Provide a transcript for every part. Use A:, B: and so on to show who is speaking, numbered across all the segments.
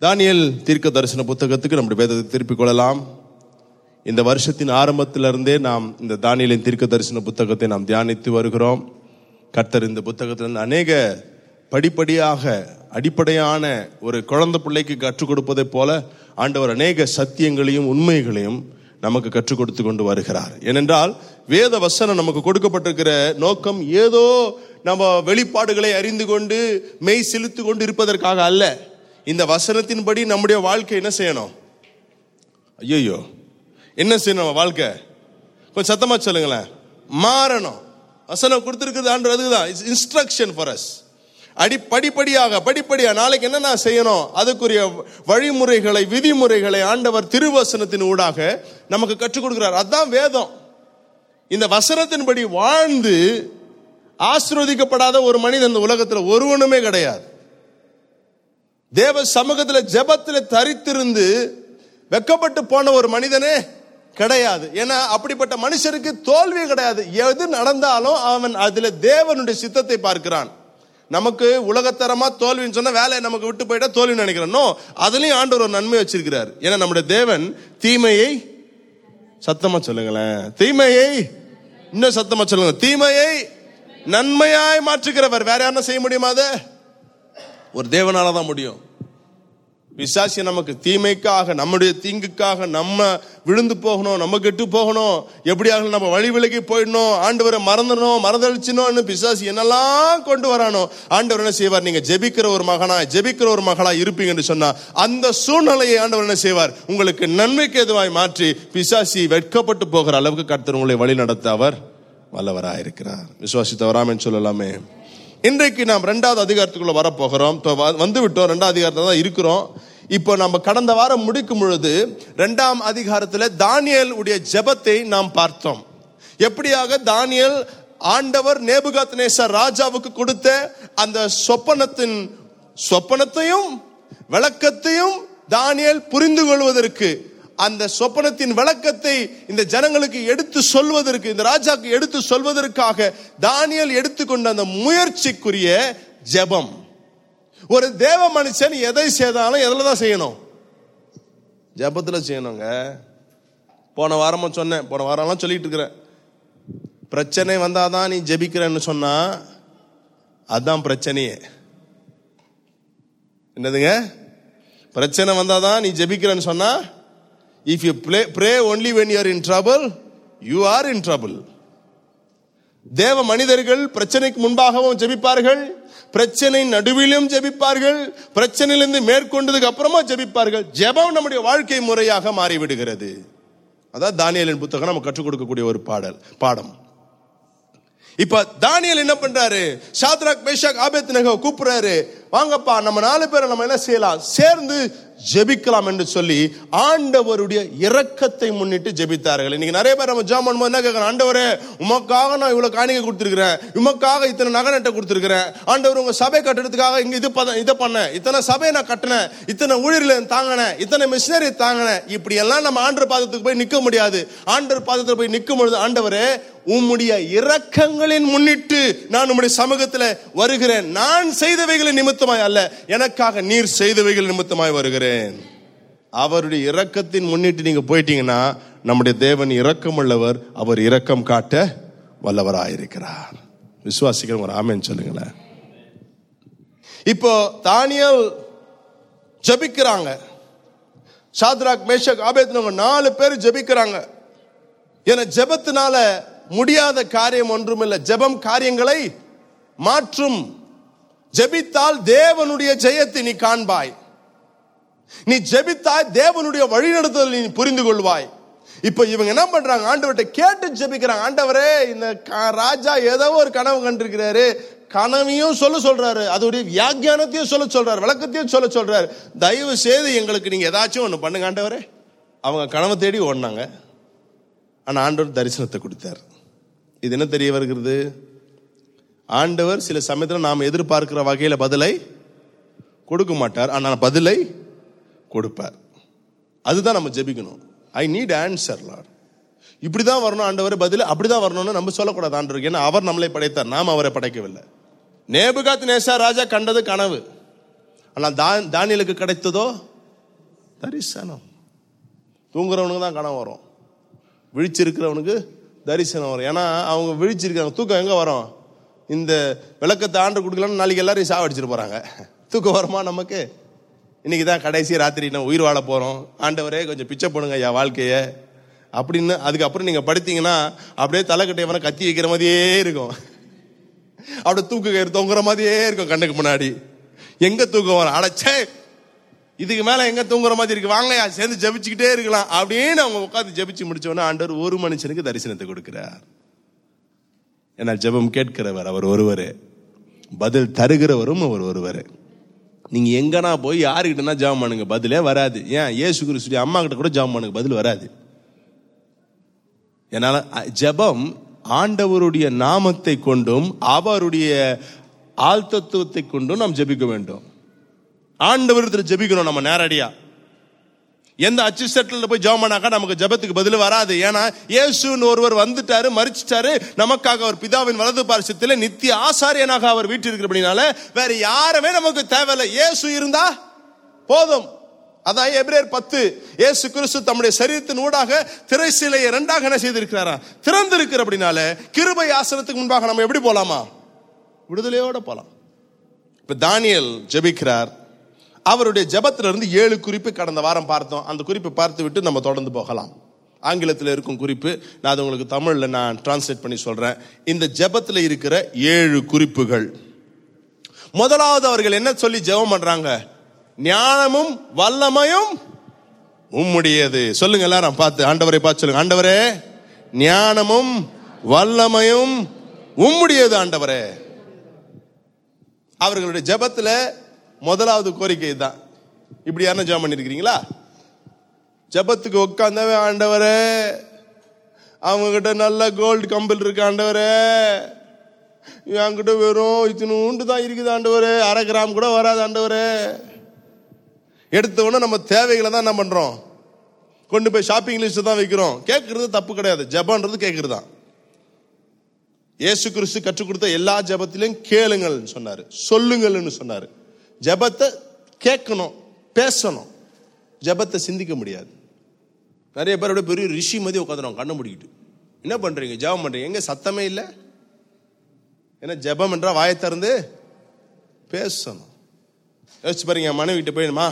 A: Daniel தீர்க்க தரிசன புத்தகத்துக்கு நம்முடைய வேதத்தை திருப்பிக் கொள்ளலாம் இந்த வருஷத்தின் ஆரம்பத்திலிருந்தே நாம் இந்த தானியலின் தீர்க்க தரிசன புத்தகத்தை நாம் தியானித்து வருகிறோம் கர்த்தர் இந்த புத்தகத்திலிருந்து அநேக படிப்படியாக அடிப்படையான ஒரு குழந்தை பிள்ளைக்கு கற்றுக் கொடுப்பதைப் போல ஆண்டவர் அநேக சத்தியங்களையும் உண்மைகளையும் நமக்கு கற்றுக் கொடுத்து கொண்டு வருகிறார் ஏனென்றால் வேத வசனம் நமக்கு கொடுக்கப்பட்டிருக்கிற நோக்கம் ஏதோ நம்ம வெளிப்பாடுகளை அறிந்து கொண்டு மெய் செலுத்து கொண்டு இருப்பதற்காக அல்ல இந்த வசனத்தின்படி நம்முடைய வாழ்க்கை என்ன செய்யணும் ஐயோ என்ன செய்யணும் நம்ம வாழ்க்கை கொஞ்சம் சத்தமா சொல்லுங்களேன் மாறணும் வசனம் கொடுத்துருக்குது ஆண்டு அதுதான் இட்ஸ் இன்ஸ்ட்ரக்ஷன் ஃபார் அஸ் அடி படிப்படியாக படிப்படியாக நாளைக்கு என்ன நான் செய்யணும் அதுக்குரிய வழிமுறைகளை விதிமுறைகளை ஆண்டவர் திருவசனத்தின் ஊடாக நமக்கு கற்றுக் கொடுக்கிறார் அதான் வேதம் இந்த வசனத்தின்படி வாழ்ந்து ஆசிர்வதிக்கப்படாத ஒரு மனிதன் இந்த உலகத்தில் ஒருவனுமே கிடையாது தேவ சமூகத்தில் ஜெபத்தில் தரித்திருந்து வெக்கப்பட்டு போன ஒரு மனிதனே கிடையாது ஏன்னா அப்படிப்பட்ட மனுஷருக்கு தோல்வி கிடையாது எது நடந்தாலும் அவன் அதுல தேவனுடைய சித்தத்தை பார்க்கிறான் நமக்கு உலகத்தரமா தோல்வின்னு சொன்னா வேலையை நமக்கு விட்டு போயிட்டா தோல்வி நினைக்கிறோம் நோ அதுலயும் ஆண்டவர் ஒரு நன்மை வச்சிருக்கிறார் ஏன்னா நம்முடைய தேவன் தீமையை சத்தமா சொல்லுங்களேன் தீமையை இன்னும் சத்தமா சொல்லுங்க தீமையை நன்மையாய் மாற்றுகிறவர் வேற யாரும் செய்ய முடியுமா அதை ஒரு தேவனால தான் முடியும் பிசாசி நமக்கு தீமைக்காக நம்முடைய தீங்குக்காக நம்ம விழுந்து போகணும் நம்ம கெட்டு போகணும் எப்படியாக நம்ம வழி விலகி போயிடணும் ஆண்டவரை மறந்துடணும் மறந்தளிச்சினோம்னு பிசாசி என்னெல்லாம் கொண்டு வரானோ ஆண்டவர் என்ன செய்வார் நீங்க ஜெபிக்கிற ஒரு மகனா ஜெபிக்கிற ஒரு மகளா இருப்பீங்கன்னு சொன்னா அந்த சூழ்நிலையை ஆண்டவர் என்ன செய்வார் உங்களுக்கு நன்மைக்கு எதுவாய் மாற்றி பிசாசி வெட்கப்பட்டு போகிற அளவுக்கு கர்த்தர் உங்களை வழி நடத்த அவர் வல்லவராயிருக்கிறார் விசுவாசித்த வராமன்னு சொல்லலாமே இன்றைக்கு நாம் ரெண்டாவது அதிகாரத்துக்குள்ள வரப்போகிறோம் இப்போ வ- வந்து விட்டோம் ரெண்டாவது அதிகாரத்தில் தான் இருக்கிறோம் இப்போ நம்ம கடந்த வாரம் முடிக்கும் பொழுது ரெண்டாம் அதிகாரத்தில் தானியல் உடைய ஜெபத்தை நாம் பார்த்தோம் எப்படியாக தானியல் ஆண்டவர் நேபுகாத் நேசர் ராஜாவுக்கு கொடுத்த அந்த சொப்பனத்தின் சொப்பனத்தையும் விளக்கத்தையும் தானியல் புரிந்து கொள்வதற்கு அந்த சொப்பனத்தின் விளக்கத்தை இந்த ஜனங்களுக்கு எடுத்து சொல்வதற்கு இந்த ராஜாக்கு எடுத்து சொல்வதற்காக தானியல் எடுத்துக்கொண்ட அந்த முயற்சிக்குரிய ஜெபம் ஒரு தேவ மனுஷன் எதை செய்தாலும் எதில் தான் செய்யணும் ஜெபத்தில் செய்யணுங்க போன வாரமும் சொன்னேன் போன வாரம்லாம் சொல்லிட்டு இருக்கிறேன் பிரச்சனை வந்தாதான் நீ ஜெபிக்கிறன்னு சொன்னா அதான் பிரச்சனையே என்னதுங்க பிரச்சனை வந்தாதான் நீ ஜெபிக்கிறன்னு சொன்னா if you play pray only when you're in trouble you are in trouble தேவ மனிதர்கள் பிரச்சனைக்கு முன்பாகவும் ஜெபிப்பார்கள் பிரச்சனை நடுவிலும் ஜெபிப்பார்கள் பிரச்சனையிலிருந்து மேற்கொண்டதுக்கு அப்புறமா ஜெபிப்பார்கள் ஜெபம் நம்முடைய வாழ்க்கை முறையாக மாறிவிடுகிறது அதான் தானியலின் புத்தகம் நம்ம கற்றுக் கொடுக்கக்கூடிய ஒரு பாடல் பாடம் இப்ப தானியல் என்ன பண்றாரு ஷாத்ராக் மேஷாக் ஆபேத் நகோ கூப்பிடுறாரு வாங்கப்பா நம்ம நாலு பேரை நம்ம என்ன செய்யலாம் சேர்ந்து ஜெபிக்கலாம் என்று சொல்லி ஆண்டவருடைய இரக்கத்தை முன்னிட்டு ஜெபித்தார்கள் இன்னைக்கு நிறைய பேர் நம்ம ஜாம் பண்ணும்போது என்ன கேட்கறோம் ஆண்டவரே உமக்காக நான் இவ்வளவு காணிக்கை கொடுத்துருக்கிறேன் உமக்காக இத்தனை நகை நட்டை கொடுத்துருக்கிறேன் ஆண்டவர் உங்க சபை கட்டுறதுக்காக இங்க இது பண்ண இதை பண்ணேன் இத்தனை சபையை நான் கட்டினேன் இத்தனை ஊழியர்களை தாங்கினேன் இத்தனை மிஷினரி தாங்கினேன் இப்படி எல்லாம் நம்ம ஆண்டர் பாதத்துக்கு போய் நிக்க முடியாது ஆண்டர் பாதத்தில் போய் நிற்கும் பொழுது ஆண்டவரே உம்முடைய இரக்கங்களின் முன்னிட்டு நான் உம்முடைய சமூகத்தில் வருகிறேன் நான் செய்தவைகளின் நிமித்தமாய் அல்ல எனக்காக நீர் செய்தவைகள் நிமித்தமாய் வருகிறேன் அவருடைய இரக்கத்தின் முன்னிட்டு நீங்க போயிட்டீங்கன்னா நம்முடைய தேவன் இரக்கமுள்ளவர் அவர் இரக்கம் காட்ட வல்லவராயிருக்கிறார் விசுவாசிக்கிற ஒரு ஆமேன்னு சொல்லுங்களேன் இப்போ தானியல் ஜெபிக்கிறாங்க சாத்ராக் மேஷக் ஆபேத்னவங்க நாலு பேர் ஜெபிக்கிறாங்க என ஜெபத்தினால முடியாத காரியம் ஒன்றுமில்லை ஜெபம் காரியங்களை மாற்றும் ஜெபித்தால் தேவனுடைய ஜெயத்தை நீ காண்பாய் நீ ஜெபித்தாய் தேவனுடைய வழிநடத்துதல் நீ புரிந்து கொள்வாய் இப்ப இவங்க என்ன பண்றாங்க ஆண்டவர்கிட்ட கேட்டு ஜெபிக்கிறாங்க ஆண்டவரே இந்த க- ராஜா ஏதோ ஒரு கனவு கண்டிருக்கிறாரு கனவையும் சொல்ல சொல்றாரு அதோடைய வியாக்கியானத்தையும் சொல்ல சொல்றாரு விளக்கத்தையும் சொல்ல சொல்றாரு தயவு செய்து எங்களுக்கு நீங்க ஏதாச்சும் ஒண்ணு பண்ணுங்க ஆண்டவரே அவங்க கனவை தேடி ஓடினாங்க ஆனா ஆண்டவர் தரிசனத்தை கொடுத்தார் இது என்ன தெரிய வருகிறது ஆண்டவர் சில சமயத்தில் நாம் எதிர்பார்க்கிற வகையில பதிலை கொடுக்க மாட்டார் ஆனால் பதிலை கொடுப்பார் அதுதான் நம்ம ஜெபிக்கணும் ஐ நீட் ஆன்சர் லார்ட் இப்படிதான் வரணும் ஆண்டவர் பதில் அப்படிதான் வரணும்னு நம்ம சொல்லக்கூடாது ஆண்டவர் ஏன்னா அவர் நம்மளை படைத்தார் நாம் அவரை படைக்கவில்லை நேபுகாத் நேசா ராஜா கண்டது கனவு ஆனால் தான் தானியலுக்கு கிடைத்ததோ தரிசனம் தூங்குறவனுக்கு தான் கனவு வரும் விழிச்சிருக்கிறவனுக்கு தரிசனம் வரும் ஏன்னா அவங்க விழிச்சிருக்காங்க தூக்கம் எங்க வரும் இந்த விளக்கத்தை ஆண்டு கொடுக்கலன்னு நாளைக்கு எல்லாரையும் சாவடிச்சிட்டு போறாங்க தூக்கம் வருமா நமக்கு இன்னைக்கு தான் கடைசி ராத்திரி நான் உயிர் வாழ போறோம் ஆண்டவரே கொஞ்சம் பிச்சை பண்ணுங்க ஐயா வாழ்க்கைய அப்படின்னு அதுக்கப்புறம் நீங்க படுத்தீங்கன்னா அப்படியே தலைக்கட்டை வர கத்தி வைக்கிற மாதிரியே இருக்கும் அப்படியே தூக்கு கயிறு தொங்குற மாதிரியே இருக்கும் கண்ணுக்கு முன்னாடி எங்க தூக்கம் வரும் அடைச்சே இதுக்கு மேல எங்க தூங்குற மாதிரி இருக்கு வாங்கயா சேர்ந்து ஜபிச்சுக்கிட்டே இருக்கலாம் அப்படின்னு அவங்க உட்காந்து ஜபிச்சு முடிச்சோன்னா ஆண்டவர் ஒரு மனுஷனுக்கு தரிசனத்தை கொடுக்கிறார் ஏன்னா ஜெபம் கேட்கிறவர் அவர் ஒருவரே பதில் தருகிறவரும் அவர் ஒருவரே நீங்க எங்கனா போய் யாருக்கிட்டனா ஜெபம் பண்ணுங்க பதிலே வராது ஏன் ஏசு கிறிஸ்துடைய அம்மா கிட்ட கூட ஜெபம் பண்ணுங்க பதில் வராது என்னால அ- ஜெபம் ஆண்டவருடைய நாமத்தை கொண்டும் அவருடைய ஆழ்த்தத்துவத்தை கொண்டும் நாம் ஜெபிக்க வேண்டும் ஆண்டவரத்தில் ஜெபிக்கணும் நம்ம நேரடியா எந்த அச்சிஸ்டத்தில் போய் ஜெபம் பண்ணாக்கா நமக்கு ஜெபத்துக்கு பதில் வராது ஏன்னா இயேசுன்னு ஒருவர் வந்துட்டாரு மறிச்சிட்டாரு நமக்காக அவர் பிதாவின் வலது பாரசத்தில் நித்திய ஆசாரியனாக அவர் வீட்டிருக்கிறபடினால வேற யாருமே நமக்கு தேவையில்லை இயேசு இருந்தா போதும் அதான் எபிரேயர் பத்து இயேசு கிறிஸ்து தம்முடைய சரீரத்தின் ஊடாக திரைசிலையை இரண்டாக என்ன செய்திருக்கிறாரா திறந்திருக்கிறபடினால கிருபை ஆசனத்துக்கு முன்பாக நம்ம எப்படி போலாமா விடுதலையோட போலாம் இப்ப தானியல் ஜெபிக்கிறார் அவருடைய ஜெபத்திலிருந்து ஏழு குறிப்பு கடந்த வாரம் பார்த்தோம் அந்த குறிப்பை பார்த்து விட்டு நம்ம தொடர்ந்து போகலாம் ஆங்கிலத்தில் இருக்கும் குறிப்பு நான் அது உங்களுக்கு தமிழில் நான் டிரான்ஸ்லேட் பண்ணி சொல்றேன் இந்த ஜெபத்தில் இருக்கிற ஏழு குறிப்புகள் முதலாவது அவர்கள் என்ன சொல்லி ஜெபம் பண்றாங்க ஞானமும் வல்லமையும் உம்முடையது சொல்லுங்க எல்லாரும் பார்த்து ஆண்டவரை பார்த்து சொல்லுங்க ஆண்டவரே ஞானமும் வல்லமையும் உம்முடையது ஆண்டவரே அவர்களுடைய ஜெபத்துல முதலாவது கோரிக்கை தான் இப்படி யாரும் ஜெபம் பண்ணிருக்கிறீங்களா ஜெபத்துக்கு உட்காந்தவன் ஆண்டவரே அவங்க கிட்ட நல்ல கோல்டு கம்பல் இருக்கு ஆண்டவரே என்கிட்ட வெறும் இத்தினூண்டு தான் இருக்குது ஆண்டவரே அரை கிராம் கூட வராது ஆண்டவரே எடுத்த உடனே நம்ம தேவைகளை தான் என்ன பண்றோம் கொண்டு போய் ஷாப்பிங் லிஸ்ட் தான் வைக்கிறோம் கேட்கறது தப்பு கிடையாது ஜெபன்றது கேட்கறது தான் இயேசு கிறிஸ்து கற்றுக் கொடுத்த எல்லா ஜெபத்திலையும் கேளுங்கள் சொன்னாரு சொல்லுங்கள்னு சொன்னாரு ஜெபத்தை கேட்கணும் பேசணும் ஜெபத்தை சிந்திக்க முடியாது நிறைய பேர் அப்படியே பெரிய ரிஷி மாதிரி உட்காந்துருவாங்க கண்ணை முடிக்கிட்டு என்ன பண்றீங்க ஜெபம் பண்றீங்க எங்க சத்தமே இல்லை ஏன்னா ஜெபம் என்றா வாயை திறந்து பேசணும் யோசிச்சு பாருங்க என் மனைவி கிட்ட போயிடுமா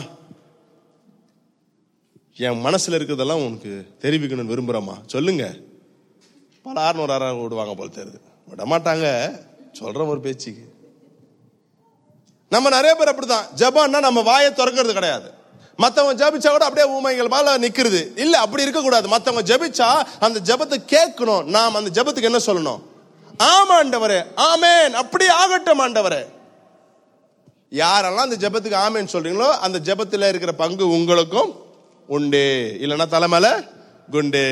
A: என் மனசுல இருக்கிறதெல்லாம் உனக்கு தெரிவிக்கணும்னு விரும்புறேம்மா சொல்லுங்க பல ஆறுநூறு ஆறாயிரம் விடுவாங்க போல தெரியுது விட மாட்டாங்க சொல்ற ஒரு பேச்சுக்கு நம்ம நிறைய பேர் அப்படிதான் ஜபான்னா நம்ம வாயை திறக்கிறது கிடையாது மத்தவங்க ஜபிச்சா கூட அப்படியே ஊமைகள் மேல நிக்கிறது இல்ல அப்படி இருக்க கூடாது மத்தவங்க ஜபிச்சா அந்த ஜபத்தை கேட்கணும் நாம் அந்த ஜபத்துக்கு என்ன சொல்லணும் ஆமா ஆண்டவரே ஆமேன் அப்படி ஆகட்டும் ஆண்டவரே யாரெல்லாம் அந்த ஜெபத்துக்கு ஆமேன்னு சொல்றீங்களோ அந்த ஜெபத்துல இருக்கிற பங்கு உங்களுக்கும் உண்டு இல்லைன்னா தலைமையில குண்டு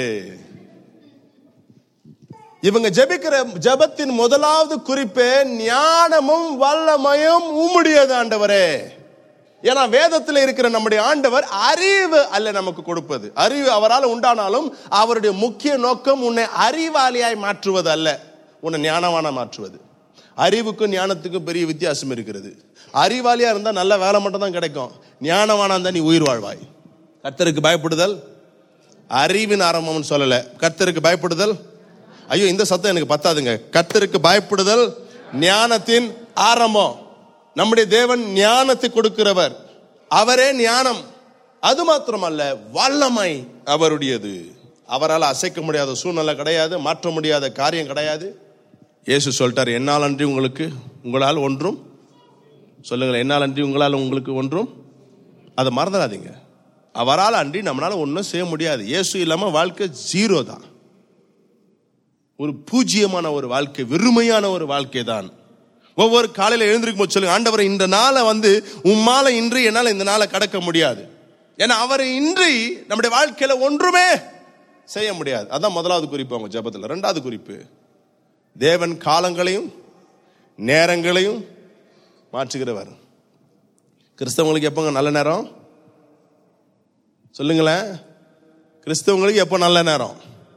A: இவங்க ஜெபிக்கிற ஜெபத்தின் முதலாவது குறிப்பே ஞானமும் வல்லமையும் உம்முடையது ஆண்டவரே ஏன்னா வேதத்தில் இருக்கிற நம்முடைய ஆண்டவர் அறிவு அல்ல நமக்கு கொடுப்பது அறிவு அவரால் உண்டானாலும் அவருடைய முக்கிய நோக்கம் உன்னை அறிவாளியாய் மாற்றுவது அல்ல உன்னை ஞானவான மாற்றுவது அறிவுக்கும் ஞானத்துக்கும் பெரிய வித்தியாசம் இருக்கிறது அறிவாளியா இருந்தா நல்ல வேலை மட்டும் தான் கிடைக்கும் ஞானவானா இருந்தா நீ உயிர் வாழ்வாய் கர்த்தருக்கு பயப்படுதல் அறிவின் ஆரம்பம்னு சொல்லல கர்த்தருக்கு பயப்படுதல் ஐயோ இந்த சத்தம் எனக்கு பத்தாதுங்க கர்த்தருக்கு பயப்படுதல் ஞானத்தின் ஆரம்பம் நம்முடைய தேவன் ஞானத்தை கொடுக்கிறவர் அவரே ஞானம் அது மாத்திரமல்ல வல்லமை அவருடையது அவரால் அசைக்க முடியாத சூழ்நிலை கிடையாது மாற்ற முடியாத காரியம் கிடையாது இயேசு சொல்லிட்டார் என்னால் அன்றி உங்களுக்கு உங்களால் ஒன்றும் சொல்லுங்களேன் என்னால் அன்றி உங்களால் உங்களுக்கு ஒன்றும் அதை மறந்துடாதீங்க அவரால் அன்றி நம்மளால ஒன்றும் செய்ய முடியாது இயேசு இல்லாம வாழ்க்கை ஜீரோ தான் ஒரு பூஜ்ஜியமான ஒரு வாழ்க்கை வெறுமையான ஒரு வாழ்க்கை தான் ஒவ்வொரு காலையில எழுந்திருக்கும் போது சொல்லுங்க ஆண்டவரை இந்த நாளை வந்து உம்மால இன்றி என்னால இந்த நாளை கடக்க முடியாது ஏன்னா அவரை இன்றி நம்முடைய வாழ்க்கையில ஒன்றுமே செய்ய முடியாது அதான் முதலாவது குறிப்பு அவங்க ஜெபத்துல ரெண்டாவது குறிப்பு தேவன் காலங்களையும் நேரங்களையும் மாற்றுகிறவர் கிறிஸ்தவங்களுக்கு எப்போங்க நல்ல நேரம் சொல்லுங்களேன் கிறிஸ்தவங்களுக்கு எப்போ நல்ல நேரம்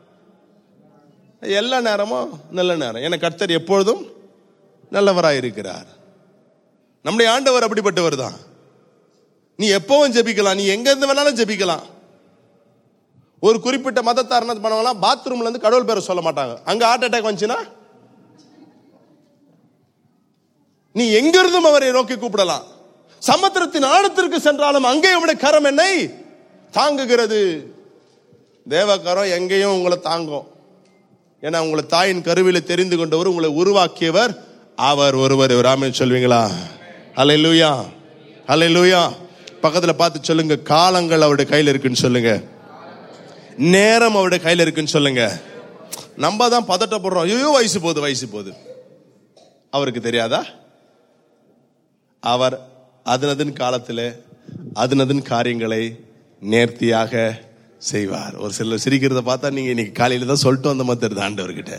A: எல்லா நேரமும் நல்ல நேரம் ஏன்னா கர்த்தர் எப்பொழுதும் நல்லவராய் இருக்கிறார் நம்முடைய ஆண்டவர் அப்படிப்பட்டவர் தான் நீ எப்பவும் ஜெபிக்கலாம் நீ எங்க இருந்து வேணாலும் ஜெபிக்கலாம் ஒரு குறிப்பிட்ட மதத்தார் என்ன பண்ணுவாங்கன்னா பாத்ரூம்ல இருந்து கடவுள் பேரை சொல்ல மாட்டாங்க அங்க ஹார்ட் அட்டாக் வந்துச்சுன்னா நீ எங்கிருந்தும் அவரை நோக்கி கூப்பிடலாம் சமுத்திரத்தின் ஆழத்திற்கு சென்றாலும் அங்கே உடைய கரம் என்னை தாங்குகிறது தேவக்கரம் எங்கேயும் உங்களை தாங்கும் ஏன்னா உங்களை தாயின் கருவில தெரிந்து கொண்டவர் உங்களை உருவாக்கியவர் அவர் ஒருவர் ராமன் சொல்வீங்களா அலை லூயா அலை லூயா பக்கத்துல பார்த்து சொல்லுங்க காலங்கள் அவருடைய கையில் இருக்குன்னு சொல்லுங்க நேரம் அவருடைய கையில் இருக்குன்னு சொல்லுங்க நம்ம தான் பதட்டப்படுறோம் ஐயோ வயசு போகுது வயசு போகுது அவருக்கு தெரியாதா அவர் அதனதன் காலத்தில் அதனதன் காரியங்களை நேர்த்தியாக செய்வார் ஒரு சிலர் சிரிக்கிறத பார்த்தா நீங்க இன்னைக்கு காலையில தான் சொல்லிட்டு வந்த மாதிரி தெரியுது ஆண்டவர்கிட்ட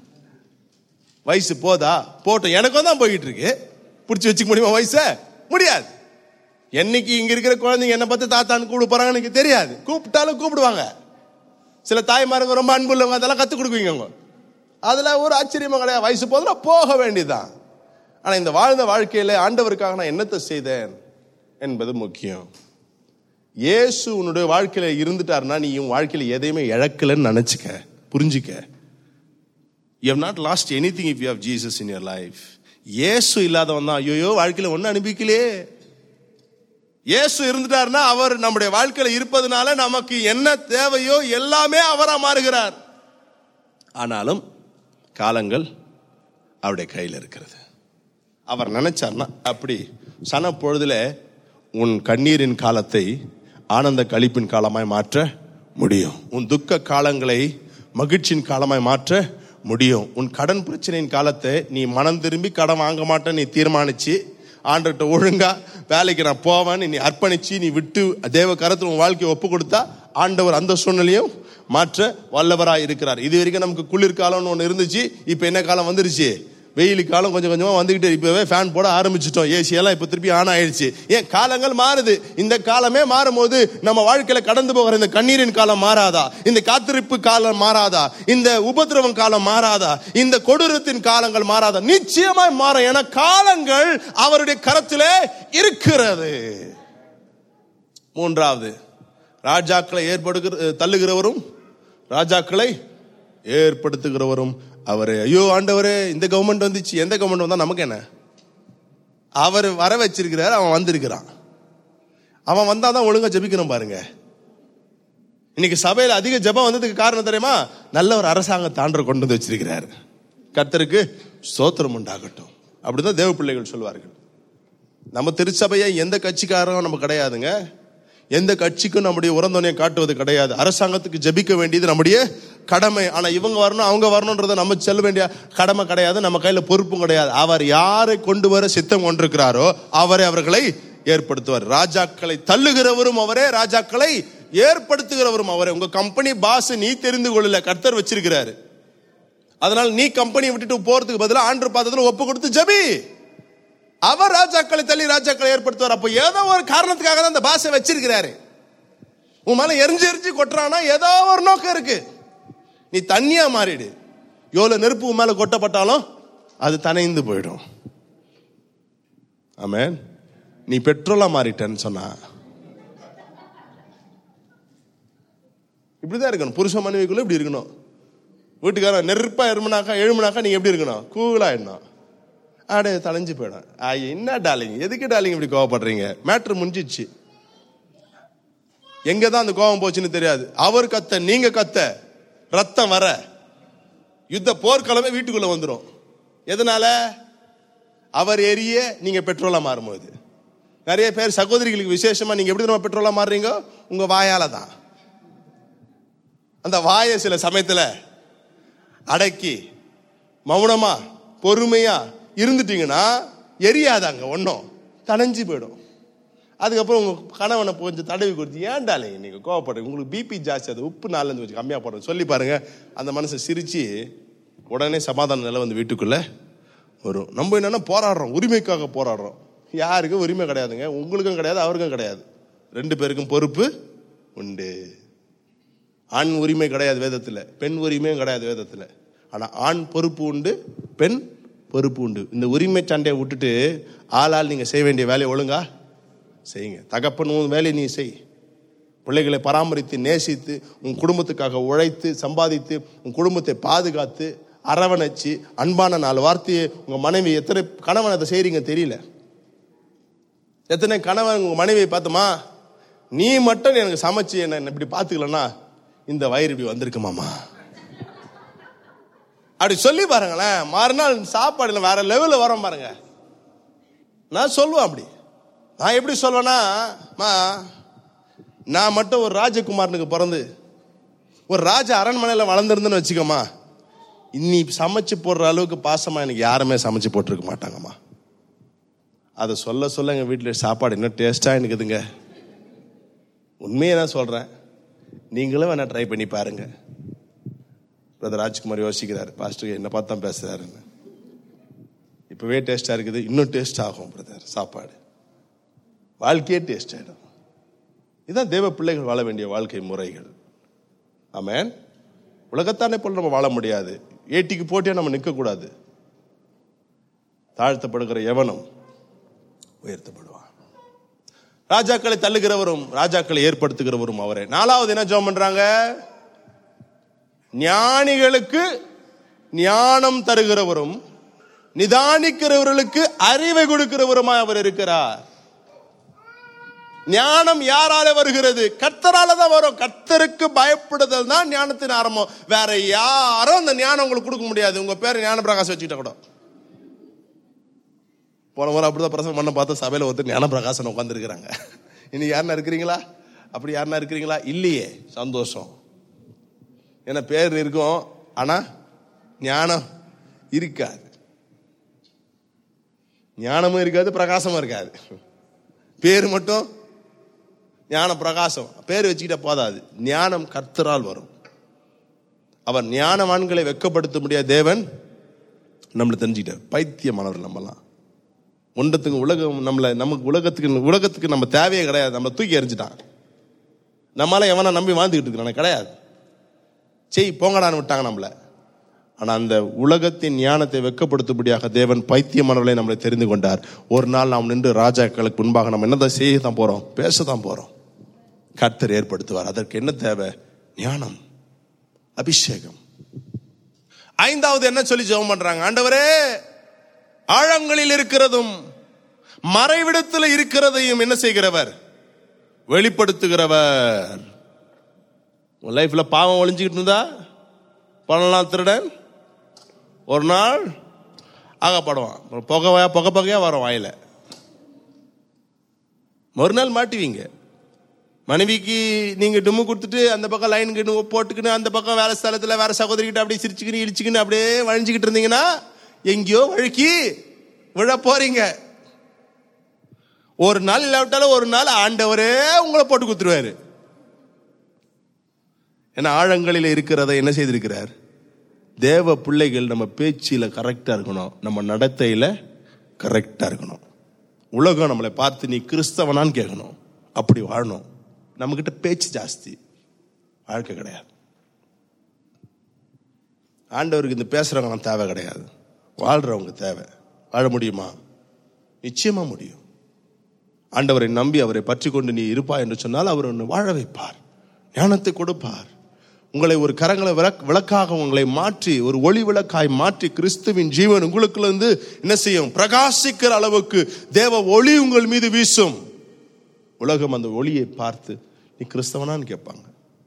A: வயசு போதா போட்டோம் எனக்கும் தான் போயிட்டு இருக்கு பிடிச்சி வச்சுக்க முடியுமா வயசை முடியாது என்னைக்கு இங்க இருக்கிற குழந்தைங்க என்ன பார்த்து தாத்தான்னு கூப்பிட போறாங்க எனக்கு தெரியாது கூப்பிட்டாலும் கூப்பிடுவாங்க சில தாய்மாருங்க ரொம்ப அன்புள்ளவங்க அதெல்லாம் கத்துக் கொடுக்குவீங்க அவங்க அதுல ஒரு ஆச்சரியமா கிடையாது வயசு போதுனா போக வேண்டியதுதான் ஆனா இந்த வாழ்ந்த வாழ்க்கையில ஆண்டவருக்காக நான் என்னத்தை செய்தேன் என்பது முக்கியம் இயேசு உன்னுடைய வாழ்க்கையில இருந்துட்டாருன்னா நீ உன் வாழ்க்கையில எதையுமே இழக்கலன்னு நினைச்சுக்க புரிஞ்சுக்க you have not lost anything if you have Jesus in your life இயேசு இல்லாதவன் தான் ஐயோ வாழ்க்கையில ஒன்னும் அனுப்பிக்கலையே இயேசு இருந்துட்டாருன்னா அவர் நம்முடைய வாழ்க்கையில இருப்பதனால நமக்கு என்ன தேவையோ எல்லாமே அவரா மாறுகிறார் ஆனாலும் காலங்கள் அவருடைய கையில் இருக்கிறது அவர் நினைச்சார்னா அப்படி சன பொழுதுல உன் கண்ணீரின் காலத்தை ஆனந்த கழிப்பின் காலமாய் மாற்ற முடியும் உன் துக்க காலங்களை மகிழ்ச்சியின் காலமாய் மாற்ற முடியும் உன் கடன் பிரச்சனையின் காலத்தை நீ மனம் திரும்பி கடன் வாங்க மாட்டேன்னு நீ தீர்மானிச்சு ஆண்டுகிட்ட ஒழுங்கா வேலைக்கு நான் போவேன்னு நீ அர்ப்பணிச்சு நீ விட்டு தேவ கரத்தில் உன் வாழ்க்கையை ஒப்பு கொடுத்தா ஆண்டவர் அந்த சூழ்நிலையும் மாற்ற வல்லவராய் இருக்கிறார் இது வரைக்கும் நமக்கு குளிர்காலம்னு ஒன்று இருந்துச்சு இப்போ என்ன காலம் வந்துருச்சு வெயில் காலம் கொஞ்சம் கொஞ்சமா வந்துகிட்டு இப்பவே ஃபேன் போட ஆரம்பிச்சிட்டோம் ஏசி எல்லாம் இப்ப திருப்பி ஆன் ஆயிடுச்சு ஏன் காலங்கள் மாறுது இந்த காலமே மாறும்போது நம்ம வாழ்க்கையில கடந்து போகிற இந்த கண்ணீரின் காலம் மாறாதா இந்த காத்திருப்பு காலம் மாறாதா இந்த உபதிரவம் காலம் மாறாதா இந்த கொடூரத்தின் காலங்கள் மாறாதா நிச்சயமாய் மாறும் என காலங்கள் அவருடைய கரத்திலே இருக்கிறது மூன்றாவது ராஜாக்களை ஏற்படுகிற தள்ளுகிறவரும் ராஜாக்களை ஏற்படுத்துகிறவரும் அவரே ஐயோ ஆண்டவரே இந்த கவர்மெண்ட் வந்துச்சு எந்த கவர்மெண்ட் வந்தா நமக்கு என்ன அவர் வர வச்சிருக்கிறார் அவன் வந்திருக்கிறான் அவன் வந்தாதான் ஒழுங்கா ஜெபிக்கணும் பாருங்க இன்னைக்கு சபையில அதிக ஜெபம் வந்ததுக்கு காரணம் தெரியுமா நல்ல ஒரு அரசாங்கத்தை ஆண்டவர் கொண்டு வந்து வச்சிருக்கிறார் கர்த்தருக்கு ஸ்தோத்திரம் உண்டாகட்டும் அப்படிதான் தேவ பிள்ளைகள் சொல்வார்கள் நம்ம திருச்சபையை எந்த கட்சிக்காரரும் நம்ம கிடையாதுங்க எந்த கட்சிக்கும் நம்முடைய உறந்தோனையை காட்டுவது கிடையாது அரசாங்கத்துக்கு ஜெபிக்க வேண்டியது நம்முடைய கடமை ஆனா இவங்க வரணும் அவங்க வரணும்ன்றத நம்ம செல்ல வேண்டிய கடமை கிடையாது நம்ம கையில பொறுப்பும் கிடையாது அவர் யாரை கொண்டு வர சித்தம் கொண்டிருக்கிறாரோ அவரை அவர்களை ஏற்படுத்துவார் ராஜாக்களை தள்ளுகிறவரும் அவரே ராஜாக்களை ஏற்படுத்துகிறவரும் அவரே உங்க கம்பெனி பாஸ் நீ தெரிந்து கொள்ளல கர்த்தர் வச்சிருக்கிறாரு அதனால நீ கம்பெனியை விட்டுட்டு போறதுக்கு பதிலா ஆண்டு பாதத்துல ஒப்பு கொடுத்து ஜெபி அவர் ராஜாக்களை தள்ளி ராஜாக்களை ஏற்படுத்துவார் அப்ப ஏதோ ஒரு காரணத்துக்காக தான் அந்த பாஷை வச்சிருக்கிறாரு உன் மேல எரிஞ்சு எரிஞ்சு கொட்டுறானா ஏதோ ஒரு நோக்கம் இருக்கு நீ தண்ணியா மாறிடு எவ்வளவு நெருப்பு உன் மேல கொட்டப்பட்டாலும் அது தனைந்து போயிடும் ஆமென் நீ பெட்ரோலா மாறிட்டேன்னு சொன்னா இப்படிதான் இருக்கணும் புருஷ மனைவிக்குள்ள இப்படி இருக்கணும் வீட்டுக்காரன் நெருப்பா எருமனாக்கா எழுமனாக்கா நீங்க எப்படி இருக்கணும் கூலாயிடணும் ஆடே தலைஞ்சு போயிடும் ஆ என்ன டாலிங் எதுக்கு டாலிங் இப்படி கோவப்படுறீங்க மேட்ரு முடிஞ்சிச்சு எங்க தான் அந்த கோவம் போச்சுன்னு தெரியாது அவர் கத்த நீங்க கத்த ரத்தம் வர யுத்த போர்க்களமே வீட்டுக்குள்ள வந்துடும் எதனால அவர் எரிய நீங்க பெட்ரோலா மாறும்போது நிறைய பேர் சகோதரிகளுக்கு விசேஷமா நீங்க எப்படி நம்ம பெட்ரோலா மாறுறீங்க உங்க வாயால தான் அந்த வாயை சில சமயத்துல அடக்கி மௌனமா பொறுமையா இருந்துட்டீங்கன்னா எரியாதாங்க ஒன்றும் தனைஞ்சு போயிடும் அதுக்கப்புறம் உங்க கணவனை கொஞ்சம் தடவி கொடுத்து ஏன்டாலே நீங்க கோவப்படுறீங்க உங்களுக்கு பிபி ஜாஸ்தி அது உப்பு நாலு வச்சு கம்மியா போடுறேன் சொல்லி பாருங்க அந்த மனசை சிரிச்சு உடனே சமாதான நிலை வந்து வீட்டுக்குள்ள வரும் நம்ம என்னன்னா போராடுறோம் உரிமைக்காக போராடுறோம் யாருக்கும் உரிமை கிடையாதுங்க உங்களுக்கும் கிடையாது அவருக்கும் கிடையாது ரெண்டு பேருக்கும் பொறுப்பு உண்டு ஆண் உரிமை கிடையாது வேதத்துல பெண் உரிமையும் கிடையாது வேதத்துல ஆனா ஆண் பொறுப்பு உண்டு பெண் பொறுப்பு உண்டு இந்த உரிமை சண்டையை விட்டுட்டு ஆளால் நீங்க செய்ய வேண்டிய வேலையை ஒழுங்கா செய்யுங்க தகப்பன் உன் வேலையை நீ செய் பிள்ளைகளை பராமரித்து நேசித்து உன் குடும்பத்துக்காக உழைத்து சம்பாதித்து உன் குடும்பத்தை பாதுகாத்து அரவணைச்சு அன்பான நாலு வார்த்தையை உங்க மனைவி எத்தனை கணவன் அதை செய்றீங்க தெரியல எத்தனை கணவன் உங்க மனைவியை பார்த்தோமா நீ மட்டும் எனக்கு சமைச்சு என்ன இப்படி பார்த்துக்கலன்னா இந்த வயிறு இப்படி வந்திருக்குமாமா அப்படி சொல்லி பாருங்களேன் மறுநாள் சாப்பாடுல வேற லெவலில் வரோம் பாருங்க நான் சொல்லுவேன் அப்படி நான் எப்படி சொல்வேன்னா மா நான் மட்டும் ஒரு ராஜகுமாரனுக்கு பிறந்து ஒரு ராஜ அரண்மனையில் வளர்ந்துருந்துன்னு வச்சுக்கோமா இன்னி சமைச்சு போடுற அளவுக்கு பாசமா எனக்கு யாருமே சமைச்சு போட்டிருக்க மாட்டாங்கம்மா அதை சொல்ல சொல்ல எங்கள் வீட்டில் சாப்பாடு இன்னும் டேஸ்டாக எனக்குதுங்க உண்மையை நான் சொல்கிறேன் நீங்களும் வேணா ட்ரை பண்ணி பாருங்க பிரதர் ராஜ்குமார் யோசிக்கிறாரு பாஸ்டர் என்ன பார்த்து தான் பேசுறாருன்னு இப்போவே டேஸ்டாக இருக்குது இன்னும் டேஸ்ட் ஆகும் பிரதர் சாப்பாடு வாழ்க்கையே டேஸ்ட் ஆகிடும் இதுதான் தேவ பிள்ளைகள் வாழ வேண்டிய வாழ்க்கை முறைகள் ஆமென் உலகத்தானே போல நம்ம வாழ முடியாது ஏட்டிக்கு போட்டியா நம்ம நிற்கக்கூடாது தாழ்த்தப்படுகிற எவனும் உயர்த்தப்படுவான் ராஜாக்களை தள்ளுகிறவரும் ராஜாக்களை ஏற்படுத்துகிறவரும் அவரே நாலாவது என்ன ஜெபம் பண்றாங்க ஞானிகளுக்கு ஞானம் தருகிறவரும் நிதானிக்கிறவர்களுக்கு அறிவை கொடுக்கிறவருமாய் அவர் இருக்கிறார் ஞானம் யாரால வருகிறது கர்த்தரால தான் வரும் கர்த்தருக்கு பயப்படுதல் தான் ஞானத்தின் ஆரம்பம் வேற யாரும் அந்த ஞானம் உங்களுக்கு கொடுக்க முடியாது உங்க பேர் ஞான பிரகாசம் வச்சுக்கிட்ட கூட போன முறை அப்படிதான் பிரசவம் பண்ண பார்த்தா சபையில ஒருத்தர் ஞான பிரகாசன் உட்காந்துருக்கிறாங்க இன்னைக்கு யாருன்னா இருக்கிறீங்களா அப்படி யாருன்னா இருக்கிறீங்களா இல்லையே சந்தோஷம் ஏன்னா பேர் இருக்கும் ஆனா ஞானம் இருக்காது ஞானமும் இருக்காது பிரகாசமும் இருக்காது பேர் மட்டும் ஞான பிரகாசம் பேர் வச்சுக்கிட்ட போதாது ஞானம் கர்த்தரால் வரும் அவர் ஞானவான்களை வெக்கப்படுத்த முடியாத தேவன் நம்மளை தெரிஞ்சுக்கிட்டார் பைத்தியமானவர் நம்மலாம் ஒன்றத்துக்கு உலகம் நம்மளை நமக்கு உலகத்துக்கு உலகத்துக்கு நம்ம தேவையே கிடையாது நம்மளை தூக்கி எறிஞ்சிட்டான் நம்மளால எவனை நம்பி வாழ்ந்துக்கிட்டு இருக்கிறான் கிடையாது செய் போங்கடான்னு விட்டாங்க நம்மளை ஆனா அந்த உலகத்தின் ஞானத்தை வெக்கப்படுத்தும்படியாக தேவன் பைத்தியமானவர்களை நம்மளை தெரிந்து கொண்டார் ஒரு நாள் நாம் நின்று ராஜாக்களுக்கு முன்பாக நம்ம என்னதான் செய்ய தான் போறோம் பேச தான் போறோம் கர்த்தர் ஏற்படுத்துவார் அதற்கு என்ன தேவை ஞானம் அபிஷேகம் ஐந்தாவது என்ன சொல்லி ஜெபம் பண்றாங்க ஆண்டவரே ஆழங்களில் இருக்கிறதும் மறைவிடத்தில் இருக்கிறதையும் என்ன செய்கிறவர் வெளிப்படுத்துகிறவர் உன் லைஃப்ல பாவம் ஒளிஞ்சுக்கிட்டு இருந்தா பணம் திருடன் ஒரு நாள் ஆகப்படுவான் புகை புகை புகையா வரும் வாயில மறுநாள் மாட்டுவீங்க மனைவிக்கு நீங்க டும்மு கொடுத்துட்டு அந்த பக்கம் லைன் கிட்டு போட்டுக்கின்னு அந்த பக்கம் வேலை ஸ்தலத்துல வேற சகோதரிகிட்ட அப்படியே சிரிச்சுக்கின்னு இடிச்சுக்கின்னு அப்படியே வழிஞ்சுக்கிட்டு இருந்தீங்கன்னா எங்கேயோ வழுக்கி விழ போறீங்க ஒரு நாள் இல்லாவிட்டாலும் ஒரு நாள் ஆண்டவரே உங்களை போட்டு குத்துருவாரு ஏன்னா ஆழங்களில் இருக்கிறதை என்ன செய்திருக்கிறார் தேவ பிள்ளைகள் நம்ம பேச்சில கரெக்டா இருக்கணும் நம்ம நடத்தையில கரெக்டா இருக்கணும் உலகம் நம்மளை பார்த்து நீ கிறிஸ்தவனான்னு கேட்கணும் அப்படி வாழணும் நம்மகிட்ட பேச்சு ஜாஸ்தி வாழ்க்கை கிடையாது ஆண்டவருக்கு இந்த பேசுறவங்க தேவை கிடையாது வாழ்றவங்க தேவை வாழ முடியுமா நிச்சயமா முடியும் ஆண்டவரை நம்பி அவரை பற்றி கொண்டு நீ இருப்பா என்று சொன்னால் அவர் உன்னை வாழ வைப்பார் ஞானத்தை கொடுப்பார் உங்களை ஒரு கரங்களை விளக் விளக்காக உங்களை மாற்றி ஒரு ஒளி விளக்காய் மாற்றி கிறிஸ்துவின் ஜீவன் உங்களுக்குள்ள இருந்து என்ன செய்யும் பிரகாசிக்கிற அளவுக்கு தேவ ஒளி உங்கள் மீது வீசும் உலகம் அந்த ஒளியை பார்த்து நீ கிறிஸ்தவனான்னு கேட்பாங்க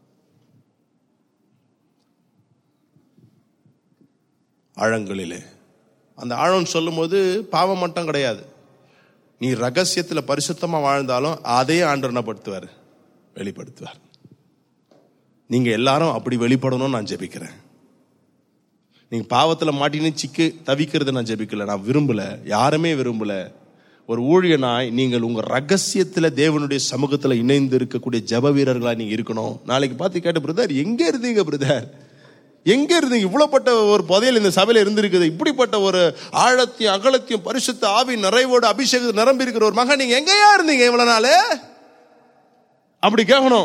A: ஆழங்களிலே அந்த ஆழம் சொல்லும்போது பாவம் மட்டும் கிடையாது நீ ரகசியத்துல பரிசுத்தமா வாழ்ந்தாலும் அதையே ஆண்டவர் என்ன படுத்துவார் வெளிப்படுத்துவார் நீங்க எல்லாரும் அப்படி வெளிப்படணும்னு நான் ஜெபிக்கிறேன் நீங்க பாவத்துல மாட்டின்னு சிக்கு தவிக்கிறது நான் ஜெபிக்கல நான் விரும்பல யாருமே விரும்பல ஒரு ஊழியனாய் நீங்கள் உங்க ரகசியத்துல தேவனுடைய சமூகத்துல இணைந்து இருக்கக்கூடிய ஜப வீரர்களா நீங்க இருக்கணும் நாளைக்கு பார்த்து கேட்ட பிரதர் எங்க இருந்தீங்க பிரதர் எங்க இருந்தீங்க இவ்வளவுப்பட்ட ஒரு புதையல் இந்த சபையில இருந்திருக்குது இப்படிப்பட்ட ஒரு ஆழத்தையும் அகலத்தையும் பரிசுத்த ஆவி நிறைவோடு அபிஷேகம் நிரம்பி இருக்கிற ஒரு மகன் நீங்க எங்கேயா இருந்தீங்க இவ்வளவு நாள் அப்படி கேட்கணும்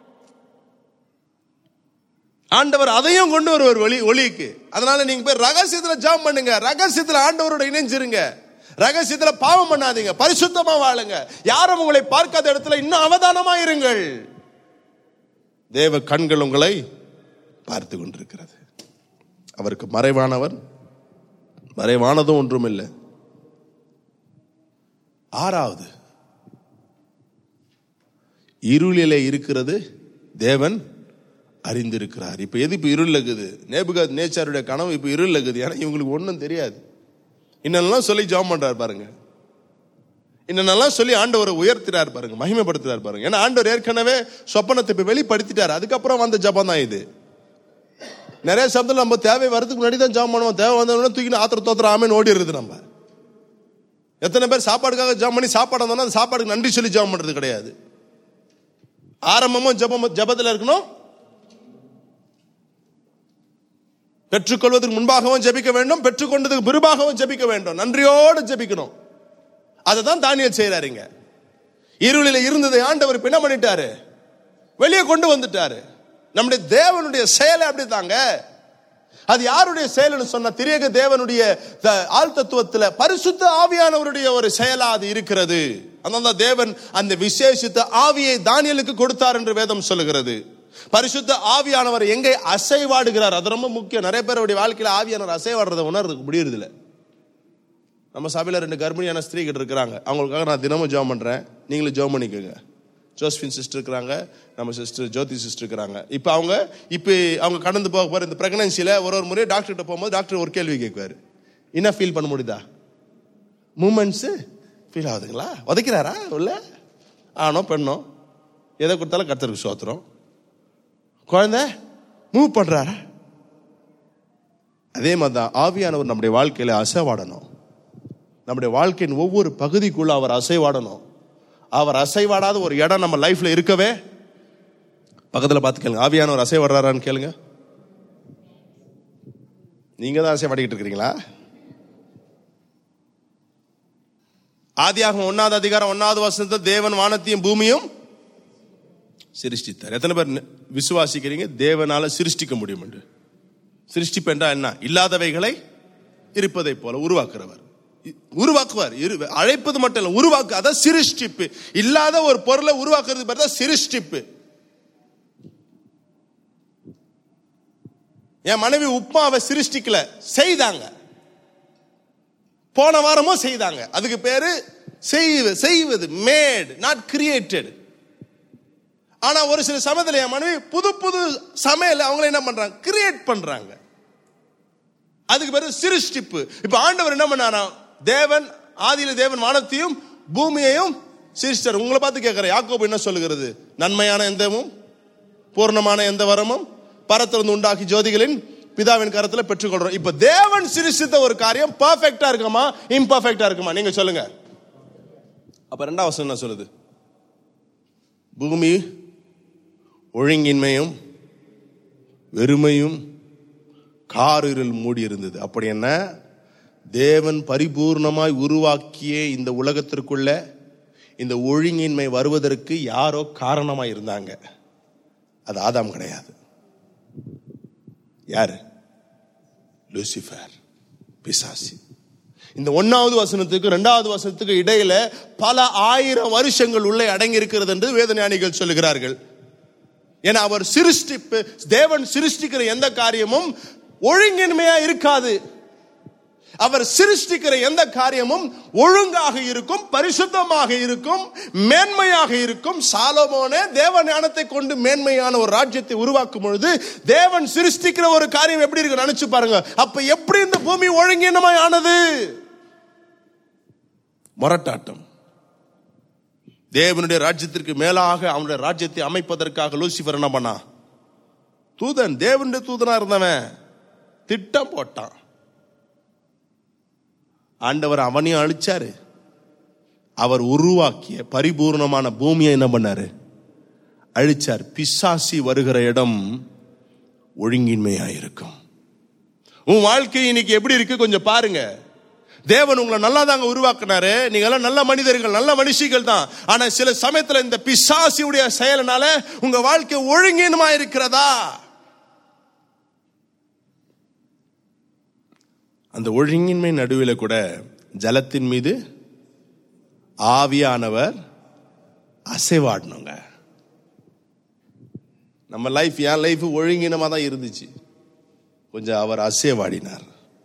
A: ஆண்டவர் அதையும் கொண்டு வருவார் ஒளி ஒளிக்கு அதனால நீங்க போய் ரகசியத்துல ஜாம் பண்ணுங்க ரகசியத்துல ஆண்டவரோட இணைஞ்சிருங்க ரகசியத்துல பாவம் பண்ணாதீங்க பரிசுத்தமா வாழுங்க யாரும் உங்களை பார்க்காத இடத்துல இன்னும் அவதானமா இருங்கள் தேவ கண்கள் உங்களை பார்த்து கொண்டிருக்கிறது அவருக்கு மறைவானவர் மறைவானதும் ஒன்றும் இல்லை ஆறாவது இருளிலே இருக்கிறது தேவன் அறிந்திருக்கிறார் இப்ப எது இப்ப இருள் இருக்குது நேபுகாத் நேச்சாருடைய கனவு இப்ப இருள் இருக்குது ஏன்னா இவங்களுக்கு ஒன்றும் தெரியாது இன்னெல்லாம் சொல்லி ஜாம் பண்றாரு பாருங்க இன்னெல்லாம் சொல்லி ஆண்டவரை உயர்த்தினார் பாருங்க மகிமைப்படுத்துறார் பாருங்க ஏன்னா ஆண்டவர் ஏற்கனவே சொப்பனத்தை இப்ப வெளிப்படுத்திட்டார் அதுக்கப்புறம் வந்த ஜபம் தான் இது நிறைய சப்தம் நம்ம தேவை வரதுக்கு முன்னாடி தான் ஜாம் பண்ணுவோம் தேவை வந்தோம்னா தூக்கி ஆத்திர தோத்திர ஆமேன்னு ஓடிடுறது நம்ம எத்தனை பேர் சாப்பாடுக்காக ஜாம் பண்ணி சாப்பாடு வந்தோம்னா அந்த சாப்பாடுக்கு நன்றி சொல்லி ஜாம் பண்றது கிடையாது ஆரம்பமும் ஜபம் ஜபத்தில் இருக்கணும் பெற்றுக்கொள்வதற்கு முன்பாகவும் ஜெபிக்க வேண்டும் பெற்றுக்கொண்டதுக்கு பிறபாகவும் ஜெபிக்க வேண்டும் நன்றியோடு ஜெபிக்கணும் அதை தான் தானியல் செய்யறாருங்க இருளில் இருந்ததை ஆண்டவர் இப்ப என்ன பண்ணிட்டாரு வெளியே கொண்டு வந்துட்டாரு நம்முடைய தேவனுடைய செயலை அப்படித்தாங்க அது யாருடைய செயல்னு சொன்ன திரியக தேவனுடைய த- ஆள் தத்துவத்துல பரிசுத்த ஆவியானவருடைய ஒரு செயலா அது இருக்கிறது அதனால தேவன் அந்த விசேஷித்த ஆவியை தானியலுக்கு கொடுத்தார் என்று வேதம் சொல்லுகிறது பரிசுத்த ஆவியானவர் எங்கே அசைவாடுகிறார் அது ரொம்ப முக்கியம் நிறைய பேருடைய வாழ்க்கையில ஆவியானவர் அசைவாடுறதை உணர்றதுக்கு முடியறது இல்ல நம்ம சபையில ரெண்டு கர்ப்பிணியான ஸ்திரீகள் இருக்கிறாங்க அவங்களுக்காக நான் தினமும் ஜெபம் பண்றேன் நீங்களும் ஜெபம் பண்ணிக்கோங்க ஜோஸ்பின் சிஸ்டர் இருக்கிறாங்க நம்ம சிஸ்டர் ஜோதி சிஸ்டர் இருக்கிறாங்க இப்போ அவங்க இப்போ அவங்க கடந்து போக போகிற இந்த ப்ரெக்னன்சியில் ஒரு ஒரு முறை டாக்டர்கிட்ட போகும்போது டாக்டர் ஒரு கேள்வி கேட்குவார் என்ன ஃபீல் பண்ண முடியுதா மூமெண்ட்ஸு ஃபீல் ஆகுதுங்களா உதைக்கிறாரா உள்ள ஆணோ பெண்ணோ எதை கொடுத்தாலும் கர்த்தருக்கு சோத்துறோம் குழந்தை மூவ் பண்றாரா அதே மாதிரி தான் ஆவியானவர் நம்முடைய வாழ்க்கையில அசைவாடணும் நம்முடைய வாழ்க்கையின் ஒவ்வொரு பகுதிக்குள்ள அவர் அசைவாடணும் அவர் அசைவாடாத ஒரு இடம் நம்ம லைஃப்ல இருக்கவே பக்கத்துல பார்த்து கேளுங்க ஆவியானவர் அசைவாடுறாரான்னு கேளுங்க நீங்க தான் அசைவாடிக்கிட்டு இருக்கிறீங்களா ஆதியாகம் ஒன்னாவது அதிகாரம் ஒன்னாவது வசனத்தை தேவன் வானத்தையும் பூமியும் சிருஷ்டித்தார் எத்தனை பேர் விசுவாசிக்கிறீங்க தேவனால சிருஷ்டிக்க முடியும் என்று சிருஷ்டிப்பு என்றா என்ன இல்லாதவைகளை இருப்பதை போல உருவாக்குறவர் இ- உருவாக்குவார் இரு- அழைப்பது மட்டும் இல்ல உருவாக்கு அதான் சிருஷ்டிப்பு இல்லாத ஒரு பொருளை உருவாக்குறது பேர் தான் சிருஷ்டிப்பு என் மனைவி உப்மாவை சிருஷ்டிக்கல செய்தாங்க போன வாரமும் செய்தாங்க அதுக்கு பேரு செய்வது செய்வது மேட் நாட் கிரியேட்டட் ஆனா ஒரு சில சமயத்துல என் மனைவி புது புது சமையல் அவங்கள என்ன பண்றாங்க கிரியேட் பண்றாங்க அதுக்கு பேரு சிருஷ்டிப்பு இப்ப ஆண்டவர் என்ன பண்ணாரா தேவன் ஆதியில தேவன் வானத்தையும் பூமியையும் சிருஷ்டர் உங்களை பார்த்து கேட்கிற யாக்கோபு என்ன சொல்லுகிறது நன்மையான எந்தமும் பூர்ணமான எந்த வரமும் பரத்திலிருந்து உண்டாக்கி ஜோதிகளின் பிதாவின் கரத்துல பெற்றுக்கொள்றோம் இப்ப தேவன் சிருஷ்டித்த ஒரு காரியம் பர்ஃபெக்டா இருக்குமா இம்பர்ஃபெக்டா இருக்குமா நீங்க சொல்லுங்க அப்ப ரெண்டாவது வசனம் என்ன சொல்லுது பூமி ஒழுங்கின்மையும் வெறுமையும் காரிருள் மூடி இருந்தது அப்படி என்ன தேவன் பரிபூர்ணமாய் உருவாக்கிய இந்த உலகத்திற்குள்ள இந்த ஒழுங்கின்மை வருவதற்கு யாரோ காரணமாய் இருந்தாங்க அது ஆதாம் கிடையாது யாரு லூசிஃபர் பிசாசி இந்த ஒன்னாவது வசனத்துக்கு ரெண்டாவது வசனத்துக்கு இடையில பல ஆயிரம் வருஷங்கள் உள்ளே அடங்கி இருக்கிறது என்று வேத ஞானிகள் சொல்லுகிறார்கள் ஏன்னா அவர் சிருஷ்டிப்பு தேவன் சிருஷ்டிக்கிற எந்த காரியமும் ஒழுங்கின்மையா இருக்காது அவர் சிருஷ்டிக்கிற எந்த காரியமும் ஒழுங்காக இருக்கும் பரிசுத்தமாக இருக்கும் மேன்மையாக இருக்கும் சாலமோனே தேவ ஞானத்தை கொண்டு மேன்மையான ஒரு ராஜ்யத்தை உருவாக்கும் பொழுது தேவன் சிருஷ்டிக்கிற ஒரு காரியம் எப்படி இருக்கு நினைச்சு பாருங்க அப்ப எப்படி இந்த பூமி ஒழுங்கினமாய் ஆனது மொரட்டாட்டம் தேவனுடைய ராஜ்யத்திற்கு மேலாக அவனுடைய ராஜ்யத்தை அமைப்பதற்காக லூசிபர் என்ன பண்ணான் தூதன் தேவனுடைய தூதனா இருந்தவன் திட்டம் போட்டான் ஆண்டவர் அவனையும் அழிச்சாரு அவர் உருவாக்கிய பரிபூர்ணமான பூமியை என்ன பண்ணாரு அழிச்சார் பிசாசி வருகிற இடம் ஒழுங்கின்மையா இருக்கும் உன் வாழ்க்கை இன்னைக்கு எப்படி இருக்கு கொஞ்சம் பாருங்க தேவன் உங்களை நல்லா தாங்க உருவாக்குனாரு நீங்க எல்லாம் நல்ல மனிதர்கள் நல்ல மனுஷிகள் தான் ஆனா சில சமயத்துல இந்த பிசாசியுடைய செயலினால உங்க வாழ்க்கை ஒழுங்கினமா இருக்கிறதா அந்த ஒழுங்கின்மை நடுவில் கூட ஜலத்தின் மீது ஆவியானவர் அசைவாடணுங்க நம்ம லைஃப் என் லைஃப் ஒழுங்கினமா தான் இருந்துச்சு கொஞ்சம் அவர் அசைவாடினார்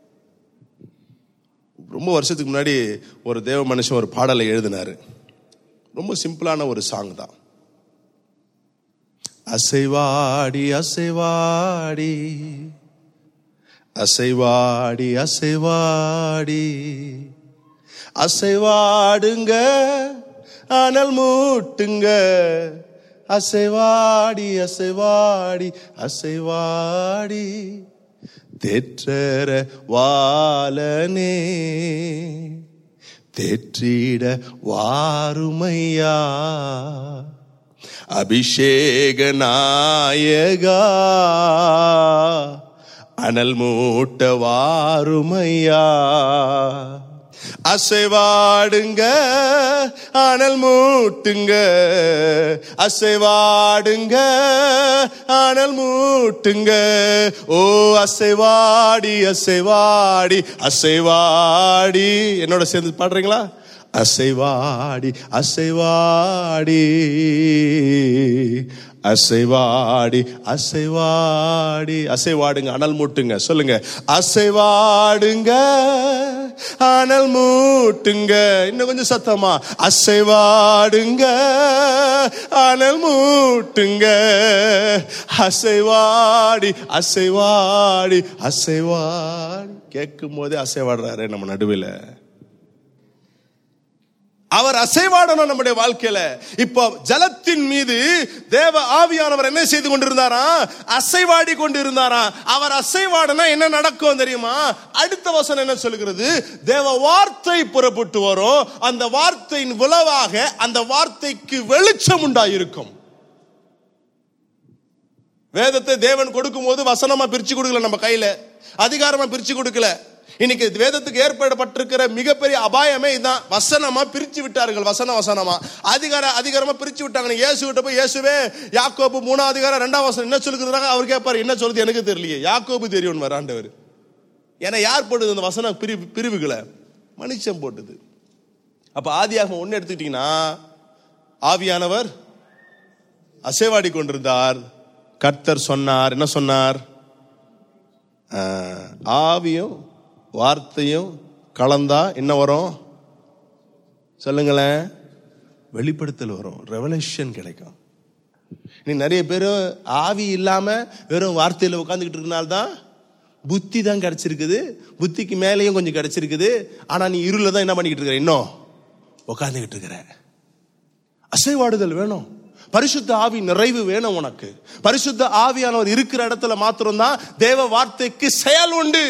A: ரொம்ப வருஷத்துக்கு முன்னாடி ஒரு தேவ மனுஷன் ஒரு பாடலை எழுதினாரு ரொம்ப சிம்பிளான ஒரு சாங் தான் அசைவாடி அசைவாடி அசைவாடி அசைவாடி அசைவாடுங்க அனல் மூட்டுங்க அசைவாடி அசைவாடி அசைவாடி தேற்றர வாலனே தேற்றிட வாருமையா அபிஷேக நாயகா அனல் மூட்ட வாருமையா அசைவாடுங்க அனல் மூட்டுங்க அசைவாடுங்க அனல் மூட்டுங்க ஓ அசைவாடி அசைவாடி அசைவாடி என்னோட சேர்ந்து பாடுறீங்களா அசைவாடி அசைவாடி அசைவாடி அசைவாடி அசைவாடுங்க அனல் மூட்டுங்க சொல்லுங்க அசைவாடுங்க அனல் மூட்டுங்க இன்னும் கொஞ்சம் சத்தமா அசைவாடுங்க அனல் மூட்டுங்க அசைவாடி அசைவாடி அசைவாடி கேட்கும் போதே அசைவாடுறாரு நம்ம நடுவில் அவர் அசைவாடணும் நம்முடைய வாழ்க்கையில இப்போ ஜலத்தின் மீது தேவ ஆவியானவர் என்ன செய்து கொண்டிருந்தாரா அசைவாடி கொண்டு இருந்தாரா அவர் அசைவாடனா என்ன நடக்கும் தெரியுமா அடுத்த வசனம் என்ன சொல்லுகிறது தேவ வார்த்தை புறப்பட்டு வரும் அந்த வார்த்தையின் விளைவாக அந்த வார்த்தைக்கு வெளிச்சம் உண்டாயிருக்கும் வேதத்தை தேவன் கொடுக்கும் போது வசனமா பிரிச்சு கொடுக்கல நம்ம கையில அதிகாரமா பிரிச்சு கொடுக்கல இன்னைக்கு வேதத்துக்கு ஏற்படப்பட்டிருக்கிற மிகப்பெரிய அபாயமே இதுதான் வசனமா பிரிச்சு விட்டார்கள் வசன வசனமா அதிகார அதிகாரமா பிரிச்சு விட்டாங்க இயேசு கிட்ட போய் இயேசுவே யாக்கோபு மூணாம் அதிகாரம் ரெண்டாம் வசனம் என்ன சொல்லுகிறாங்க அவர் கேட்பாரு என்ன சொல்லுது எனக்கு தெரியலையே யாக்கோபு தெரியும் வராண்டவர் ஏன்னா யார் போட்டது அந்த வசன பிரிவு பிரிவுகளை மனுஷன் போட்டது அப்ப ஆதியாகமம் ஒண்ணு எடுத்துக்கிட்டீங்கன்னா ஆவியானவர் அசைவாடி கொண்டிருந்தார் கர்த்தர் சொன்னார் என்ன சொன்னார் ஆஹ், ஆவியும் வார்த்தையும் கலந்தா என்ன வரும் சொல்லுங்களேன் வெளிப்படுத்தல் வரும் ரெவலேஷன் கிடைக்கும் நீ நிறைய பேர் ஆவி இல்லாம வெறும் வார்த்தையில உட்காந்துக்கிட்டு இருக்கனால்தான் புத்தி தான் கிடைச்சிருக்குது புத்திக்கு மேலேயும் கொஞ்சம் கிடைச்சிருக்குது ஆனா நீ இருள தான் என்ன பண்ணிக்கிட்டு இருக்கிற இன்னும் உட்காந்துக்கிட்டு இருக்கிற அசைவாடுதல் வேணும் பரிசுத்த ஆவி நிறைவு வேணும் உனக்கு பரிசுத்த ஆவியானவர் இருக்கிற இடத்துல மாத்திரம்தான் தேவ வார்த்தைக்கு செயல் உண்டு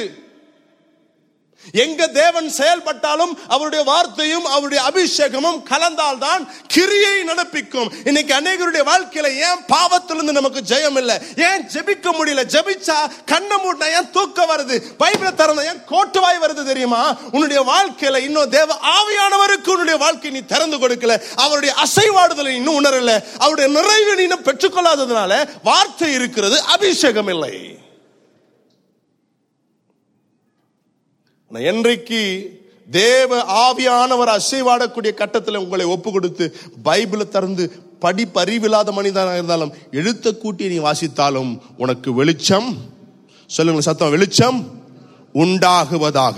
A: எங்க தேவன் செயல்பட்டாலும் அவருடைய வார்த்தையும் அவருடைய அபிஷேகமும் கலந்தால்தான் கிரியை நடப்பிக்கும் இன்னைக்கு அநேகருடைய வாழ்க்கையில ஏன் பாவத்திலிருந்து நமக்கு ஜெயம் இல்லை ஏன் ஜெபிக்க முடியல ஜெபிச்சா கண்ணை மூட்டினா ஏன் தூக்கம் வருது பைபிளை திறந்த ஏன் கோட்டுவாய் வருது தெரியுமா உன்னுடைய வாழ்க்கையில இன்னும் தேவ ஆவியானவருக்கு உன்னுடைய வாழ்க்கை நீ திறந்து கொடுக்கல அவருடைய அசைவாடுதலை இன்னும் உணரல அவருடைய நிறைவை நீ இன்னும் பெற்றுக்கொள்ளாததுனால வார்த்தை இருக்கிறது அபிஷேகம் இல்லை ஆனா, என்றைக்கு தேவ ஆவியானவர் அசைவாடக்கூடிய கட்டத்தில் உங்களை ஒப்பு கொடுத்து பைபிளை திறந்து படிப்பு அறிவில்லாத மனிதனாக இருந்தாலும் எழுத்த கூட்டி நீ வாசித்தாலும் உனக்கு வெளிச்சம் சொல்லுங்க சத்தம் வெளிச்சம் உண்டாகுவதாக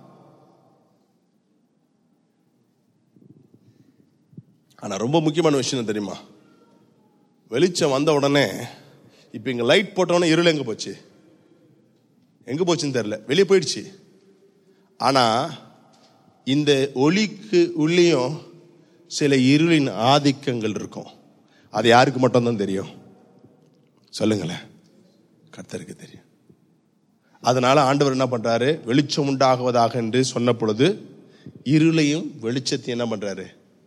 A: ஆனா ரொம்ப முக்கியமான விஷயம் என்ன தெரியுமா வெளிச்சம் வந்த உடனே இப்ப இங்க லைட் போட்ட உடனே இருள் எங்க போச்சு எங்க போச்சுன்னு தெரியல வெளியே போயிடுச்சு ஆனா இந்த ஒளிக்கு உள்ளேயும் சில இருளின் ஆதிக்கங்கள் இருக்கும் அது யாருக்கு மட்டும்தான் தெரியும் சொல்லுங்களேன் கர்த்தருக்கு தெரியும் அதனால ஆண்டவர் என்ன பண்றாரு வெளிச்சம் உண்டாகுவதாக என்று சொன்ன பொழுது இருளையும் வெளிச்சத்தையும் என்ன பண்றாரு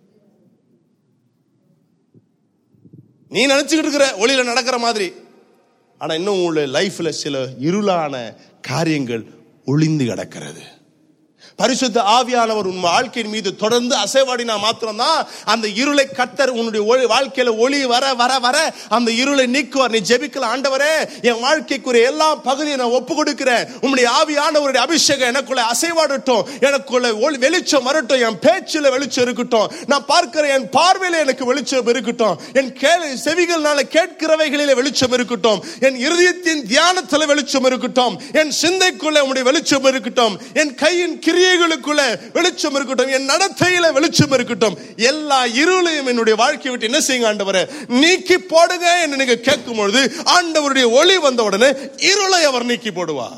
A: நீ நினைச்சுக்கிட்டு இருக்கிற ஒளியில நடக்கிற மாதிரி ஆனா இன்னும் உங்களுடைய லைஃப்ல சில இருளான காரியங்கள் ஒளிந்து கிடக்கிறது பரிசுத்த ஆவியானவர் உன் வாழ்க்கையின் மீது தொடர்ந்து அசைவாடினா மாத்திரம்தான் அந்த இருளை கத்தர் உன்னுடைய ஒளி வாழ்க்கையில ஒளி வர வர வர அந்த இருளை நீக்குவார் நீ ஜெபிக்கல ஆண்டவரே என் வாழ்க்கைக்குரிய எல்லா பகுதியை நான் ஒப்பு கொடுக்கிறேன் உம்முடைய ஆவியானவருடைய அபிஷேகம் எனக்குள்ள அசைவாடட்டும் எனக்குள்ள ஒளி வெளிச்சம் வரட்டும் என் பேச்சில் வெளிச்சம் இருக்கட்டும் நான் பார்க்கிற என் பார்வையில எனக்கு வெளிச்சம் இருக்கட்டும் என் கேள்வி செவிகள்னால கேட்கிறவைகளிலே வெளிச்சம் இருக்கட்டும் என் இருதயத்தின் தியானத்தில் வெளிச்சம் இருக்கட்டும் என் சிந்தைக்குள்ள உம்முடைய வெளிச்சம் இருக்கட்டும் என் கையின் கிரியைகளுக்குள்ள வெளிச்சம் இருக்கட்டும் என் நடத்தையில வெளிச்சம் இருக்கட்டும் எல்லா இருளையும் என்னுடைய வாழ்க்கையை விட்டு என்ன செய்யுங்க ஆண்டவரே நீக்கி போடுங்க என்று நீங்க கேட்கும் பொழுது ஆண்டவருடைய ஒளி வந்த உடனே இருளை அவர் நீக்கி போடுவார்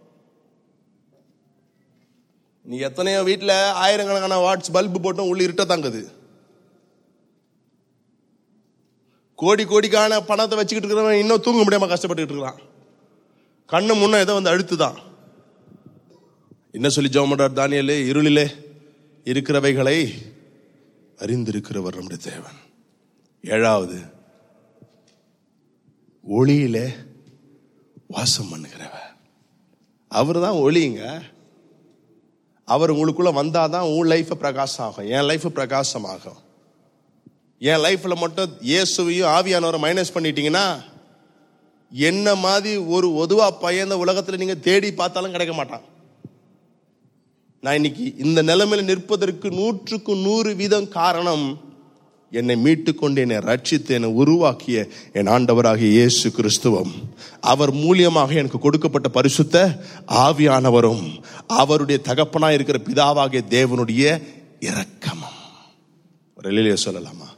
A: நீ எத்தனையோ வீட்டுல ஆயிரக்கணக்கான வாட்ஸ் பல்பு போட்டும் உள்ள இருட்ட தாங்குது கோடி கோடிக்கான பணத்தை வச்சுக்கிட்டு இருக்கிறவன் இன்னும் தூங்க முடியாம கஷ்டப்பட்டுக்கிட்டு இருக்கிறான் கண்ணு முன்ன ஏதோ வந்து அழுத்துதான் என்ன சொல்லி ஜோமடார் தானியலே இருளிலே இருக்கிறவைகளை அறிந்திருக்கிறவர் நம்முடைய தேவன் ஏழாவது ஒளியிலே வாசம் பண்ணுகிறவர் அவர் தான் ஒளிங்க அவர் உங்களுக்குள்ள வந்தாதான் உன் லைஃப் பிரகாசம் ஆகும் என் லைஃப் பிரகாசம் ஆகும் என் லைஃப்ல மட்டும் இயேசுவையும் ஆவியானவரை மைனஸ் பண்ணிட்டீங்கன்னா என்ன மாதிரி ஒரு ஒதுவா பையன் இந்த உலகத்துல நீங்க தேடி பார்த்தாலும் கிடைக்க மாட்டான் நான் இன்னைக்கு இந்த நிலைமையில நிற்பதற்கு நூற்றுக்கு நூறு வீதம் காரணம் என்னை மீட்டு கொண்டு என்னை ரட்சித்து என்னை உருவாக்கிய என் ஆண்டவராகிய இயேசு கிறிஸ்துவம் அவர் மூலியமாக எனக்கு கொடுக்கப்பட்ட பரிசுத்த ஆவியானவரும் அவருடைய தகப்பனா இருக்கிற பிதாவாகிய தேவனுடைய இரக்கமும் ஒரு எளிய சொல்லலாமா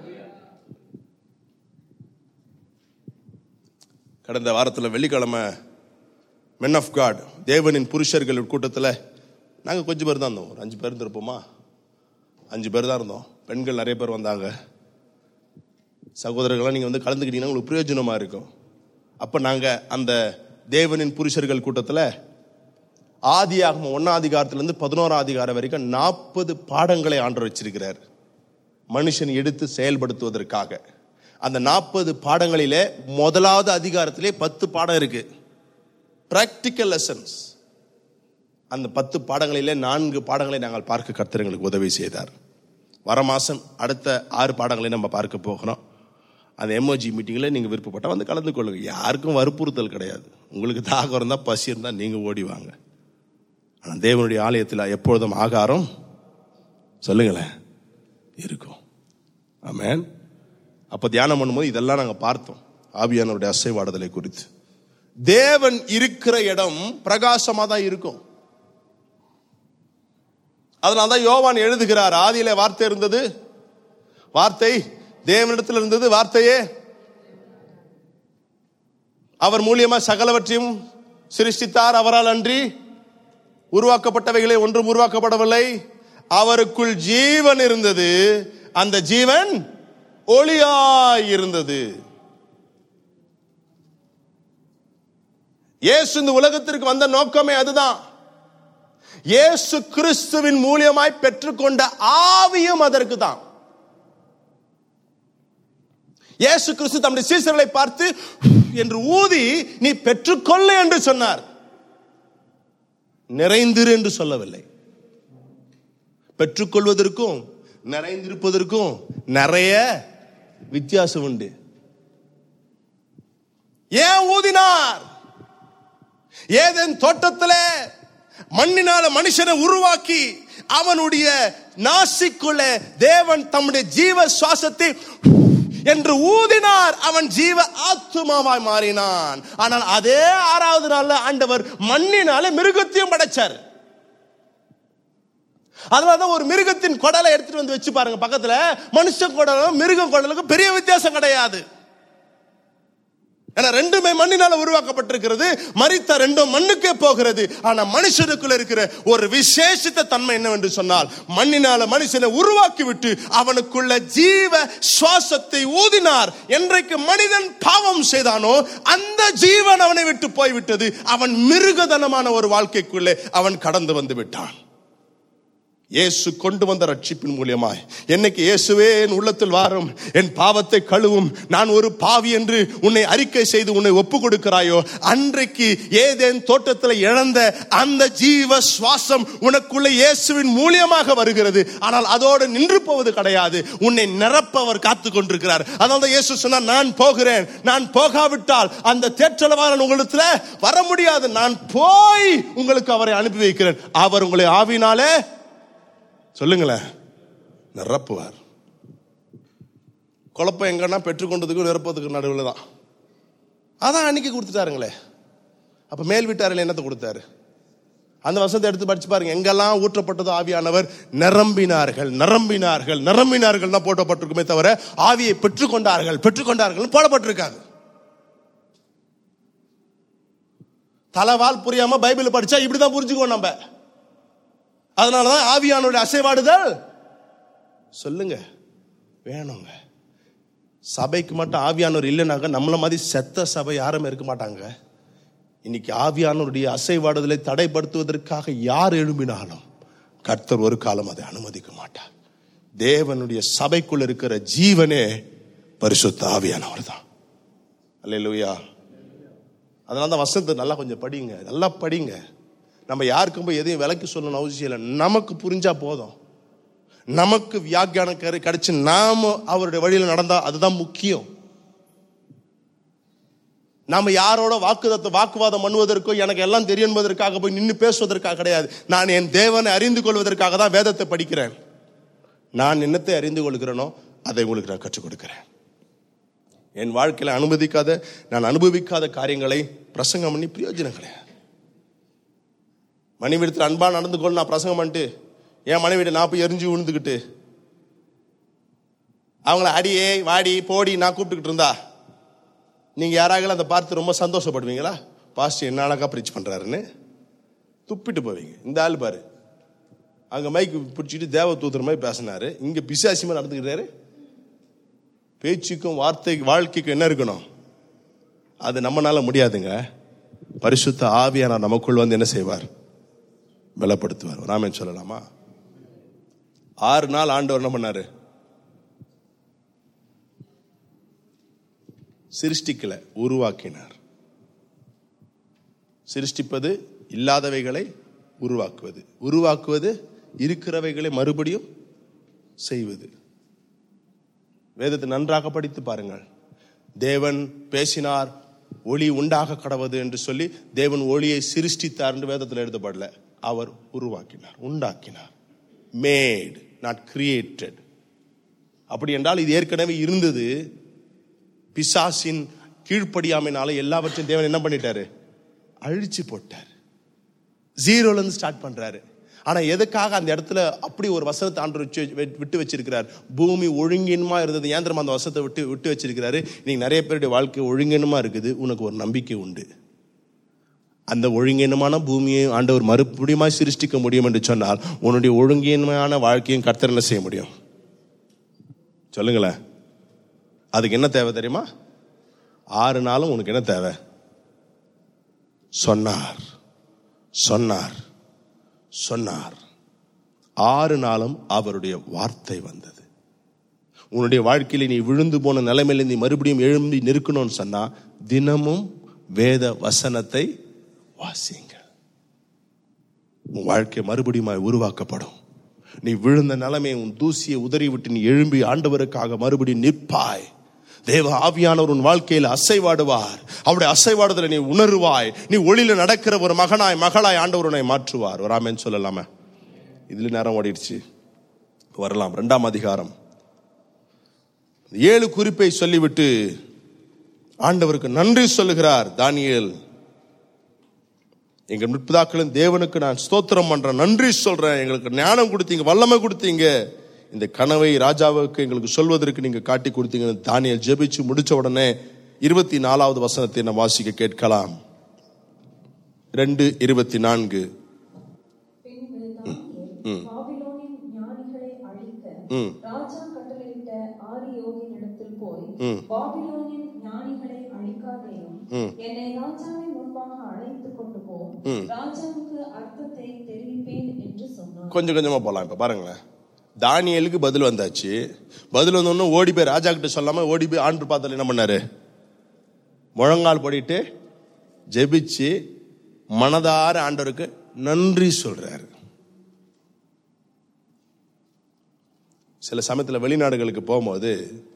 A: கடந்த வாரத்தில் வெள்ளிக்கிழமை மென் ஆஃப் காட் தேவனின் புருஷர்கள் கூட்டத்தில் நாங்கள் கொஞ்சம் பேர் தான் இருந்தோம் ஒரு அஞ்சு பேர் இருந்திருப்போமா அஞ்சு பேர் தான் இருந்தோம் பெண்கள் நிறைய பேர் வந்தாங்க சகோதரர்கள்லாம் நீங்கள் வந்து கலந்துக்கிட்டீங்கன்னா உங்களுக்கு பிரயோஜனமாக இருக்கும் அப்போ நாங்கள் அந்த தேவனின் புருஷர்கள் கூட்டத்தில் ஆதியாகம ஒன்னாம் அதிகாரத்திலிருந்து பதினோராம் அதிகாரம் வரைக்கும் நாற்பது பாடங்களை ஆண்டு வச்சிருக்கிறார் மனுஷன் எடுத்து செயல்படுத்துவதற்காக அந்த நாற்பது பாடங்களிலே முதலாவது அதிகாரத்திலே பத்து பாடம் இருக்கு பிராக்டிக்கல் லெசன்ஸ் அந்த பத்து பாடங்களிலே நான்கு பாடங்களை நாங்கள் பார்க்க கர்த்தர் எங்களுக்கு உதவி செய்தார் வர மாதம் அடுத்த ஆறு பாடங்களை நம்ம பார்க்க போகிறோம் அந்த எம்ஓஜி மீட்டிங்கில் நீங்கள் விருப்பப்பட்டால் வந்து கலந்து கொள்ளுங்க யாருக்கும் வற்புறுத்தல் கிடையாது உங்களுக்கு தாகம் இருந்தால் பசி இருந்தால் நீங்கள் ஓடி வாங்க ஆனால் தேவனுடைய ஆலயத்தில் எப்பொழுதும் ஆகாரம் சொல்லுங்களேன் இருக்கும் ஆமென் அப்போ தியானம் பண்ணும்போது இதெல்லாம் நாங்கள் பார்த்தோம் ஆவியானவருடைய அசைவாடுதலை குறித்து தேவன் இருக்கிற இடம் பிரகாசமாக தான் இருக்கும் அதனால தான் யோவான் எழுதுகிறார் ஆதியிலே வார்த்தை இருந்தது வார்த்தை தேவனிடத்தில் இருந்தது வார்த்தையே அவர் மூலியமா சகலவற்றையும் சிருஷ்டித்தார் அவரால் அன்றி உருவாக்கப்பட்டவைகளே ஒன்றும் உருவாக்கப்படவில்லை அவருக்குள் ஜீவன் இருந்தது அந்த ஜீவன் ஒளியாய் இருந்தது இயேசு இந்த உலகத்திற்கு வந்த நோக்கமே அதுதான் இயேசு கிறிஸ்துவின் மூலியமாய் பெற்றுக்கொண்ட ஆவியும் அதற்கு தான் இயேசு கிறிஸ்து தம்முடைய சீசர்களை பார்த்து என்று ஊதி நீ பெற்றுக்கொள்ள என்று சொன்னார் நிறைந்திரு என்று சொல்லவில்லை பெற்றுக்கொள்வதற்கும் நிறைந்திருப்பதற்கும் நிறைய வித்தியாசம் உண்டு ஏன் ஊதினார் ஏதேன் தோட்டத்திலே மண்ணினால மனுஷனை உருவாக்கி அவனுடைய நாசிக்குள்ள தேவன் தம்முடைய ஜீவ சுவாசத்தை என்று ஊதினார் அவன் ஜீவ ஆத்துமாவாய் மாறினான் ஆனால் அதே ஆறாவது நாள்ல ஆண்டவர் மண்ணினால மிருகத்தையும் படைச்சார் அதனாலதான் ஒரு மிருகத்தின் குடலை எடுத்துட்டு வந்து வச்சு பாருங்க பக்கத்துல மனுஷன் குடலும் மிருகம் குடலுக்கும் பெரிய வித்தியாசம் கிடையாது ஏன்னா ரெண்டுமே மண்ணினால உருவாக்கப்பட்டிருக்கிறது மரித்த ரெண்டும் மண்ணுக்கே போகிறது ஆனா மனுஷனுக்குள்ள இருக்கிற ஒரு விசேஷித்த தன்மை என்னவென்று சொன்னால் மண்ணினால மனுஷனை உருவாக்கி விட்டு அவனுக்குள்ள ஜீவ சுவாசத்தை ஊதினார் என்றைக்கு மனிதன் பாவம் செய்தானோ அந்த ஜீவன் அவனை விட்டு போய்விட்டது அவன் மிருகதனமான ஒரு வாழ்க்கைக்குள்ளே அவன் கடந்து வந்து விட்டான் இயேசு கொண்டு வந்த ரட்சிப்பின் மூலியமாய் என்னைக்கு இயேசுவே என் உள்ளத்தில் வாரும் என் பாவத்தை கழுவும் நான் ஒரு பாவி என்று உன்னை அறிக்கை செய்து உன்னை ஒப்பு கொடுக்கிறாயோ அன்றைக்கு ஏதேன் தோட்டத்தில் இழந்த அந்த ஜீவ சுவாசம் உனக்குள்ள இயேசுவின் மூலியமாக வருகிறது ஆனால் அதோடு நின்று போவது கிடையாது உன்னை நிரப்பவர் காத்து கொண்டிருக்கிறார் அதனால தான் இயேசு சொன்னார் நான் போகிறேன் நான் போகாவிட்டால் அந்த தேற்றளவாளன் உங்களிடத்துல வர முடியாது நான் போய் உங்களுக்கு அவரை அனுப்பி வைக்கிறேன் அவர் உங்களை ஆவினாலே சொல்லுங்களேன் நிரப்புவார் குழப்பம் எங்கன்னா பெற்றுக்கொண்டதுக்கும் நிரப்பதுக்கும் நடுவில் தான் அதான் அன்னைக்கு கொடுத்துட்டாருங்களே அப்ப மேல் வீட்டாரில் என்னத்தை கொடுத்தாரு அந்த வசனத்தை எடுத்து படிச்சு பாருங்க எங்கெல்லாம் ஊற்றப்பட்டதோ ஆவியானவர் நிரம்பினார்கள் நிரம்பினார்கள் நிரம்பினார்கள் தான் போட்டப்பட்டிருக்குமே தவிர ஆவியை பெற்றுக்கொண்டார்கள் பெற்றுக்கொண்டார்கள் போடப்பட்டிருக்காது தலைவால் புரியாம பைபிள் படிச்சா இப்படிதான் புரிஞ்சுக்குவோம் நம்ம அதனாலதான் ஆவியானுடைய அசைவாடுதல் சொல்லுங்க வேணுங்க சபைக்கு மட்டும் ஆவியானவர் இல்லைனாக்க நம்மள மாதிரி செத்த சபை யாருமே இருக்க மாட்டாங்க இன்னைக்கு ஆவியானவருடைய அசைவாடுதலை தடைப்படுத்துவதற்காக யார் எழும்பினாலும் கர்த்தர் ஒரு காலம் அதை அனுமதிக்க மாட்டார் தேவனுடைய சபைக்குள் இருக்கிற ஜீவனே பரிசுத்த ஆவியானவர் தான் அல்லேலூயா அதனால தான் வசனத்தை நல்லா கொஞ்சம் படிங்க நல்லா படிங்க நம்ம யாருக்கும் போய் எதையும் விலைக்கு சொல்லணும் அவசியம் இல்லை நமக்கு புரிஞ்சா போதும் நமக்கு வியாக்கியானம் கரு கிடைச்சு நாம அவருடைய வழியில் நடந்தா அதுதான் முக்கியம் நாம யாரோட வாக்குதத்தை வாக்குவாதம் பண்ணுவதற்கோ எனக்கு எல்லாம் தெரியும் என்பதற்காக போய் நின்று பேசுவதற்காக கிடையாது நான் என் தேவனை அறிந்து கொள்வதற்காக தான் வேதத்தை படிக்கிறேன் நான் என்னத்தை அறிந்து கொள்கிறேனோ அதை உங்களுக்கு நான் கற்றுக் கொடுக்கிறேன் என் வாழ்க்கையில அனுமதிக்காத நான் அனுபவிக்காத காரியங்களை பிரசங்கம் பண்ணி பிரயோஜனம் கிடையாது மனைவிடத்தில் அன்பா நடந்து கொண்டு நான் பிரசங்கம் பண்ணிட்டு என் மனைவிட நான் போய் எரிஞ்சு விழுந்துக்கிட்டு அவங்கள அடியே வாடி போடி நான் கூப்பிட்டுக்கிட்டு இருந்தா நீங்க யாராவது அதை பார்த்து ரொம்ப சந்தோஷப்படுவீங்களா பாஸ்ட் என்ன அழகா ப்ரீச் பண்றாருன்னு துப்பிட்டு போவீங்க இந்த ஆள் பாரு அங்க மைக்கு பிடிச்சிட்டு தேவ தூத்துற மாதிரி பேசினாரு இங்க பிசாசியமா நடந்துக்கிறாரு பேச்சுக்கும் வார்த்தைக்கு வாழ்க்கைக்கும் என்ன இருக்கணும் அது நம்மனால முடியாதுங்க பரிசுத்த ஆவியானவர் நமக்குள் வந்து என்ன செய்வார் பலப்படுத்துவார் ராமன் சொல்லலாமா ஆறு நாள் ஆண்டவர் என்ன பண்ணாரு சிருஷ்டிக்கல உருவாக்கினார் சிருஷ்டிப்பது இல்லாதவைகளை உருவாக்குவது உருவாக்குவது இருக்கிறவைகளை மறுபடியும் செய்வது வேதத்தை நன்றாக படித்து பாருங்கள் தேவன் பேசினார் ஒளி உண்டாக கடவது என்று சொல்லி தேவன் ஒளியை சிருஷ்டித்தார் என்று வேதத்தில் எழுதப்படல அவர் உருவாக்கினார் உண்டாக்கினார் மேட் நாட் கிரியேட்டட் அப்படி என்றால் இது ஏற்கனவே இருந்தது பிசாசின் கீழ்ப்படியாமைனால எல்லாவற்றையும் தேவன் என்ன பண்ணிட்டாரு அழிச்சு போட்டார் ஜீரோல இருந்து ஸ்டார்ட் பண்றாரு ஆனா எதுக்காக அந்த இடத்துல அப்படி ஒரு வசனத்தை ஆண்டு விட்டு வச்சிருக்கிறார் பூமி ஒழுங்கினமா இருந்தது ஏன் தெரியுமா அந்த வசனத்தை விட்டு விட்டு வச்சிருக்கிறாரு இன்னைக்கு நிறைய பேருடைய வாழ்க்கை ஒழுங்கினமா இருக்குது உனக்கு ஒரு நம்பிக்கை உண்டு அந்த ஒழுங்கீனமான பூமியை ஆண்டவர் மறுபடியுமாய் சிருஷ்டிக்க முடியும் என்று சொன்னால் உன்னுடைய ஒழுங்கீனமான வாழ்க்கையும் கர்த்தர் என்ன செய்ய முடியும் சொல்லுங்களேன் அதுக்கு என்ன தேவை தெரியுமா ஆறு நாளும் உனக்கு என்ன தேவை சொன்னார் சொன்னார் சொன்னார் ஆறு நாளும் அவருடைய வார்த்தை வந்தது உன்னுடைய வாழ்க்கையில நீ விழுந்து போன நிலைமையில நீ மறுபடியும் எழும்பி நிற்கணும்னு சொன்னா தினமும் வேத வசனத்தை வாசிங்க உன் வாழ்க்கை மறுபடியும் உருவாக்கப்படும் நீ விழுந்த நிலைமையை உன் தூசியை உதறி விட்டு நீ எழும்பி ஆண்டவருக்காக மறுபடியும் நிற்பாய் தேவ ஆவியானவர் உன் வாழ்க்கையில் அசைவாடுவார் அவருடைய அசைவாடுதலை நீ உணர்வாய் நீ ஒளியில நடக்கிற ஒரு மகனாய் மகளாய் ஆண்டவர் உன்னை மாற்றுவார் வராமன்னு சொல்லலாமே இதுல நேரம் ஓடிடுச்சு வரலாம் ரெண்டாம் அதிகாரம் ஏழு குறிப்பை சொல்லிவிட்டு ஆண்டவருக்கு நன்றி சொல்லுகிறார் தானியேல் எங்க முற்பதாக்களின் தேவனுக்கு நான் ஸ்தோத்திரம் பண்றேன் நன்றி சொல்றேன் எங்களுக்கு ஞானம் கொடுத்தீங்க வல்லமை கொடுத்தீங்க இந்த கனவை ராஜாவுக்கு எங்களுக்கு சொல்வதற்கு நீங்க காட்டி கொடுத்தீங்க தானியல் ஜெபிச்சு முடிச்ச உடனே இருபத்தி நாலாவது வசனத்தை நம்ம வாசிக்க கேட்கலாம் ரெண்டு இருபத்தி நான்கு
B: பின்பு தானியேல் பாபிலோனின் ஞானிகளை அழிக்க ராஜா கட்டளையிட்ட ஆரியோகினிடத்தில் போய் பாபிலோனின் ஞானிகளை அழிக்காதேயும் என்னை ராஜாவின் முன்பாக அழைத்துக் கொண்டு போ ராஜாவுக்கு அர்த்தத்தை தெரிவிப்பேன் என்று சொன்னார்
A: கொஞ்சம் கொஞ்சமா போலாம் இப்ப பாருங்களேன் தானியலுக்கு பதில் வந்தாச்சு பதில் வந்தோன்னு ஓடி போய் ராஜா கிட்ட சொல்லாம ஓடி போய் ஆண்டு பாத்திரம் என்ன பண்ணாரு முழங்கால் போடிட்டு ஜெபிச்சு மனதார ஆண்டவருக்கு நன்றி சொல்றாரு சில சமயத்துல வெளிநாடுகளுக்கு போகும்போது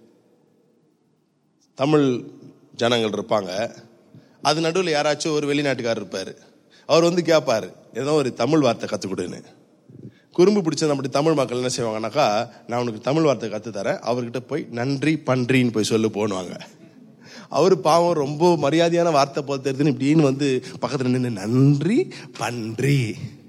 A: தமிழ் ஜனங்கள் இருப்பாங்க அது நடுவில் யாராச்சும் ஒரு வெளிநாட்டுக்காரர் இருப்பார் அவர் வந்து கேட்பாரு ஏதோ ஒரு தமிழ் வார்த்தை கற்றுக் கொடுன்னு குறும்பு பிடிச்ச அப்படி தமிழ் மக்கள் என்ன செய்வாங்கன்னாக்கா நான் உனக்கு தமிழ் வார்த்தை கற்று தரேன் அவர்கிட்ட போய் நன்றி பன்றின்னு போய் சொல்லு போனுவாங்க அவர் பாவம் ரொம்ப மரியாதையான வார்த்தை போல் தெரியுதுன்னு இப்படின்னு வந்து பக்கத்தில் நின்று நன்றி பன்றி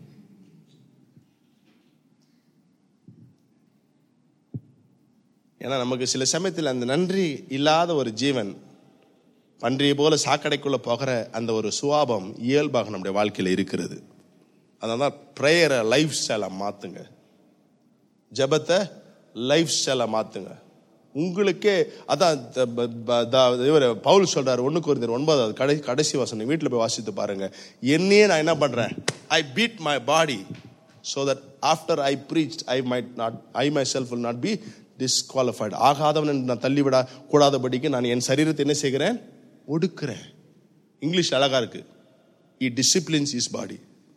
A: ஏன்னா நமக்கு சில சமயத்தில் அந்த நன்றி இல்லாத ஒரு ஜீவன் பன்றியை போல சாக்கடைக்குள்ள போகிற அந்த ஒரு சுவாபம் இயல்பாக நம்முடைய வாழ்க்கையில் இருக்கிறது அதனால தான் ப்ரேயரை லைஃப் ஸ்டைலை மாத்துங்க ஜெபத்தை லைஃப் ஸ்டைலை மாத்துங்க உங்களுக்கே அதான் த- ப- ப- தா- இவர் பவுல் சொல்றாரு ஒண்ணு குறைந்தர் ஒன்பதாவது கடை கடைசி வசனம் வீட்டில் போய் வாசித்து பாருங்க என்னையே நான் என்ன பண்றேன் I beat my body so that after I preached I might not I myself will not be disqualified ஆகாதவன் என்று நான் தள்ளிவிட கூடாதபடிக்கு நான் என் சரீரத்தை என்ன செய்கிறேன் ஒடுக்கிறேன் இங்கிலீஷ் அழகா இருக்கு இ டிசிப்ளின்ஸ் இஸ் பாடி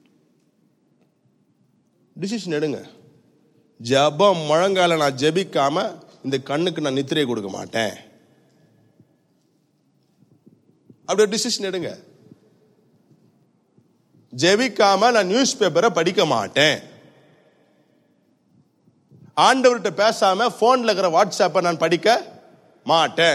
A: டிசிஷன் எடுங்க ஜெபம் முழங்கால நான் ஜெபிக்காம இந்த கண்ணுக்கு நான் நித்திரையை கொடுக்க மாட்டேன் அப்படி டிசிஷன் எடுங்க ஜெபிக்காம நான் நியூஸ் பேப்பரை படிக்க மாட்டேன் ஆண்டவர்கிட்ட பேசாம போன்ல இருக்கிற வாட்ஸ்அப்பை நான் படிக்க மாட்டேன்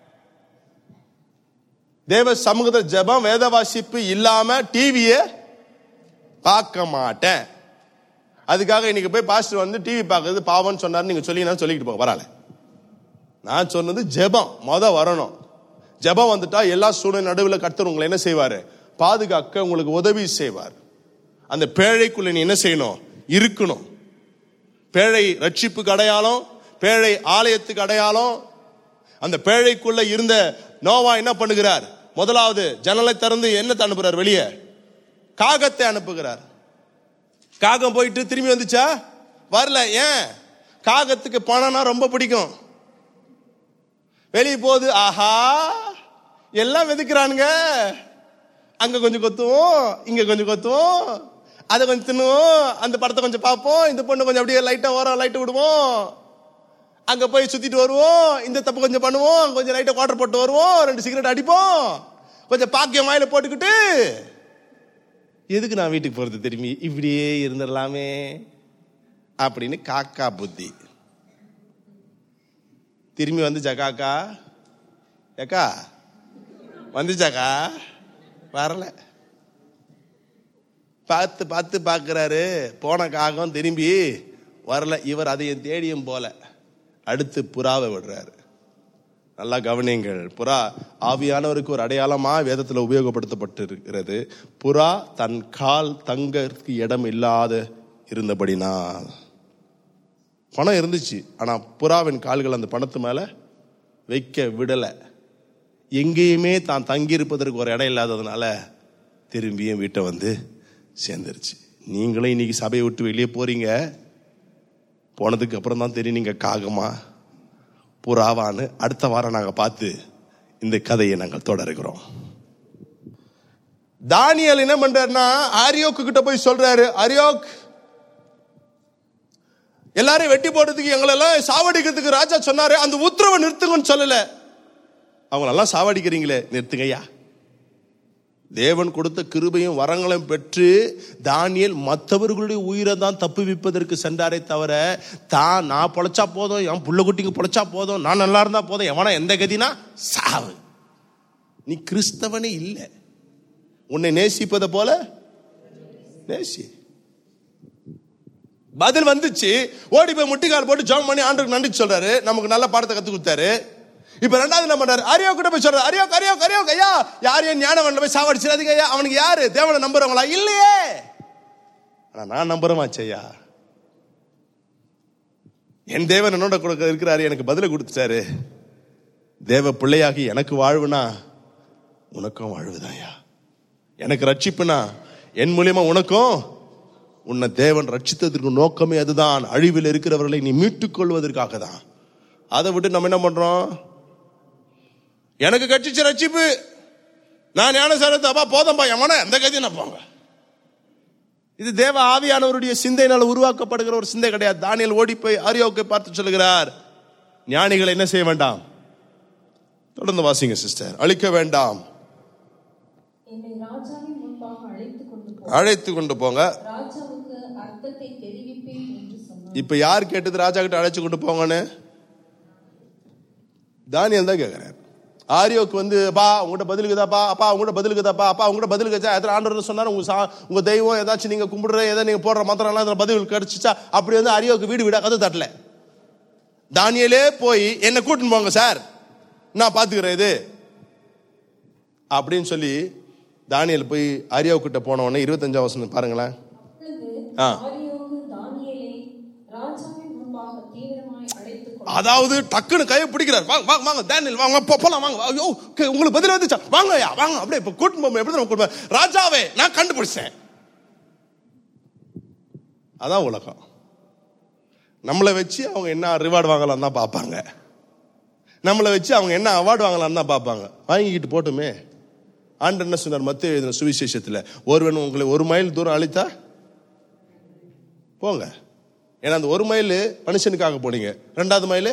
A: தேவ சமூகத ஜெபம் வேத வாசிப்பு இல்லாம டிவியை பார்க்க மாட்டேன் அதுக்காக இன்னைக்கு போய் பாஸ்டர் வந்து டிவி பார்க்கறது பாவம்னு சொன்னாரு நீங்க சொல்லி நான் சொல்லிக்கிட்டு போக வரல நான் சொன்னது ஜெபம் மொத வரணும் ஜெபம் வந்துட்டா எல்லா சூழ்நிலை நடுவில் கர்த்தர் உங்களை என்ன செய்வாரு பாதுகாக்க உங்களுக்கு உதவி செய்வார் அந்த பேழைக்குள்ள நீ என்ன செய்யணும் இருக்கணும் பேழை ரட்சிப்புக்கு அடையாளம் பேழை ஆலயத்துக்கு அடையாளம் அந்த பேழைக்குள்ள இருந்த நோவா என்ன பண்ணுகிறார் முதலாவது ஜன்னலை திறந்து என்ன அனுப்புறார் வெளியே காகத்தை அனுப்புகிறார் காகம் போயிட்டு திரும்பி வந்துச்சா வரல ஏன் காகத்துக்கு பணம்னா ரொம்ப பிடிக்கும் வெளியே போகுது ஆஹா எல்லாம் வெதுக்குறானுங்க அங்க கொஞ்சம் கொத்துவோம் இங்க கொஞ்சம் கொத்துவோம் அதை கொஞ்சம் தின்னுவோம் அந்த படத்தை கொஞ்சம் பார்ப்போம் இந்த பொண்ணு கொஞ்சம் அப்படியே லைட்டா ஓரம் லைட்டு விடுவோம் அங்க போய் சுத்திட்டு வருவோம் இந்த தப்பு கொஞ்சம் பண்ணுவோம் கொஞ்சம் லைட்டா குவார்டர் போட்டு வருவோம் ரெண்டு சிகரெட் அடிப்போம் கொஞ்சம் பாக்கியம் வாயில போட்டுக்கிட்டு எதுக்கு நான் வீட்டுக்கு போறது திரும்பி இப்படியே இருந்துடலாமே அப்படின்னு காக்கா புத்தி திரும்பி வந்துச்சா காக்கா ஏக்கா வந்துச்சாக்கா வரல பார்த்து பார்த்து பார்க்கறாரு போன காகம் திரும்பி வரல இவர் அதையும் தேடியும் போல அடுத்து புறாவை விடுறாரு நல்லா கவனியுங்கள் புறா ஆவியானவருக்கு ஒரு அடையாளமா வேதத்தில் உபயோகப்படுத்தப்பட்டு இருக்கிறது புறா தன் கால் தங்கறதுக்கு இடம் இல்லாத இருந்தபடினால் பணம் இருந்துச்சு ஆனா புறாவின் கால்கள் அந்த பணத்து மேல வைக்க விடல எங்கேயுமே தான் தங்கியிருப்பதற்கு ஒரு இடம் இல்லாததுனால திரும்பியும் வீட்டை வந்து சேர்ந்துருச்சு நீங்களும் இன்னைக்கு சபையை விட்டு வெளியே போறீங்க போனதுக்கு அப்புறம் தான் தெரியும் நீங்க காகமா புறாவான்னு அடுத்த வாரம் நாங்க பார்த்து இந்த கதையை நாங்கள் தொடருகிறோம் தானியல் என்ன பண்றாருன்னா ஆரியோக்கு கிட்ட போய் சொல்றாரு அரியோக் எல்லாரையும் வெட்டி போடுறதுக்கு எங்களெல்லாம் சாவடிக்கிறதுக்கு ராஜா சொன்னாரு அந்த உத்தரவை நிறுத்துங்கன்னு சொல்லல அவங்களெல்லாம் சாவடிக்கிறீங்களே நிறுத்துங்கய்யா தேவன் கொடுத்த கிருபையும் வரங்களும் பெற்று தானியல் மற்றவர்களுடைய உயிரை தான் தப்புவிப்பதற்கு சென்றாரே தவிர தான் நான் பொழைச்சா போதும் என் புள்ள குட்டிங்க பொழைச்சா போதும் நான் நல்லா இருந்தா போதும் எவனா எந்த கதினா சாவு நீ கிறிஸ்தவனே இல்லை உன்னை நேசிப்பதை போல நேசி பதில் வந்துச்சு ஓடி போய் முட்டிக்கால் போட்டு ஜாம் பண்ணி ஆண்டுக்கு நன்றி சொல்றாரு நமக்கு நல்ல பாடத்தை கத்து கொடுத்தாரு இப்ப ரெண்டாவது என்ன பண்றாரு அரியோ கிட்ட போய் சொல்றாரு அரியோ அரியோ அரியோ ஐயா யாரையும் ஞானவன்ல போய் சாவடிச்சிடாதீங்க ஐயா அவனுக்கு யாரு தேவனை நம்புறவங்களா இல்லையே ஆனா நான் நம்புறேன் ஐயா என் தேவன் என்னோட கொடுக்க இருக்கிறாரு எனக்கு பதில கொடுத்துட்டாரு தேவ பிள்ளையாகி எனக்கு வாழ்வுனா உனக்கும் வாழ்வுதான்யா எனக்கு ரட்சிப்புனா என் மூலியமா உனக்கும் உன்னை தேவன் ரட்சித்ததற்கு நோக்கமே அதுதான் அழிவில் இருக்கிறவர்களை நீ மீட்டுக் கொள்வதற்காக தான் அதை விட்டு நம்ம என்ன பண்றோம் எனக்கு கட்சிச்ச ரட்சிப்பு நான் ஞானசாரத்தை அப்பா போதம்பா எவன எந்த கதையும் நான் போங்க இது தேவ ஆவியானவருடைய சிந்தையினால் உருவாக்கப்படுகிற ஒரு சிந்தை கிடையாது தானியல் ஓடி போய் ஆரியோவுக்கு பார்த்து சொல்லுகிறார் ஞானிகளை என்ன செய்ய வேண்டாம் தொடர்ந்து வாசிங்க சிஸ்டர் அழிக்க வேண்டாம்
B: என்னை ராஜாவின் முன்பாக அழைத்துக் கொண்டு போ
A: அழைத்து கொண்டு போங்க
B: ராஜாவுக்கு அர்த்தத்தை தெரிவிப்பேன் என்று சொன்னார்
A: இப்ப யார் கேட்டது ராஜா கிட்ட அழைச்சு கொண்டு போங்கன்னு தானியல் தான் கேட்கிறார் ஆரியோக்கு வந்து பா உங்கள்கிட்ட பதிலுக்குதாப்பா அப்பா உங்கள்கிட்ட பதிலுக்குதாப்பா அப்பா உங்கள்கிட்ட பதில் கிடைச்சா எத்தனை ஆண்டவர் சொன்னார் உங்க சா உங்க தெய்வம் ஏதாச்சும் நீங்க கும்பிடுற ஏதோ நீங்க போடுற மந்திரம் எல்லாம் இதுல பதில் கிடைச்சிச்சா அப்படி வந்து ஆரியோக்கு வீடு வீடா கதை தட்டல தானியலே போய் என்ன கூட்டின்னு போங்க சார் நான் பாத்துக்கிறேன் இது அப்படின்னு சொல்லி தானியல் போய் ஆரியாவு கிட்ட போன உடனே இருபத்தஞ்சாம் வசனம் பாருங்களேன்
B: அப்பொழுது
A: ஆ.
B: ஆரியோகு தானியேலை ராஜாவின் முன்பாக தீவிரமாய் அழைத்துக் கொண்டு
A: அதாவது டக்குன்னு கையை பிடிக்கிறார் வாங்க வாங்க வாங்க டேனியல் வாங்க போ- போலாம் வாங்க ஐயோ க- உங்களுக்கு பதில் வந்துச்சா வாங்க ஐயா வாங்க அப்படியே இப்ப கூட்டிட்டு போகும் எப்படி நம்ம கூட்டு ராஜாவே நான் கண்டுபிடிச்சேன் அதான் உலகம் நம்மளை வச்சு அவங்க என்ன ரிவார்டு வாங்கலாம் தான் பார்ப்பாங்க நம்மளை வச்சு அவங்க என்ன அவார்டு வாங்கலாம் தான் பார்ப்பாங்க வாங்கிக்கிட்டு போட்டுமே ஆண்டு என்ன சொன்னார் மத்திய எழுதின சுவிசேஷத்துல ஒருவன் உங்களை ஒரு மைல் தூரம் அழைத்தா போங்க ஏன்னா அந்த ஒரு மைல் மனுஷனுக்காக போனீங்க ரெண்டாவது மைல்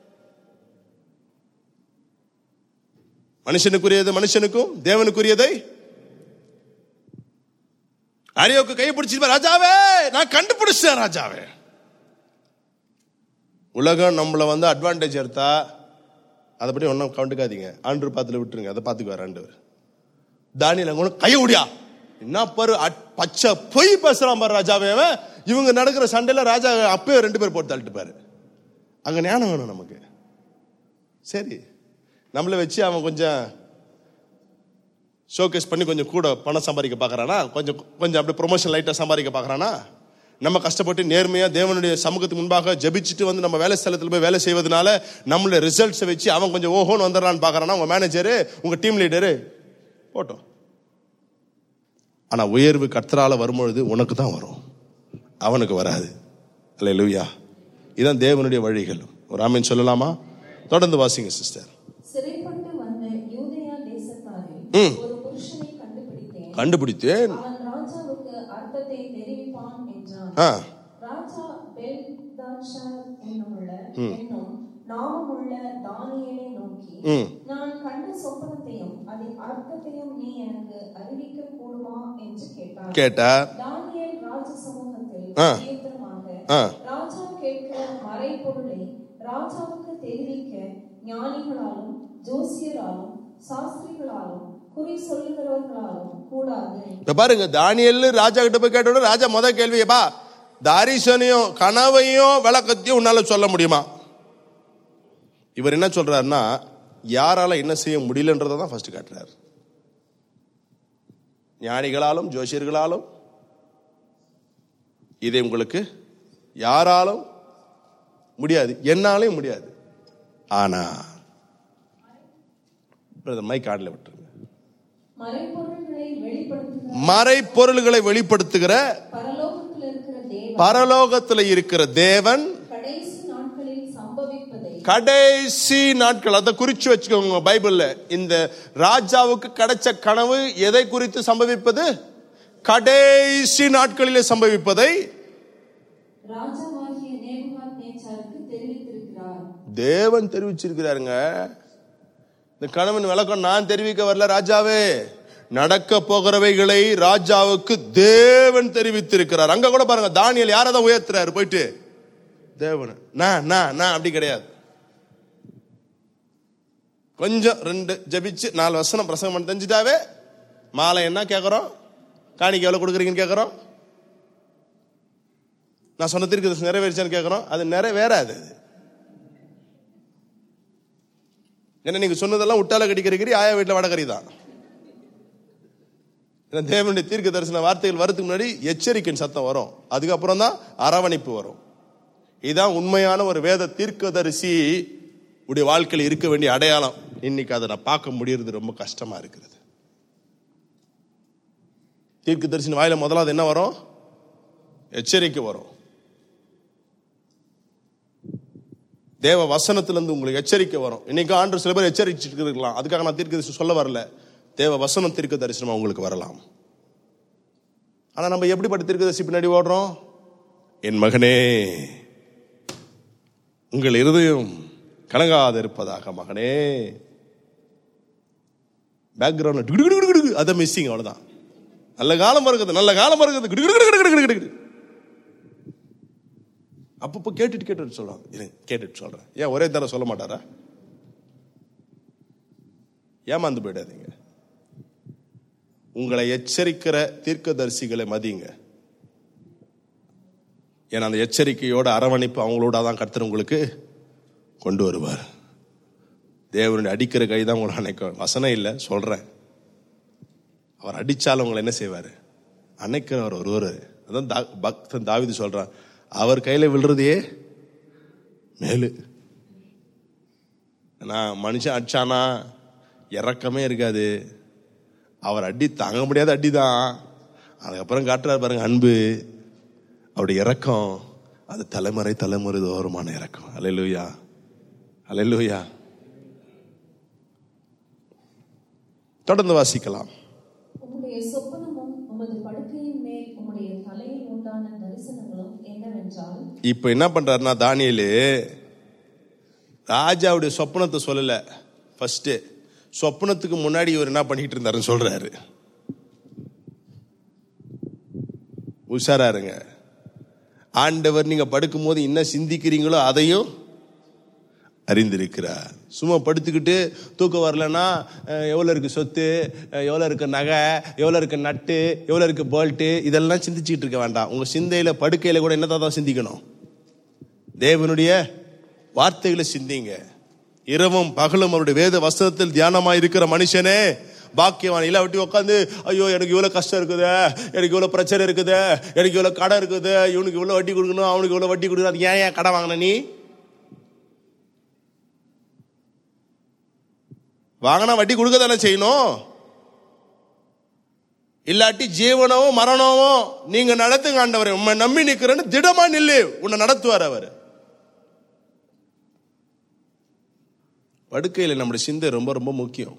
A: மனுஷனுக்குரியது மனுஷனுக்கும் தேவனுக்குரியதை அரியோக்கு கை பிடிச்சிருப்பா ராஜாவே நான் கண்டுபிடிச்சேன் ராஜாவே உலகம் நம்மள வந்து அட்வான்டேஜ் எடுத்தா அதை பற்றி ஒன்றும் கண்டுக்காதீங்க ஆண்டு பாத்துல விட்டுருங்க அதை பார்த்துக்குவார் ஆண்டவர் தானியல் அங்க ஒண்ணு, கையை விடியா என்ன பாரு அட்- பச்சை பொய் பேசுறான் பாரு ராஜாவே அவன். இவங்க நடக்கிற சண்டையில ராஜா அப்பவே ரெண்டு பேர் போட்டு தள்ளிட்டு பாரு அங்க ஞானம் வேணும் நமக்கு சரி நம்மளை வச்சு அவன் கொஞ்சம் ஷோகேஸ் பண்ணி கொஞ்சம் கூட பணம் சம்பாதிக்க பார்க்கறானா கொஞ்சம் கொஞ்சம் அப்படியே ப்ரொமோஷன் லைட்டாக சம்பாதிக்க பார்க்கறானா நம்ம கஷ்டப்பட்டு நேர்மையா தேவனுடைய சமூகத்துக்கு முன்பாக ஜெபிச்சுட்டு வந்து நம்ம வேலை ஸ்தலத்தில் போய் வேலை செய்வதனால நம்மளுடைய ரிசல்ட்ஸை வச்சு அவன் கொஞ்சம் ஓஹோன்னு வந்துடுறான்னு பார்க்கறானா உங்க மேனேஜரு உங்க டீம் லீடரு போட்டோம் ஆனா உயர்வு கர்த்தரால வரும்பொழுது உனக்கு தான் வரும் அவனுக்கு வராது அல்ல லூயா இதான் தேவனுடைய வழிகள் ஒரு ஆமீன் சொல்லலாமா தொடர்ந்து வாசிங்க சிஸ்டர்
B: சிறைப்பட்டு வந்த யூதேயா தேசத்தாரில்
A: ம்.
B: ஒரு புருஷனை கண்டுபிடித்தேன்
A: கண்டுபிடித்தேன்
B: அவன் ராஜாவுக்கு அர்த்தத்தை தெரிவிப்பான் என்றான்
A: ஆ
B: ராஜா பெல்தாஷார் என்னுமுள்ள என்னும் நாமமுள்ள தானியேலை நோக்கி
A: ம்
B: நான் கண்ட சொப்பனத்தையும் அதன் அர்த்தத்தையும் நீ எனக்கு அறிவிக்க கூடுமா என்று கேட்டார்
A: கேட்டார்
B: தானியேல் ராஜ சமூகத்தில்
A: ஆ.
B: தீர்க்கமாக
A: ஆ
B: ராஜா கேட்கிற மறைபொருளை ராஜாவுக்கு தெரிவிக்க ஞானிகளாலும் ஜோசியராலும் சாஸ்திரிகளாலும் குறி சொல்லுகிறவர்களாலும் கூடாது
A: இப்ப பாருங்க தானியல் ராஜா கிட்ட போய் கேட்ட உடனே ராஜா முத கேள்வியப்பா தாரிசனையும் கனவையும் விளக்கத்தையும் உன்னால சொல்ல முடியுமா இவர் என்ன சொல்றாருன்னா யாரால என்ன செய்ய முடியலன்றதை தான் ஃபர்ஸ்ட் காட்டுறாரு ஞானிகளாலும் ஜோசியர்களாலும் இதை உங்களுக்கு யாராலும் முடியாது என்னாலையும் முடியாது ஆனா மைக் ஆடல விட்டுருங்க
B: மறைபொருள்களை வெளிப்படுத்துகிற
A: மறைப்பொருள்களை வெளிப்படுத்துகிற
B: பரலோகத்தில் இருக்கிற தேவன்
A: பரலோகத்துல இருக்கிற தேவன்
B: கடைசி நாட்களில் சம்பவிப்பதை
A: கடைசி நாட்கள் அதை குறிச்சு வச்சுக்கோங்க பைபிள்ல இந்த ராஜாவுக்கு கிடைச்ச கனவு எதை குறித்து சம்பவிப்பது கடைசி நாட்களிலே சம்பவிப்பதை
B: ராஜாவாகிய நேபுகாத் நேச்சாருக்கு தெரிவித்திருக்கிறார்
A: தேவன் தெரிவிச்சிருக்கிறாருங்க இந்த கணவன் விளக்கம் நான் தெரிவிக்க வரல ராஜாவே நடக்க போகிறவைகளை ராஜாவுக்கு தேவன் தெரிவித்திருக்கிறார் அங்க கூட பாருங்க தானியல் யாரதான் உயர்த்துறாரு போயிட்டு தேவன் நான் நான் நான் அப்படி கிடையாது கொஞ்சம் ரெண்டு ஜபிச்சு நாலு வசனம் பிரசங்கம் பண்ணி தெரிஞ்சுட்டாவே மாலை என்ன கேட்குறோம் காணிக்கை எவ்வளோ கொடுக்குறீங்கன்னு கேட்குறோம் நான் சொன்ன தீர்க்கதரிசனம் நிறைவேறிச்சான்னு கேட்குறோம் அது நிறைவேறாது அது ஏன்னா நீங்க சொன்னதெல்லாம் உட்டால கடிக்கிறீங்க ஆயா வீட்டில் வடகறி தான் ஏன்னா தேவனுடைய தீர்க்க தரிசன வார்த்தைகள் வரதுக்கு முன்னாடி எச்சரிக்கையின் சத்தம் வரும் அதுக்கப்புறம் தான் அரவணைப்பு வரும் இதுதான் உண்மையான ஒரு வேத தீர்க்கதரிசி உடைய வாழ்க்கையில் இருக்க வேண்டிய அடையாளம் இன்னைக்கு அதை நான் பார்க்க முடியறது ரொம்ப கஷ்டமா இருக்கிறது தீர்க்க தரிசன வாயில முதலாவது என்ன வரும் எச்சரிக்கை வரும் தேவ வசனத்திலிருந்து உங்களுக்கு எச்சரிக்கை வரும் இன்னைக்கு ஆண்டு சில பேர் எச்சரிச்சுட்டு இருக்கலாம் அதுக்காக நான் தீர்க்க தரிசனம் சொல்ல வரல தேவ வசனம் தீர்க்க தரிசனம் உங்களுக்கு வரலாம் ஆனா நம்ம எப்படிப்பட்ட தீர்க்க தரிசி பின்னாடி ஓடுறோம் என் மகனே உங்கள் இருதயம் கலங்காது இருப்பதாக மகனே பேக்ரவுண்ட் அதை மிஸ்ஸிங் அவ்வளவுதான் நல்ல காலம் இருக்குது நல்ல காலம் இருக்குது கிடு, கிடு, கிடு, கிடு, கிடு, கிடு, கிடு. அப்பப்போ கேட்டுட்டு கேட்டுட்டு சொல்றாங்க இருங்க, கேட்டுட்டு சொல்றேன் ஏன் ஒரே தடவை சொல்ல மாட்டாரா ஏமாந்து போயிடாதீங்க உங்களை எச்சரிக்கிற தீர்க்கதரிசிகளை மதியுங்க ஏன்னா அந்த எச்சரிக்கையோட அரவணைப்பு அவங்களோட தான் கர்த்தர் உங்களுக்கு கொண்டு வருவார் தேவனுடைய அடிக்கிற கை தான் உங்களை அணைக்கும் வசனம் இல்லை சொல்றேன் அவர் அடிச்சாலும் உங்களை என்ன செய்வார் அணைக்கிறவர் ஒருவர் அதான் தா- பக்தன் தாவிது சொல்றான் அவர் கையில விழுறதையே மேலு நான் மனுஷன் அடிச்சானா இறக்கமே இருக்காது அவர் அடி தாங்க முடியாத அடி தான் அதுக்கப்புறம் காட்டுறாரு பாருங்க அன்பு அவருடைய இறக்கம் அது தலைமுறை தலைமுறை தோறுமான இறக்கம் அலையிலுயா அலையிலுயா தொடர்ந்து வாசிக்கலாம்
B: உம்முடைய சொப்பனமும் உமது படுக்கையின் மேல் உம்முடைய தலையில் உண்டான தரிசனங்களும் என்னவென்றால்
A: இப்ப என்ன பண்றாருன்னா தானியலு ராஜாவுடைய சொப்பனத்தை சொல்லல ஃபர்ஸ்ட் சொப்பனத்துக்கு முன்னாடி இவர் என்ன பண்ணிட்டு இருந்தாருன்னு சொல்றாரு உஷாரா இருங்க ஆண்டவர் நீங்க படுக்கும் போது என்ன சிந்திக்கிறீங்களோ அதையும் அறிந்திருக்கிறார் சும்மா படுத்துக்கிட்டு தூக்கம் வரலன்னா அஹ், எவ்வளவு இருக்கு சொத்து அஹ், எவ்வளவு இருக்கு நகை எவ்வளவு இருக்கு நட்டு எவ்வளவு இருக்கு போல்ட்டு இதெல்லாம் சிந்திச்சுக்கிட்டு இருக்க வேண்டாம் உங்க சிந்தையில படுக்கையில கூட என்னதான் தான் சிந்திக்கணும் தேவனுடைய வார்த்தைகளை சிந்திங்க இரவும் பகலும் அவருடைய வேத வஸ்திரத்தில் தியானமா இருக்கிற மனுஷனே பாக்கியவான் இல்லாவட்டி உட்காந்து ஐயோ எனக்கு இவ்வளவு கஷ்டம் இருக்குது எனக்கு இவ்வளவு பிரச்சனை இருக்குது எனக்கு இவ்வளவு கடன் இருக்குது இவனுக்கு இவ்வளவு வட்டி கொடுக்கணும் அவனுக்கு இவ்வளவு வட்டி கொடுக்கணும் அது ஏன் ஏன் கடன் வாங்கின நீ வாங்கினா வட்டி கொடுக்க தானே செய்யணும் இல்லாட்டி ஜீவனமோ மரணமோ நீங்க நடத்துங்க ஆண்டவரே உண்மை நம்பி நிக்கிறேன்னு திடமா நில்லு உன்னை நடத்துவார் அவர் படுக்கையில் நம்முடைய சிந்தை ரொம்ப ரொம்ப முக்கியம்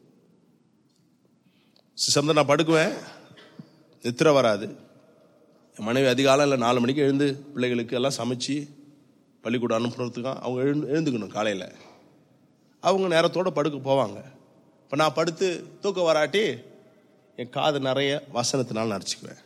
A: சிசந்த நான் படுக்குவேன் நித்திர வராது என் மனைவி அதிகாலையில் நாலு மணிக்கு எழுந்து பிள்ளைகளுக்கு எல்லாம் சமைச்சு பள்ளிக்கூடம் அனுப்புறதுக்கு அவங்க எழுந்து எழுந்துக்கணும் காலையில் அவங்க நேரத்தோட படுக்க போவாங்க இப்போ நான் படுத்து தூக்கம் வராட்டி என் காது நிறைய வசனத்தினால நரைச்சிக்குவேன்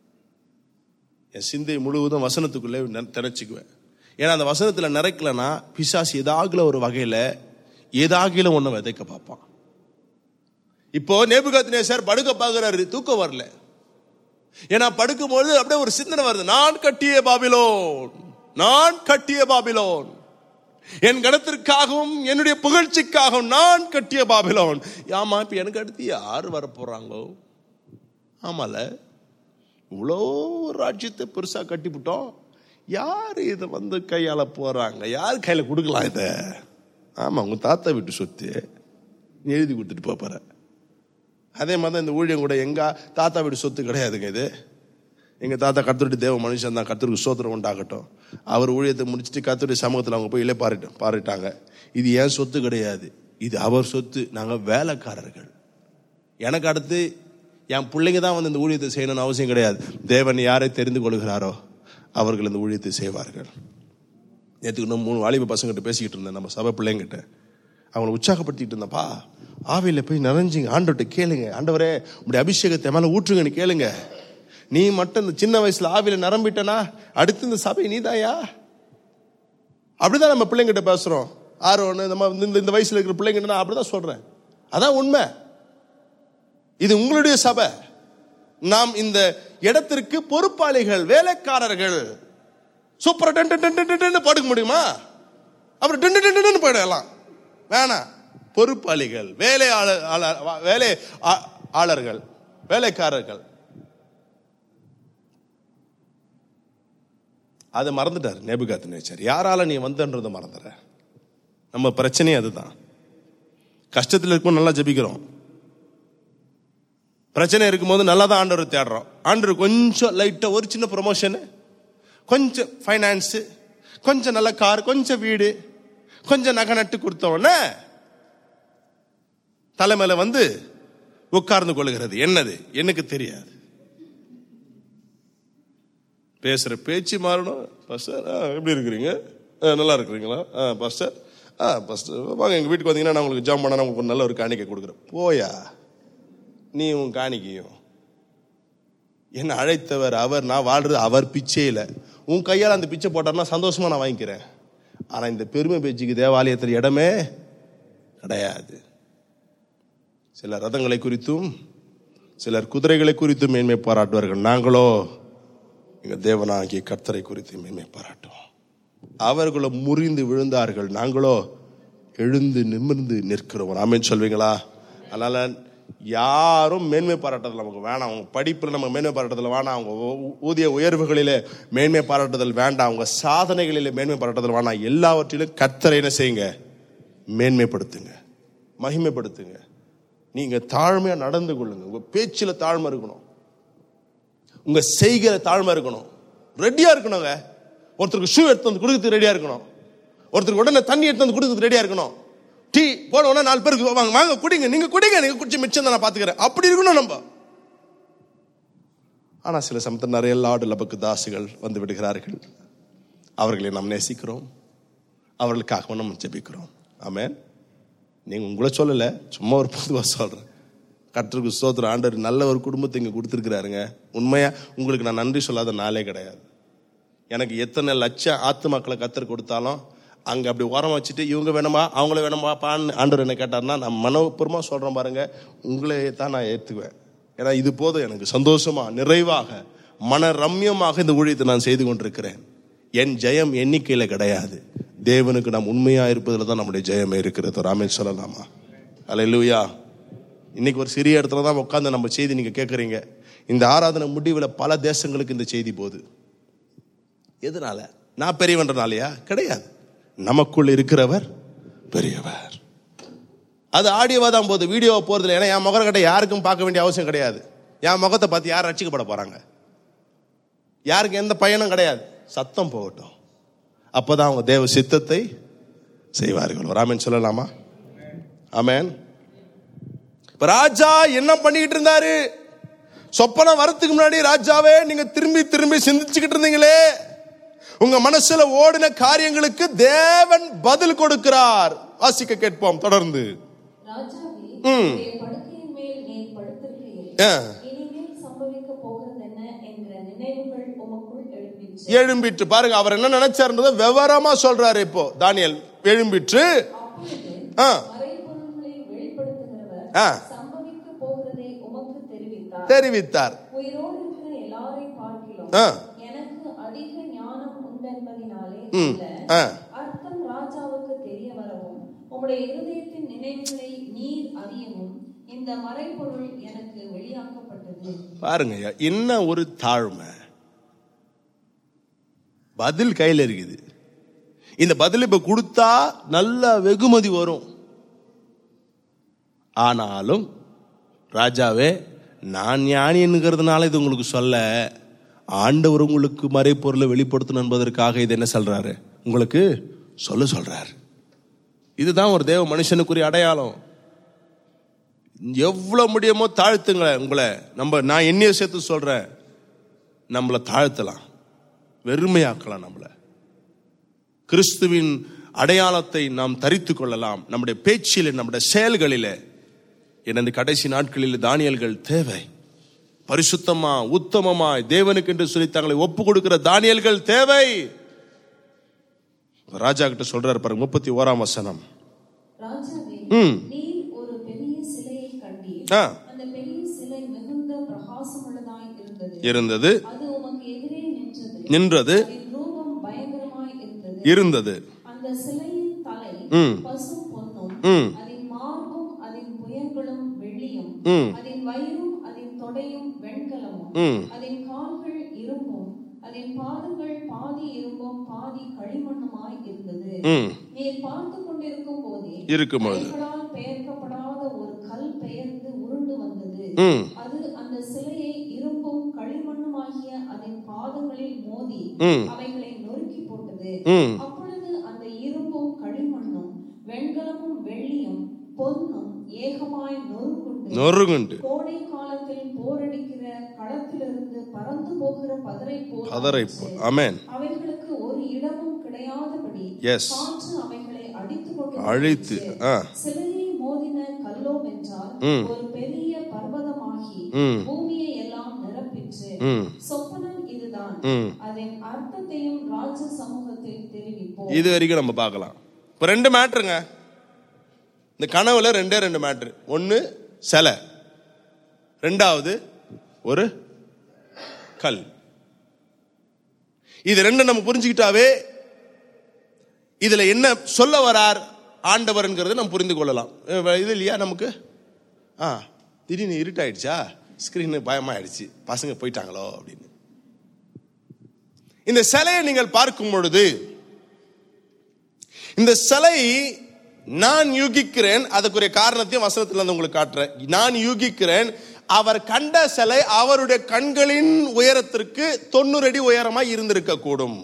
A: என் சிந்தை முழுவதும் வசனத்துக்குள்ளே நெ- திணைச்சிக்குவேன் ஏன்னா அந்த வசனத்தில் நிறைக்கலனா பிசாசு ஏதாகில ஒரு வகையில் ஏதாகில ஒன்று விதைக்க பார்ப்பான் இப்போ நேபுகாத்நேசர் படுக்க பார்க்குறாரு தூக்கம் வரல ஏன்னா படுக்கும்பொழுது அப்படியே ஒரு சிந்தனை வருது நான் கட்டிய பாபிலோன் நான் கட்டிய பாபிலோன் என் கணத்திற்காகவும் என்னுடைய புகழ்ச்சிக்காகவும் நான் கட்டிய பாபிலோன் ஆமா இப்ப எனக்கு அடுத்து யார் வர போறாங்களோ ஆமால இவ்வளோ ஒரு ராஜ்யத்தை பெருசா கட்டிவிட்டோம் யார் இதை வந்து கையாள போறாங்க யார் கையில கொடுக்கலாம் இத ஆமா உங்க தாத்தா வீட்டு சொத்து நீ எழுதி கொடுத்துட்டு போப் போற அதே மாதிரி தான் இந்த ஊழியம் கூட எங்க தாத்தா வீட்டு சொத்து கிடையாதுங்க இது எங்க தாத்தா கர்த்தருடைய தேவ மனுஷன் தான் கர்த்தருக்கு சோத்திரம் உண்டாகட்டும் அவர் ஊழியத்தை முடிச்சுட்டு கர்த்தருடைய சமூகத்தில் அவங்க போய் இல்லை பாரிட்டு பாரிட்டாங்க இது ஏன் சொத்து கிடையாது இது அவர் சொத்து நாங்க வேலைக்காரர்கள் எனக்கு அடுத்து என் பிள்ளைங்க தான் வந்து இந்த ஊழியத்தை செய்யணும்னு அவசியம் கிடையாது தேவன் யாரை தெரிந்து கொள்கிறாரோ அவர்கள் இந்த ஊழியத்தை செய்வார்கள் நேற்றுக்கு இன்னும் மூணு வாலிப பசங்கிட்ட பேசிக்கிட்டு இருந்தேன் நம்ம சபை பிள்ளைங்கிட்ட அவங்களை உற்சாகப்படுத்திட்டு இருந்தப்பா ஆவியில போய் நிறைஞ்சிங்க ஆண்டவர்கிட்ட கேளுங்க ஆண்டவரே உங்களுடைய அபிஷேகத்தை மேல ஊற்றுங்கன்னு கேளுங்க நீ மட்டும் இந்த சின்ன வயசுல ஆவியில நிரம்பிட்டனா அடுத்து இந்த சபை நீதாயா அப்படிதான் நம்ம பிள்ளைங்கிட்ட பேசுறோம் ஆறு ஒன்று நம்ம இந்த இந்த வயசுல இருக்கிற பிள்ளைங்கிட்ட நான் அப்படிதான் சொல்றேன் அதான் உண்மை இது உங்களுடைய சபை நாம் இந்த இடத்திற்கு பொறுப்பாளிகள் வேலைக்காரர்கள் சூப்பரா டன் டன் டன் டன் டன் டன் படுக்க முடியுமா அப்புறம் டன் டன் டன் டன் போயிடலாம் வேணாம் பொறுப்பாளிகள் வேலை ஆள- ஆள- வேலை ஆ- ஆளர்கள் வேலைக்காரர்கள் அதை மறந்துட்டார் நேபுகாத் நேச்சர் யாரால நீ வந்தன்றதை மறந்துற நம்ம பிரச்சனையே அதுதான் கஷ்டத்தில் இருக்கும்போது நல்லா ஜெபிக்கிறோம் பிரச்சனை இருக்கும்போது நல்லா தான் ஆண்டவர் தேடுறோம் ஆண்டவர் கொஞ்சம் லைட்டாக ஒரு சின்ன ப்ரொமோஷனு கொஞ்சம் ஃபைனான்ஸு கொஞ்சம் நல்ல கார் கொஞ்சம் வீடு கொஞ்சம் நகை நட்டு கொடுத்த உடனே தலைமையில வந்து உட்கார்ந்து கொள்கிறது என்னது எனக்கு தெரியாது பேசுற பேச்சு மாறணும் பாஸ்டர் ஆ, எப்படி இருக்கிறீங்க ஆ, நல்லா இருக்கிறீங்களா ஆ பாஸ்டர் ஆ பாஸ்டர் வாங்க எங்க வீட்டுக்கு வந்தீங்கன்னா நான் உங்களுக்கு ஜாம் பண்ணா உங்களுக்கு ஒரு நல்ல ஒரு காணிக்கை கொடுக்குறேன் போயா நீ உன் காணிக்கையும் என்ன அழைத்தவர் அவர் நான் வாழ்றது அவர் பிச்சையில உன் கையால் அந்த பிச்சை போட்டார்னா சந்தோஷமா நான் வாங்கிக்கிறேன் ஆனா இந்த பெருமை பேச்சுக்கு தேவாலயத்தில் இடமே கிடையாது சிலர் ரதங்களை குறித்தும் சிலர் குதிரைகளை குறித்தும் மேன்மை பாராட்டுவார்கள் நாங்களோ எங்க தேவனாகிய கர்த்தரை குறித்து மேன்மை பாராட்டுவோம் அவர்களோ முறிந்து விழுந்தார்கள் நாங்களோ எழுந்து நிமிர்ந்து நிற்கிறோம் ஆமென் சொல்வீங்களா அதனால யாரும் மேன்மை பாராட்டுதல் நமக்கு வேணாம் அவங்க படிப்புல நம்ம மேன்மை பாராட்டுதல் வேணாம் அவங்க ஊ- ஊதிய உயர்வுகளிலே மேன்மை பாராட்டுதல் வேண்டாம் அவங்க சாதனைகளிலே மேன்மை பாராட்டுதல் வேணாம் எல்லாவற்றிலும் கர்த்தரை என்ன செய்யுங்க மேன்மைப்படுத்துங்க மகிமைப்படுத்துங்க நீங்க தாழ்மையா நடந்து கொள்ளுங்க உங்க பேச்சுல தாழ்மை இருக்கணும் உங்க செய்கிற தாழ்மை இருக்கணும் ரெடியா இருக்கணுங்க ஒருத்தருக்கு ஷூ எடுத்து வந்து கொடுக்கறதுக்கு ரெடியா இருக்கணும் ஒருத்தருக்கு உடனே தண்ணி எடுத்து வந்து கொடுக்கறதுக்கு ரெடியா இருக்கணும் டீ போன உடனே நாலு பேருக்கு வாங்க வாங்க குடிங்க நீங்க குடிங்க நீங்க குடிச்சு மிச்சம் தான் நான் பாத்துக்கிறேன் அப்படி இருக்கணும் நம்ம ஆனா சில சமயத்தில் நிறைய லாடு லபக்கு தாசுகள் வந்து விடுகிறார்கள் அவர்களை நாம் நேசிக்கிறோம் அவர்களுக்காக நம்ம ஜெபிக்கிறோம் ஆமென் நீங்க உங்களை சொல்லல சும்மா ஒரு பொதுவா சொல்றேன் கர்த்தருக்கு ஸ்தோத்திரம் ஆண்டவர் நல்ல ஒரு குடும்பத்தை இங்க கொடுத்துருக்கிறாருங்க உண்மையா உங்களுக்கு நான் நன்றி சொல்லாத நாளே கிடையாது எனக்கு எத்தனை லட்சம் ஆத்துமாக்களை கத்தர் கொடுத்தாலும் அங்க அப்படி உரம் வச்சுட்டு இவங்க வேணுமா அவங்கள வேணுமாப்பான்னு ஆண்டவர் என்ன கேட்டார்னா நான் மனப்பூர்வமா சொல்றேன் பாருங்க உங்களே தான் நான் ஏத்துக்குவேன் ஏன்னா இது போதும் எனக்கு சந்தோஷமா நிறைவாக மன ரம்யமாக இந்த ஊழியத்தை நான் செய்து கொண்டிருக்கிறேன் என் ஜெயம் எண்ணிக்கையில கிடையாது தேவனுக்கு நாம் உண்மையா இருப்பதுல தான் நம்முடைய ஜெயமே இருக்கிறது ராமேன் சொல்லலாமா அல்லேலூயா இன்னைக்கு ஒரு சிறிய இடத்துல தான் உட்காந்து நம்ம செய்தி நீங்க கேட்குறீங்க இந்த ஆராதனை முடிவில் பல தேசங்களுக்கு இந்த செய்தி போகுது எதனால நான் பெரியவன்றனாலயா கிடையாது நமக்குள் இருக்கிறவர் பெரியவர் அது ஆடியோவா தான் போகுது வீடியோவா போறதுல ஏன்னா என் முகரக்கட்டை யாருக்கும் பார்க்க வேண்டிய அவசியம் கிடையாது என் முகத்தை பார்த்து யார் ரட்சிக்கப்பட போறாங்க யாருக்கு எந்த பயனும் கிடையாது சத்தம் போகட்டும் அப்பதான் அவங்க தேவ சித்தத்தை செய்வார்கள் ஒரு ஆமென் சொல்லலாமா ஆமென் இப்ப ராஜா என்ன பண்ணிக்கிட்டு இருந்தாரு சொப்பனம் வரத்துக்கு முன்னாடி ராஜாவே நீங்க திரும்பி திரும்பி சிந்திச்சுக்கிட்டு இருந்தீங்களே உங்க மனசுல ஓடின காரியங்களுக்கு தேவன் பதில் கொடுக்கிறார் வாசிக்க கேட்போம் தொடர்ந்து
B: ராஜாவே உம்முடைய படுக்கையின் மேல் நீர் படுத்திருக்கிறீர்
A: ஆ.
B: இனிமேல் சம்பவிக்க போகிறது என்ன என்கிற நினைவுகள் உமக்குள் எழும்பிற்று
A: எழும்பிட்டு பாருங்க அவர் என்ன நினைச்சாருன்றதை விவரமா சொல்றாரு இப்போ தானியல் எழும்பிட்டு
B: அப்பொழுது
A: ஆ,
B: மறைபொருள்களை வெளிப்படுத்துகிறவர்
A: ஆ.
B: சம்பவிக்க போகிறதை உமக்கு தெரிவித்தார்
A: தெரிவித்தார்
B: உயிரோடு இருக்கிற எல்லாரையும் பார்க்கிலும்
A: ஆ.
B: எனக்கு அதிக ஞானம் உண்டென்பதினாலே
A: ம்,
B: அல்ல
A: ஆ.
B: அர்த்தம் ராஜாவுக்கு தெரிய வரவும் உம்முடைய இருதயத்தின் நினைவுகளை நீர் அறியவும் இந்த மறைபொருள் எனக்கு வெளியாக்கப்பட்டது
A: பாருங்க ஐயா, என்ன ஒரு தாழ்மை பதில் கையில இருக்குது இந்த பதில் இப்ப கொடுத்தா நல்ல வெகுமதி வரும் ஆனாலும் ராஜாவே நான் ஞானிங்கிறதுனால இது உங்களுக்கு சொல்ல ஆண்டவர் உங்களுக்கு மறைப்பொருளை வெளிப்படுத்தணும் என்பதற்காக இது என்ன சொல்றாரு உங்களுக்கு சொல்ல சொல்றாரு இதுதான் ஒரு தேவ மனுஷனுக்குரிய அடையாளம் எவ்வளவு முடியுமோ தாழ்த்துங்களேன் உங்களை நம்ம நான் என்னைய சேர்த்து சொல்றேன் நம்மளை தாழ்த்தலாம் வெறுமையாக்கலாம் நம்மளை கிறிஸ்துவின் அடையாளத்தை நாம் தரித்து கொள்ளலாம் நம்முடைய பேச்சிலே நம்முடைய செயல்களிலே என இந்த கடைசி நாட்களில் தானியல்கள் தேவை பரிசுத்தமா உத்தமமா தேவனுக்கு என்று சொல்லி தங்களை ஒப்பு கொடுக்கிற தானியல்கள் தேவை ராஜா கிட்ட சொல்றாரு பாருங்க முப்பத்தி ஓராம் வசனம்
B: ராஜாவே
A: ம்.
B: நீர் ஒரு பெரிய சிலையை கண்டீர்
A: ஆ,
B: அந்த பெரிய சிலை மிகுந்த பிரகாசமுள்ளதாய் இருந்தது
A: இருந்தது
B: அது உமக்கு எதிரே நின்றது
A: நின்றது
B: அதன் ரூபம் பயங்கரமாய் இருந்தது
A: இருந்தது
B: அந்த சிலையின் தலை
A: ம்.
B: பசும் பொன்னும்
A: ம்.
B: அதன் மார்பும் அதன் புயங்களும் வெள்ளியும்
A: ம்.
B: அதன் வயிறும் அதன் தொடையும் வெண்கலமும்
A: ம்.
B: அதன் கால்கள் இரும்பும் அதன் பாதங்கள் பாதி இரும்பும் பாதி களிமண்ணுமாய் இருந்தது
A: ம்
B: நீர் பார்த்து கொண்டிருக்கும் போதே
A: இருக்கும்போது
B: கைகளால் பெயர்க்கப்படாத ஒரு கல் பெயர்ந்து உருண்டு வந்தது
A: ம்
B: அது அந்த சிலையை இரும்பும் களிமண்ணுமாகிய அதன் பாதங்களில் மோதி
A: ம்
B: அவைகளை நொறுக்கி போட்டது
A: ம்
B: அப்பொழுது அந்த இரும்பும் களிமண்ணும் வெண்கலமும் வெள்ளியும் பொன்னும் ஏகமாய் நொறுங்குண்டு
A: நொறுங்குண்டு
B: கோடை காலத்தில் போரடிக்கிற களத்திலிருந்து பறந்து போகிற பதரை போல்
A: பதரை
B: ஆயிற்று.
A: அமேன்
B: அவைகளுக்கு ஒரு இடமும் கிடையாதபடி
A: Yes.
B: காற்று அவைகளை அடித்து கொண்டு
A: அழித்து
B: போயிற்று.
A: ஆ
B: சிலையை மோதின கல்லோம் என்றால்
A: ம்.
B: ஒரு பெரிய பர்வதமாகி
A: ம்
B: பூமியை எல்லாம் நிரப்பிற்று
A: ம்
B: சொப்பனம் இதுதான்
A: ம்
B: அதன் அர்த்தத்தையும் ராஜ சமூகத்தில் தெரிவிப்போம்
A: இது வரைக்கும் நம்ம பார்க்கலாம் இப்போ ரெண்டு மேட்ருங்க இந்த கனவுல ரெண்டே ரெண்டு மேட்ரு ஒன்று சிலை ரெண்டாவது ஒரு கல் இது ரெண்டு நம்ம புரிஞ்சுக்கிட்டாவே இதுல என்ன சொல்ல வரார் ஆண்டவர்ங்கிறத நம்ம புரிந்து கொள்ளலாம் அஹ் இது இல்லையா நமக்கு ஆ திடீர்னு இருட்டாயிடுச்சா ஸ்கிரீனு பயமாயிடுச்சு பசங்க போயிட்டாங்களோ அப்படின்னு இந்த சிலையை நீங்கள் பார்க்கும் பொழுது இந்த சிலை நான் யூகிக்கிறேன் அதுக்குரிய காரணத்தையும் வசனத்துல இருந்து உங்களுக்கு காட்டுறேன் நான் யூகிக்கிறேன் அவர் கண்ட சிலை அவருடைய கண்களின் உயரத்திற்கு தொண்ணூறு அடி உயரமாய் இருந்திருக்க கூடும்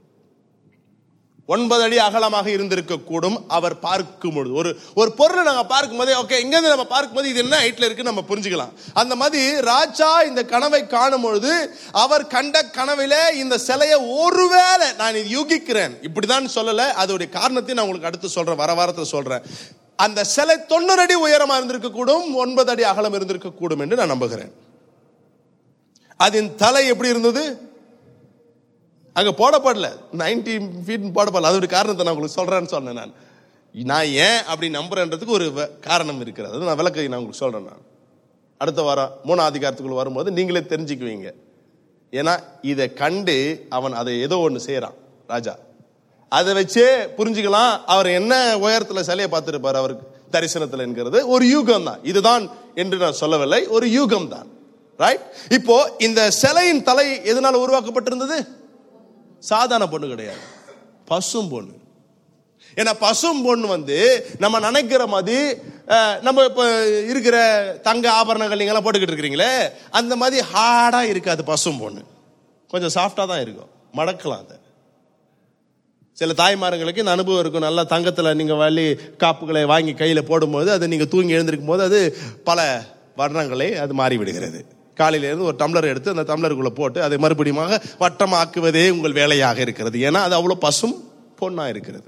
A: ஒன்பது அடி அகலமாக இருந்திருக்க கூடும் அவர் பார்க்கும் பொழுது ஒரு ஒரு பொருளை நாங்க பார்க்கும்போதே ஓகே இங்க இருந்து நம்ம பார்க்கும்போது இது என்ன ஹைட்ல இருக்கு நம்ம புரிஞ்சுக்கலாம் அந்த மாதிரி ராஜா இந்த கனவை காணும் பொழுது அவர் கண்ட கனவில இந்த சிலையை ஒருவேளை நான் இது யூகிக்கிறேன் இப்படிதான் சொல்லல அதோடைய காரணத்தை நான் உங்களுக்கு அடுத்து சொல்றேன் வர வாரத்தில் சொல்றேன் அந்த சிலை தொண்ணூறு அடி உயரமா இருந்திருக்க கூடும் ஒன்பது அடி அகலம் இருந்திருக்க கூடும் என்று நான் நம்புகிறேன் அதன் தலை எப்படி இருந்தது அங்க போடப்படல நைன்டி ஃபீட் போடப்படல அதோட காரணத்தை நான் உங்களுக்கு சொல்றேன்னு சொன்னேன் நான் நான் ஏன் அப்படி நம்புறேன்றதுக்கு ஒரு வ- காரணம் இருக்கிறது அது நான் விளக்கை நான் உங்களுக்கு சொல்றேன் நான் அடுத்த வாரம் மூணாம் அதிகாரத்துக்குள்ள வரும்போது நீங்களே தெரிஞ்சுக்குவீங்க ஏன்னா இதை கண்டு அவன் அதை ஏதோ ஒன்று செய்யறான் ராஜா அதை வச்சே புரிஞ்சுக்கலாம் அவர் என்ன உயரத்துல சிலையை பார்த்துருப்பார் அவருக்கு தரிசனத்தில் என்கிறது ஒரு யூகம் தான் இதுதான் என்று நான் சொல்லவில்லை ஒரு யூகம் தான் ரைட் இப்போ இந்த சிலையின் தலை எதனால உருவாக்கப்பட்டிருந்தது சாதாரண பொண்ணு கிடையாது பசும் பொண்ணு ஏன்னா பசும் பொண்ணு வந்து நம்ம நினைக்கிற மாதிரி அஹ், நம்ம இப்ப இருக்கிற தங்க ஆபரணங்கள் நீங்களாம் போட்டுக்கிட்டு இருக்கிறீங்களே அந்த மாதிரி ஹார்டா இருக்காது பசும் பொண்ணு கொஞ்சம் சாஃப்டா தான் இருக்கும் மடக்கலாம் அதை சில தாய்மார்களுக்கு இந்த அனுபவம் இருக்கும் நல்லா தங்கத்துல நீங்க வள்ளி காப்புகளை வாங்கி கையில போடும்போது அது நீங்க தூங்கி எழுந்திருக்கும் போது அது பல வர்ணங்களை அது மாறி விடுகிறது காலையில இருந்து ஒரு டம்ளர் எடுத்து அந்த டம்ளருக்குள்ள போட்டு அதை மறுபடியும் வட்டமாக்குவதே உங்கள் வேலையாக இருக்கிறது ஏன்னா அது அவ்வளவு பசும் பொண்ணா இருக்கிறது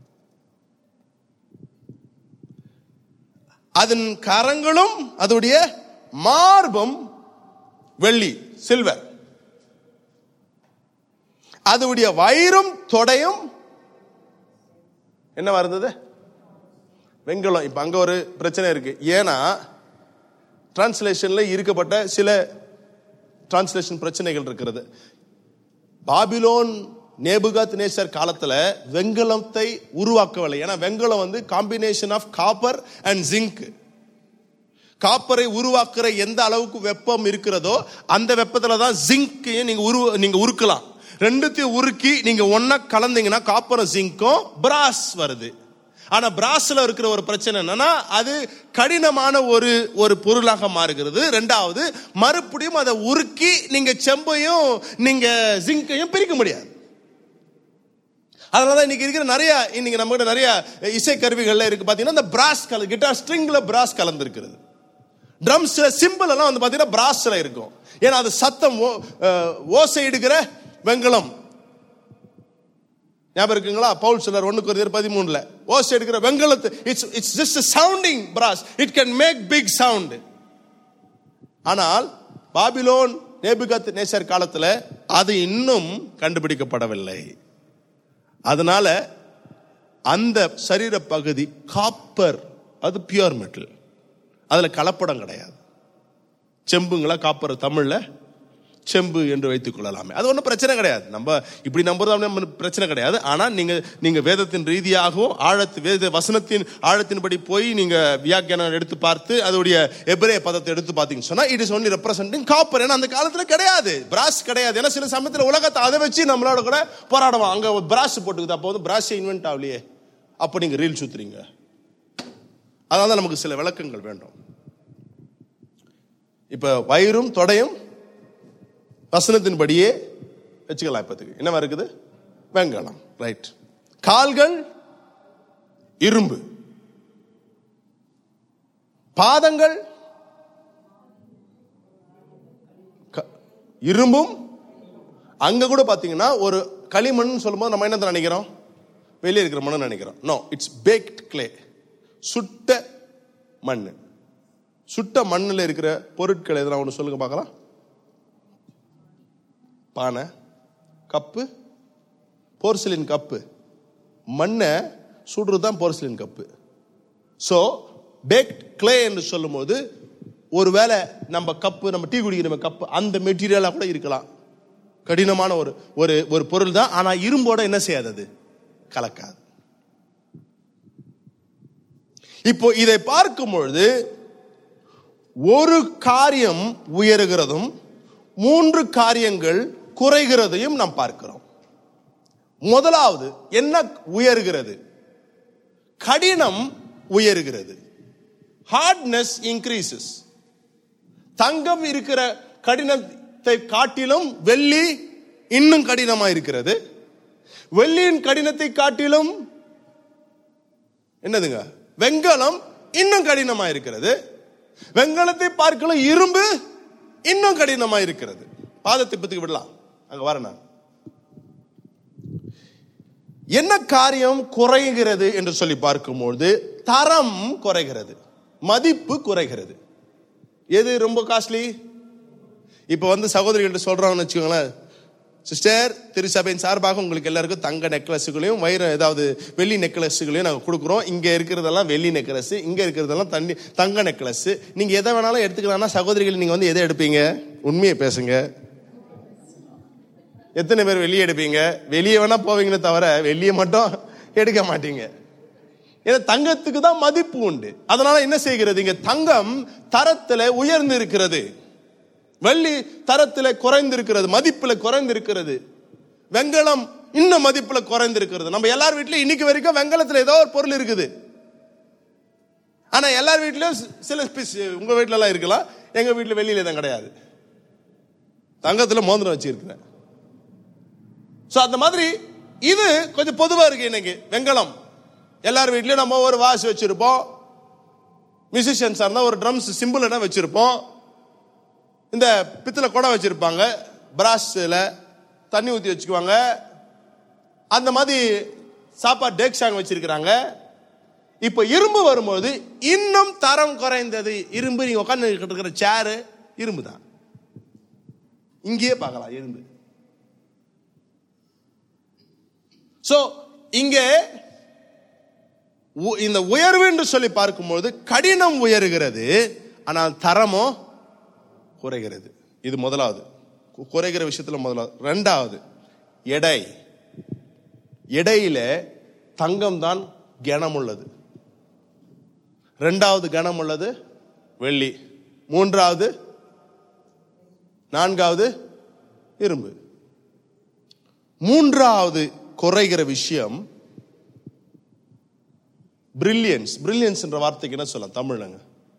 A: அதன் கரங்களும் அதோடைய மார்பும் வெள்ளி சில்வர் அதோடைய வயிறும் தொடையும் என்ன இருந்தது வெண்கலம் இப்ப அங்க ஒரு பிரச்சனை இருக்கு ஏன்னா டிரான்ஸ்லேஷன்ல இருக்கப்பட்ட சில டிரான்ஸ்லேஷன் பிரச்சனைகள் இருக்கிறது பாபிலோன் நேபுகாத் நேசர் காலத்துல வெண்கலத்தை உருவாக்கவில்லை ஏன்னா வெண்கலம் வந்து combination of copper and zinc காப்பரை உருவாக்குற எந்த அளவுக்கு வெப்பம் இருக்கிறதோ அந்த வெப்பத்துல தான் ஜிங்கையும் நீங்க உரு நீங்க உருக்கலாம் ரெண்டுத்தையும் உருக்கி நீங்க ஒன்னா கலந்தீங்கன்னா காப்பரும் ஜிங்க்கும் பிராஸ் வருது ஆனா பிராஸ்ல இருக்கிற ஒரு பிரச்சனை என்னன்னா அது கடினமான ஒரு ஒரு பொருளாக மாறுகிறது ரெண்டாவது மறுபடியும் அதை உருக்கி நீங்க செம்பையும் நீங்க ஜிங்கையும் பிரிக்க முடியாது அதனால இன்னைக்கு இருக்கிற நிறைய இன்னைக்கு நம்ம கிட்ட நிறைய இசை கருவிகள்ல இருக்கு பாத்தீங்கன்னா இந்த பிராஸ் கல கிட்டார் ஸ்ட்ரிங்ல பிராஸ் கலந்துருக்கிறது ட்ரம்ஸ்ல சிம்பிள் எல்லாம் வந்து பாத்தீங்கன்னா பிராஸ்ல இருக்கும் ஏன்னா அது சத்தம் ஓ- அஹ், ஓசை எடுக்கிற வெங்கலம் ஞாபகம் இருக்குங்களா பவுல் சிலர் ஒண்ணு குறைந்தர் பதிமூணுல ஓசை எடுக்கிற வெங்கலத்து it's it's just sounding brass it can make big sound ஆனால் பாபிலோன் நேபுகத் நேசர் காலத்துல அது இன்னும் கண்டுபிடிக்கப்படவில்லை அதனால அந்த சரீர பகுதி காப்பர் அது பியூர் மெட்டல் அதுல கலப்படம் கிடையாது செம்புங்களா காப்பர் தமிழ்ல செம்பு என்று வைத்துக் கொள்ளலாமே அது ஒன்றும் பிரச்சனை கிடையாது நம்ம இப்படி நம்புறது நம்ம பிரச்சனை கிடையாது ஆனா நீங்க நீங்க வேதத்தின் ரீதியாகவும் ஆழத்து வேத வசனத்தின் ஆழத்தின்படி போய் நீங்க வியாக்கியானம் எடுத்து பார்த்து அதோடைய எபிரே பதத்தை எடுத்து பார்த்தீங்கன்னு சொன்னா it is only representing copper ஏன்னா அந்த காலத்துல கிடையாது பிராஸ் கிடையாது ஏன்னா சில சமயத்துல உலகத்தை அதை வச்சு நம்மளோட கூட போராடுவோம் அங்க பிராஸ் போட்டுக்குது அப்போ வந்து பிராஸ் இன்வென்ட் ஆகலையே அப்போ நீங்க ரீல் சுத்துறீங்க அதனால தான் நமக்கு சில விளக்கங்கள் வேண்டும் இப்ப வயிறும் தொடையும் வசனத்தின்படியே வச்சுக்கலாம் இப்பத்துக்கு என்னவா இருக்குது வெங்கலம் ரைட் கால்கள் இரும்பு பாதங்கள் க- இரும்பும் அங்க கூட பாத்தீங்கன்னா ஒரு களிமண் சொல்லும்போது நம்ம என்ன நினைக்கிறோம் வெளியே இருக்கிற மண்ணு நினைக்கிறோம் நோ இட்ஸ் பேக்ட் கிளே சுட்ட மண் சுட்ட மண்ணில் இருக்கிற பொருட்கள் எதனா ஒன்று சொல்லுங்க பார்க்கலாம் பானை கப்பு போர்சிலின் கப்பு மண்ணை சுடுறது தான் porcelain cup so baked clay என்று சொல்லும்போது ஒருவேளை நம்ம கப்பு நம்ம டீ குடிக்கிற கப்பு அந்த மெட்டீரியலாக கூட இருக்கலாம் கடினமான ஒரு ஒரு ஒரு பொருள் தான் ஆனா இரும்போட என்ன செய்யாது அது கலக்காது இப்போ இதை பார்க்கும் பொழுது ஒரு காரியம் உயருகிறதும் மூன்று காரியங்கள் குறைகிறதையும் நாம் பார்க்கிறோம் முதலாவது என்ன உயர்கிறது கடினம் உயருகிறது ஹார்ட்னஸ் இன்க்ரீசஸ் தங்கம் இருக்கிற கடினத்தை காட்டிலும் வெள்ளி இன்னும் கடினமா இருக்கிறது வெள்ளியின் கடினத்தை காட்டிலும் என்னதுங்க வெங்கலம் இன்னும் கடினமா இருக்கிறது வெங்கலத்தை பார்க்கலாம் இரும்பு இன்னும் கடினமா இருக்கிறது பாதத்தை பத்தி விடலாம் அங்க வரேன் நான் என்ன காரியம் குறைகிறது என்று சொல்லி பார்க்கும்பொழுது தரம் குறைகிறது மதிப்பு குறைகிறது எது ரொம்ப காஸ்ட்லி இப்போ வந்து சகோதரிகள்ட்ட சொல்றாங்கன்னு வச்சுக்கோங்களேன் சிஸ்டர் திருச்சபையின் சார்பாக உங்களுக்கு எல்லாருக்கும் தங்க நெக்லஸுகளையும் வைர ஏதாவது வெள்ளி நெக்லஸுகளையும் நாங்கள் கொடுக்குறோம் இங்கே இருக்கிறதெல்லாம் வெள்ளி நெக்லஸ் இங்கே இருக்கிறதெல்லாம் தண்ணி தங்க நெக்லஸ் நீங்கள் எதை வேணாலும் எடுத்துக்கலாம்னா சகோதரிகள் நீங்கள் வந்து எதை எடுப்பீங்க உண்மையை பேசுங்க எத்தனை பேர் வெளியே எடுப்பீங்க வெளியே வேணா போவீங்களே தவிர வெளியே மட்டும் எடுக்க மாட்டீங்க ஏன்னா தங்கத்துக்கு தான் மதிப்பு உண்டு அதனால என்ன செய்கிறது இங்க தங்கம் தரத்துல உயர்ந்து இருக்கிறது வெள்ளி தரத்துல குறைந்திருக்கிறது மதிப்புல குறைந்திருக்கிறது வெங்கலம் இன்னும் மதிப்புல குறைந்திருக்கிறது நம்ம எல்லார் வீட்லயும் இன்னைக்கு வரைக்கும் வெங்கலத்துல ஏதோ ஒரு பொருள் இருக்குது ஆனா எல்லார் வீட்லயும் சி- சில பீஸ் உங்க வீட்ல எல்லாம் இருக்கலாம் எங்க வீட்ல வெளியில தான் கிடையாது தங்கத்துல மோதிரம் வச்சிருக்கிறேன் சோ அந்த மாதிரி இது கொஞ்சம் பொதுவா இருக்கு இன்னைக்கு வெங்கலம் எல்லார் வீட்லயும் நம்ம ஒரு வாசி வச்சிருப்போம் மியூசிஷியன்ஸா இருந்தா ஒரு ட்ரம்ஸ் சிம்பிள் என்ன வச்சிருப்போம் இந்த பித்தளை குடம் வச்சிருப்பாங்க பிராஸ்ல தண்ணி ஊத்தி வச்சுக்குவாங்க அந்த மாதிரி சாப்பாடு டேக் சாங் வச்சிருக்கிறாங்க இப்ப இரும்பு வரும்போது இன்னும் தரம் குறைந்தது இரும்பு நீங்க உட்கார்ந்து இருக்கிற சேரு இரும்பு தான் இங்கேயே பார்க்கலாம் இரும்பு சோ இங்கே உ- இந்த உயர்வு என்று சொல்லி பார்க்கும்போது கடினம் உயருகிறது ஆனால் தரமோ குறைகிறது இது முதலாவது கு- குறைகிற விஷயத்துல முதலாவது ரெண்டாவது எடை எடையில தங்கம் தான் கனம் உள்ளது ரெண்டாவது கனம் உள்ளது வெள்ளி மூன்றாவது நான்காவது இரும்பு மூன்றாவது குறைகிற விஷயம் பிரில்லியன்ஸ் பிரில்லியன்ஸ் என்ற வார்த்தைக்கு என்ன சொல்லலாம் தமிழ்லங்க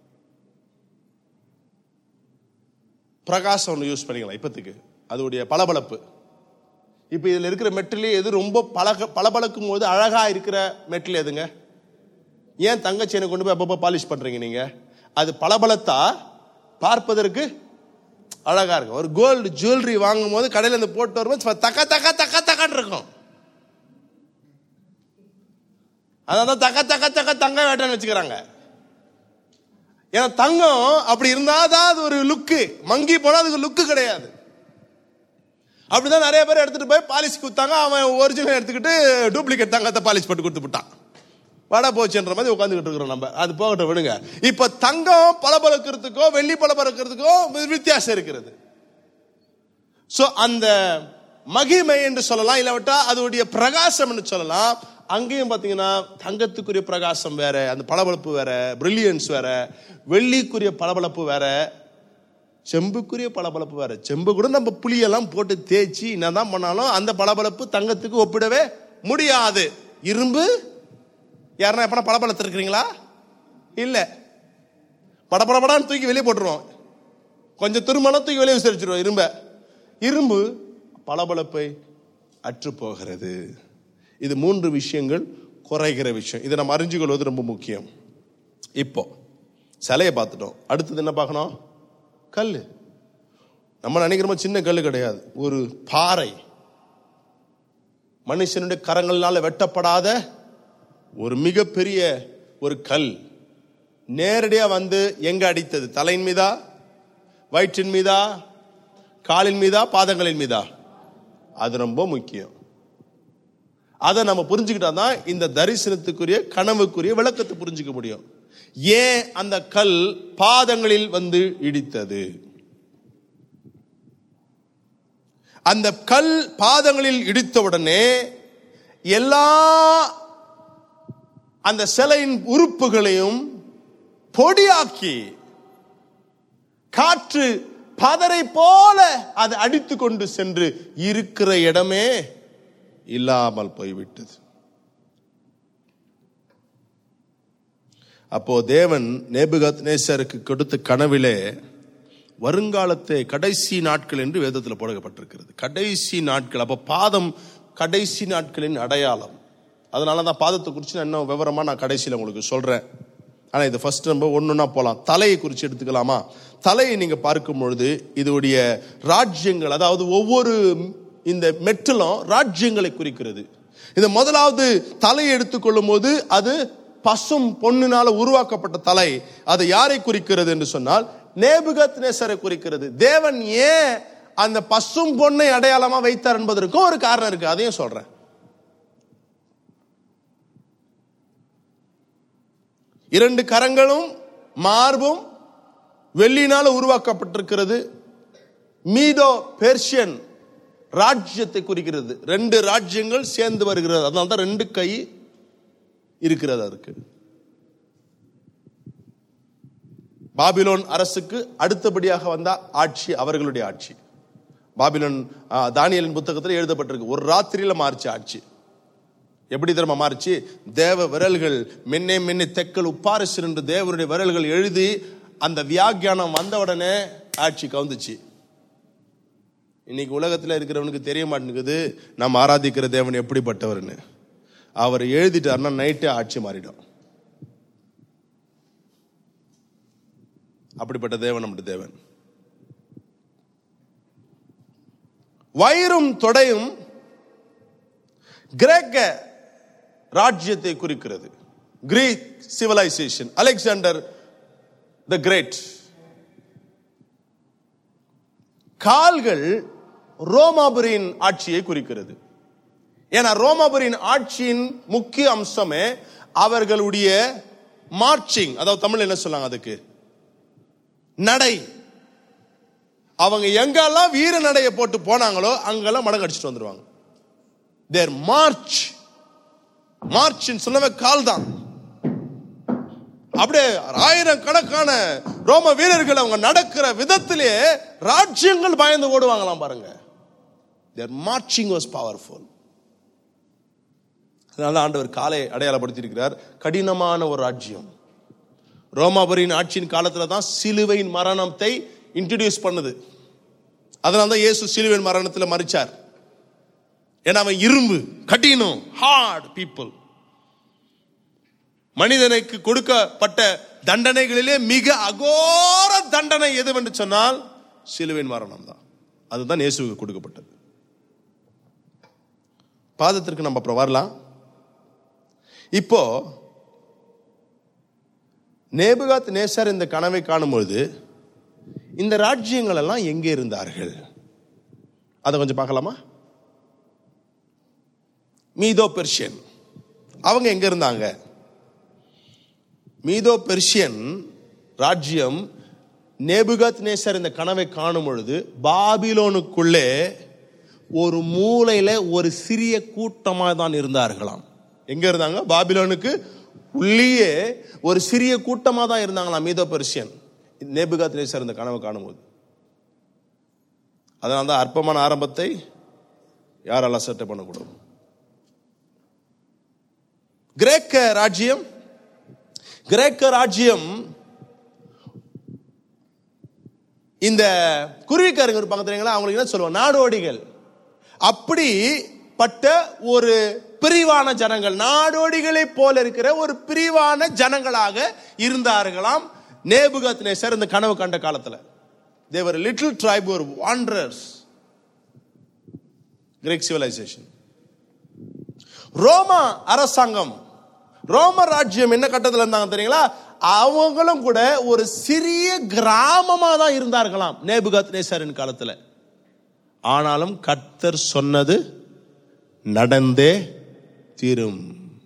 A: பிரகாசம் ஒன்று யூஸ் பண்ணிக்கலாம் இப்பத்துக்கு அதோடைய பளபளப்பு இப்போ இதில் இருக்கிற மெட்டல் எது ரொம்ப பழக பளபளக்கும் போது அழகா இருக்கிற மெட்டல் எதுங்க ஏன் தங்க செயினை கொண்டு போய் அப்பப்போ பாலிஷ் பண்றீங்க நீங்க அது பளபளத்தா பார்ப்பதற்கு அழகா இருக்கும் ஒரு கோல்டு ஜுவல்லரி வாங்கும் போது கடையில் இருந்து போட்டு வரும்போது தக்க தக்க தக்க தக்கன்னு இருக்கும் அதான் தக்க தக்க தக்க தங்க வேட்டைன்னு வச்சுக்கிறாங்க ஏன்னா தங்கம் அப்படி இருந்தாதான் அது ஒரு லுக்கு மங்கி போனா அதுக்கு லுக்கு கிடையாது அப்படிதான் நிறைய பேர் எடுத்துட்டு போய் பாலிஷ் கொடுத்தாங்க அவன் ஒரிஜினல் எடுத்துக்கிட்டு டூப்ளிகேட் தங்கத்தை பாலிஷ் போட்டு கொடுத்து விட்டான் வடை போச்சுன்ற மாதிரி உட்காந்துக்கிட்டு இருக்கிறோம் நம்ம அது போகட்டும் விடுங்க இப்ப தங்கம் பளபளக்கிறதுக்கோ வெள்ளி பளபளக்கிறதுக்கோ வித்தியாசம் இருக்கிறது சோ அந்த மகிமை என்று சொல்லலாம் இல்லாவிட்டா அதோடைய பிரகாசம் என்று சொல்லலாம் அங்கேயும் பாத்தீங்கன்னா தங்கத்துக்குரிய பிரகாசம் வேற அந்த பளபளப்பு வேற பிரில்லியன்ஸ் வேற வெள்ளிக்குரிய பளபளப்பு வேற செம்புக்குரிய பளபளப்பு வேற செம்பு கூட நம்ம புளியெல்லாம் போட்டு தேய்ச்சி என்னதான் பண்ணாலும் அந்த பளபளப்பு தங்கத்துக்கு ஒப்பிடவே முடியாது இரும்பு யாருன்னா எப்பனா பளபளத்து இருக்கிறீங்களா இல்ல படபடபடான்னு தூக்கி வெளியே போட்டுருவோம் கொஞ்சம் திருமணம் தூக்கி வெளியே விசாரிச்சிருவோம் இரும்ப இரும்பு பளபளப்பை அற்று போகிறது இது மூன்று விஷயங்கள் குறைகிற விஷயம் இதை நம்ம அறிஞ்சு கொள்வது ரொம்ப முக்கியம் இப்போ சிலையை பார்த்துட்டோம் அடுத்தது என்ன பார்க்கணும் கல் நம்ம நினைக்கிறோமோ சின்ன கல் கிடையாது ஒரு பாறை மனுஷனுடைய கரங்களால வெட்டப்படாத ஒரு மிகப்பெரிய ஒரு கல் நேரடியா வந்து எங்க அடித்தது தலையின் மீதா வயிற்றின் மீதா காலின் மீதா பாதங்களின் மீதா அது ரொம்ப முக்கியம் அதை நம்ம புரிஞ்சுக்கிட்டா தான் இந்த தரிசனத்துக்குரிய கனவுக்குரிய விளக்கத்தை புரிஞ்சுக்க முடியும் ஏன் அந்த கல் பாதங்களில் வந்து இடித்தது அந்த கல் பாதங்களில் இடித்தவுடனே எல்லா அந்த சிலையின் உறுப்புகளையும் பொடியாக்கி காற்று பதரை போல அது அடித்து கொண்டு சென்று இருக்கிற இடமே இல்லாமல் போய்விட்டது அப்போ தேவன் நேபுகத் நேசருக்கு கொடுத்த கனவிலே வருங்காலத்தை கடைசி நாட்கள் என்று வேதத்தில் போடப்பட்டிருக்கிறது கடைசி நாட்கள் அப்ப பாதம் கடைசி நாட்களின் அடையாளம் அதனால தான் பாதத்தை குறித்து நான் இன்னும் விவரமா நான் கடைசியில் உங்களுக்கு சொல்றேன் ஆனா இது ஃபர்ஸ்ட் நம்ம ஒண்ணுன்னா போலாம் தலையை குறித்து எடுத்துக்கலாமா தலையை நீங்க பார்க்கும் பொழுது இதோடைய ராஜ்யங்கள் அதாவது ஒவ்வொரு இந்த மெட்டலும் ராஜ்யங்களை குறிக்கிறது இந்த முதலாவது தலையை எடுத்துக்கொள்ளும் போது அது பசும் பொன்னினால உருவாக்கப்பட்ட தலை அது யாரை குறிக்கிறது என்று சொன்னால் நேபுகத் நேசரை குறிக்கிறது தேவன் ஏன் அந்த பசும் பொன்னை அடையாளமா வைத்தார் என்பதற்கும் ஒரு காரணம் இருக்கு அதையும் சொல்றேன் இரண்டு கரங்களும் மார்பும் வெள்ளினால உருவாக்கப்பட்டிருக்கிறது மீதோ பெர்ஷியன் ராஜ்யத்தை குறிக்கிறது ரெண்டு ராஜ்யங்கள் சேர்ந்து வருகிறது அதனால தான் ரெண்டு கை இருக்கிறது அதுக்கு பாபிலோன் அரசுக்கு அடுத்தபடியாக வந்த ஆட்சி அவர்களுடைய ஆட்சி பாபிலோன் ஆ, தானியேலின் புத்தகத்தில் எழுதப்பட்டிருக்கு ஒரு ராத்திரியில மாறிச்சு ஆட்சி எப்படி தெரியுமா மாறிச்சு தேவ விரல்கள் மென்னே மென்னே தெக்கல் உப்பாரசு என்று தேவருடைய விரல்கள் எழுதி அந்த வியாக்கியானம் வந்த உடனே ஆட்சி கவுந்துச்சு இன்னைக்கு உலகத்துல இருக்கிறவனுக்கு தெரிய மாட்டேங்குது நம்ம ஆராதிக்கிற தேவன் எப்படிப்பட்டவர்னு அவர் எழுதிட்டாருன்னா நைட்டே ஆட்சி மாறிடும் அப்படிப்பட்ட தேவன் நம்முடைய தேவன் வயிறும் தொடையும் கிரேக்க ராஜ்யத்தை குறிக்கிறது Greek civilisation Alexander the Great கால்கள் ரோமாபுரியின் ஆட்சியை குறிக்கிறது ஏன்னா ரோமாபுரியின் ஆட்சியின் முக்கிய அம்சமே அவர்களுடைய மார்ச்சிங் அதாவது தமிழ் என்ன சொல்லாங்க அதுக்கு நடை அவங்க எங்கெல்லாம் வீர நடைய போட்டு போனாங்களோ அங்கெல்லாம் மடங்கு அடிச்சுட்டு வந்துருவாங்க தேர் மார்ச் மார்ச் சொன்னவ கால் தான் அப்படியே ஆயிரக்கணக்கான ரோம வீரர்கள் அவங்க நடக்கிற விதத்திலே ராஜ்யங்கள் பயந்து ஓடுவாங்களாம் பாருங்க தேர் மார்ச்சிங் வாஸ் பவர்ஃபுல் அதனால ஆண்டவர் காலை அடையாளப்படுத்தி இருக்கிறார் கடினமான ஒரு ராஜ்யம் ரோமாபுரியின் ஆட்சியின் காலத்துல தான் சிலுவையின் மரணத்தை இன்ட்ரடியூஸ் பண்ணுது அதனால தான் இயேசு சிலுவையின் மரணத்தில் மறிச்சார் ஏன்னா அவன் இரும்பு கடினம் ஹார்ட் பீப்புள் மனிதனுக்கு கொடுக்கப்பட்ட தண்டனைகளிலே மிக அகோர தண்டனை எதுவென்று சொன்னால் சிலுவையின் மரணம் தான் அதுதான் இயேசுவுக்கு கொடுக்கப்பட்டது பாதத்திற்கு நம்ம அப்புறம் வரலாம் இப்போ நேபுகாத் நேசர் இந்த கனவை காணும்பொழுது இந்த ராஜ்யங்கள் எல்லாம் எங்கே இருந்தார்கள் அதை கொஞ்சம் பார்க்கலாமா மீதோ பெர்ஷியன் அவங்க எங்க இருந்தாங்க மீதோ பெர்ஷியன் ராஜ்யம் நேபுகத் நேசர் இந்த கனவை காணும் பொழுது பாபிலோனுக்குள்ளே ஒரு மூலையில ஒரு சிறிய கூட்டமாக தான் இருந்தார்களாம் எங்க இருந்தாங்க பாபிலோனுக்கு உள்ளேயே ஒரு சிறிய கூட்டமாக தான் இருந்தாங்களாம் மீதோ பெர்ஷியன் நேபுகாத் நேசர் இந்த கனவை காணும்போது அதனால தான் அற்பமான ஆரம்பத்தை யாரால் அசட்டை பண்ணக்கூடாது கிரேக்க ராஜ்யம் கிரேக்க ராஜ்யம் இந்த குருவிக்காரங்க இருப்பாங்க தெரியுங்களா அவங்களுக்கு என்ன சொல்லுவாங்க நாடோடிகள் அப்படிப்பட்ட ஒரு பிரிவான ஜனங்கள் நாடோடிகளை போல இருக்கிற ஒரு பிரிவான ஜனங்களாக இருந்தார்களாம் நேபுகத் நேசர் இந்த கனவு கண்ட காலத்துல தேவர் லிட்டில் ட்ரைப் ஒரு வாண்டரர்ஸ் கிரேக் சிவிலைசேஷன் ரோமா அரசாங்கம் ரோம ராஜ்யம் என்ன கட்டத்தில் இருந்தாங்க தெரியுங்களா அவங்களும் கூட ஒரு சிறிய கிராமமா தான் இருந்தார்களாம் நேபுகத் நேசரின் காலத்துல ஆனாலும் கர்த்தர் சொன்னது நடந்தே தீரும்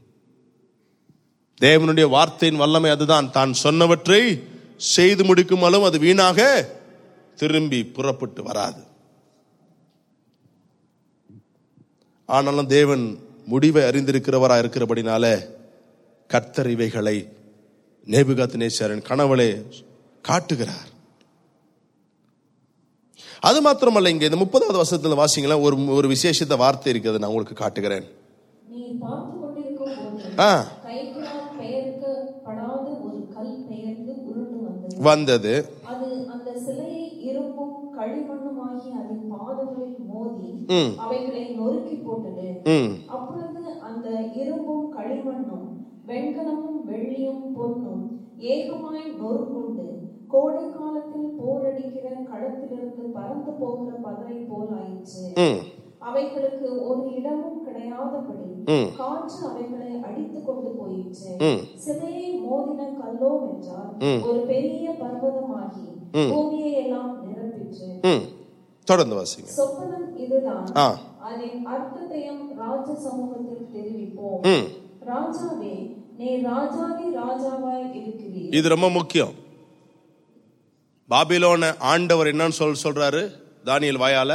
A: தேவனுடைய வார்த்தையின் வல்லமை அதுதான் தான் சொன்னவற்றை செய்து முடிக்கும் அளவும் அது வீணாக திரும்பி புறப்பட்டு வராது ஆனாலும் தேவன் முடிவை அறிந்திருக்கிறவரா இருக்கிறபடினால கர்த்தர் இவைகளை நேபுகாத் நேசரின் கனவுளே காட்டுகிறார் அது மாத்திரமல்ல இங்க இந்த முப்பதாவது வருஷத்துல வாசிங்களா ஒரு ஒரு விசேஷத்த வார்த்தை இருக்கிறது நான் உங்களுக்கு காட்டுகிறேன்
B: நீ பார்த்து கொண்டிருக்கும் போது
A: ஆ
B: கைகளால் பெயர்க்கப்படாத ஒரு கல் பெயர்ந்து உருண்டு வந்தது
A: வந்தது
B: அது அந்த சிலையை இரும்பும் களிமண்ணுமாகி அதன் பாதங்களில் மோதி
A: ம்.
B: அவைகளை நொறுக்கி போட்டது
A: ம்
B: அப்பொழுது அந்த இரும்பும் களிமண்ணும் வெண்கலமும் வெள்ளியும் பொன்னும் ஏகமாய் நொறுங்குண்டு கோடை காலத்தில் போரடிக்கிற களத்திலிருந்து பறந்து போகிற பதரை போல் ஆயிற்று
A: ம்
B: அவைகளுக்கு ஒரு இடமும் கிடையாதபடி
A: ம்.
B: காற்று அவைகளை அடித்துக் கொண்டு போயிற்று
A: ம்.
B: சிலையை மோதின கல்லோ என்றால்
A: ம்.
B: ஒரு பெரிய பர்வதமாகி பூமியை எல்லாம் நிரப்பிற்று
A: ம் தொடர்ந்து வாசிங்க
B: சொப்பனம் இதுதான்
A: ஆ.
B: அதன் அர்த்தத்தையும் ராஜ சமூகத்தில் தெரிவிப்போம்
A: ம்
B: ராஜாவே நீ ராஜாதி ராஜாவாய் இருக்கிறீர்
A: இது ரொம்ப முக்கியம் பாபிலோன ஆண்டவர் என்னன்னு சொல் சொல்றாரு தானியல் வாயால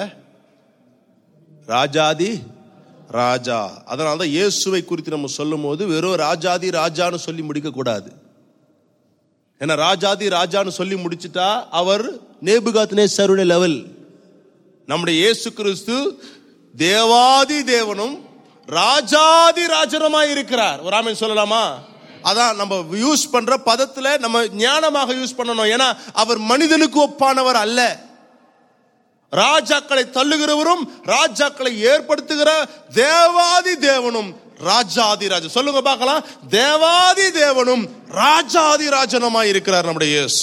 A: ராஜாதி ராஜா அதனால தான் இயேசுவை குறித்து நம்ம சொல்லும் போது வெறும் ராஜாதி ராஜான்னு சொல்லி முடிக்க கூடாது ஏன்னா ராஜாதி ராஜான்னு சொல்லி முடிச்சிட்டா அவர் நேபுகாத் நேசருடைய லெவல் நம்முடைய இயேசு கிறிஸ்து தேவாதி தேவனும் ராஜாதி ராஜனுமாய் இருக்கிறார் ஒரு ஆமென் சொல்லலாமா அதான் நம்ம யூஸ் பண்ற பதத்துல நம்ம ஞானமாக யூஸ் பண்ணணும் ஏன்னா அவர் மனிதனுக்கு ஒப்பானவர் அல்ல ராஜாக்களை தள்ளுகிறவரும் ராஜாக்களை ஏற்படுத்துகிற தேவாதி தேவனும் ராஜாதி ராஜா சொல்லுங்க பார்க்கலாம் தேவாதி தேவனும் ராஜாதி ராஜனுமாய் இருக்கிறார் நம்முடைய இயேசு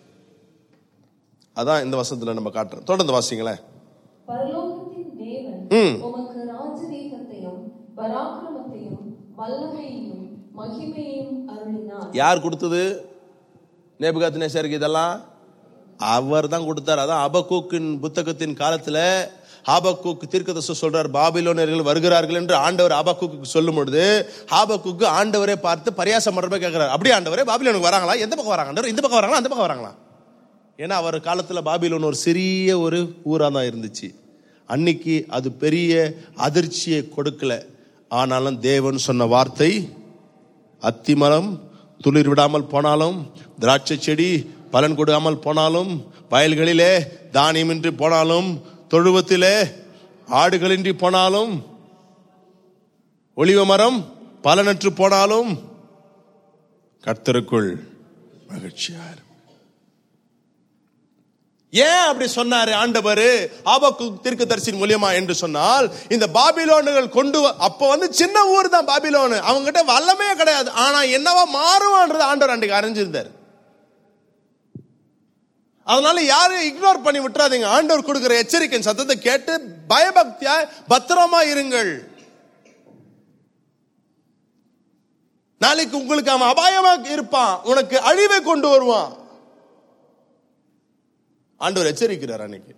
A: அதான் இந்த வசனத்துல நம்ம காட்டுறோம் தொடர்ந்து வாசிங்களேன்
B: பரலோகத்தின் தேவன்
A: ம்.
B: உமக்கு ராஜரீகத்தையும் பராக்கிரமத்தையும் வல்லமையையும் மகிமையையும் அருளினார்
A: யார் கொடுத்தது நேபுகாத் நேசருக்கு இதெல்லாம் அவர் தான் கொடுத்தார் அதான் அபக்கூக்கின் புத்தகத்தின் காலத்துல ஆபக்கூக்கு தீர்க்கதரிசி சொல்றார் பாபிலோனியர்கள் வருகிறார்கள் என்று ஆண்டவர் ஆபக்கூக்கு சொல்லும் பொழுது ஆபக்கூக்கு ஆண்டவரை பார்த்து பரியாசம் பண்றப்ப கேட்கிறார் அப்படியே ஆண்டவரே பாபிலோனுக்கு வராங்களா எந்த பக்கம் வராங்க ஆண்டவர் இந்த பக்கம் வராங்களா அந்த பக்கம் வராங்களா ஏன்னா அவர் காலத்துல பாபிலோன் ஒரு சிறிய ஒரு ஊரா தான் இருந்துச்சு அன்னைக்கு அது பெரிய அதிர்ச்சியை கொடுக்கல ஆனாலும் தேவன் சொன்ன வார்த்தை அத்திமரம் துளிர் விடாமல் போனாலும் திராட்சை செடி பலன் கொடுக்காமல் போனாலும் வயல்களிலே தானியமின்றி போனாலும் தொழுவத்திலே ஆடுகளின்றி போனாலும் ஒளிவ மரம் பலனற்று போனாலும் கர்த்தருக்குள் மகிழ்ச்சியா இருக்கும். ஏன் அப்படி சொன்னாரு ஆண்டவர் ஆபக்கு தீர்க்கதரிசியின் மூலியமா என்று சொன்னால் இந்த பாபிலோனுகள் கொண்டு வ- அப்ப வந்து சின்ன ஊர் தான் பாபிலோனு அவங்க கிட்ட வல்லமே கிடையாது ஆனா என்னவா மாறுவான்றது ஆண்டவர் அன்றைக்கு அறிஞ்சிருந்தார் அதனால யாரையும் இக்னோர் பண்ணி விட்டுறாதீங்க ஆண்டவர் கொடுக்கிற எச்சரிக்கை சத்தத்தை கேட்டு பயபக்தியா பத்திரமா இருங்கள் நாளைக்கு உங்களுக்கு அவன் அபாயமா இருப்பான் உனக்கு அழிவை கொண்டு வருவான் ஆண்டவர் எச்சரிக்கிறார் அன்னைக்கு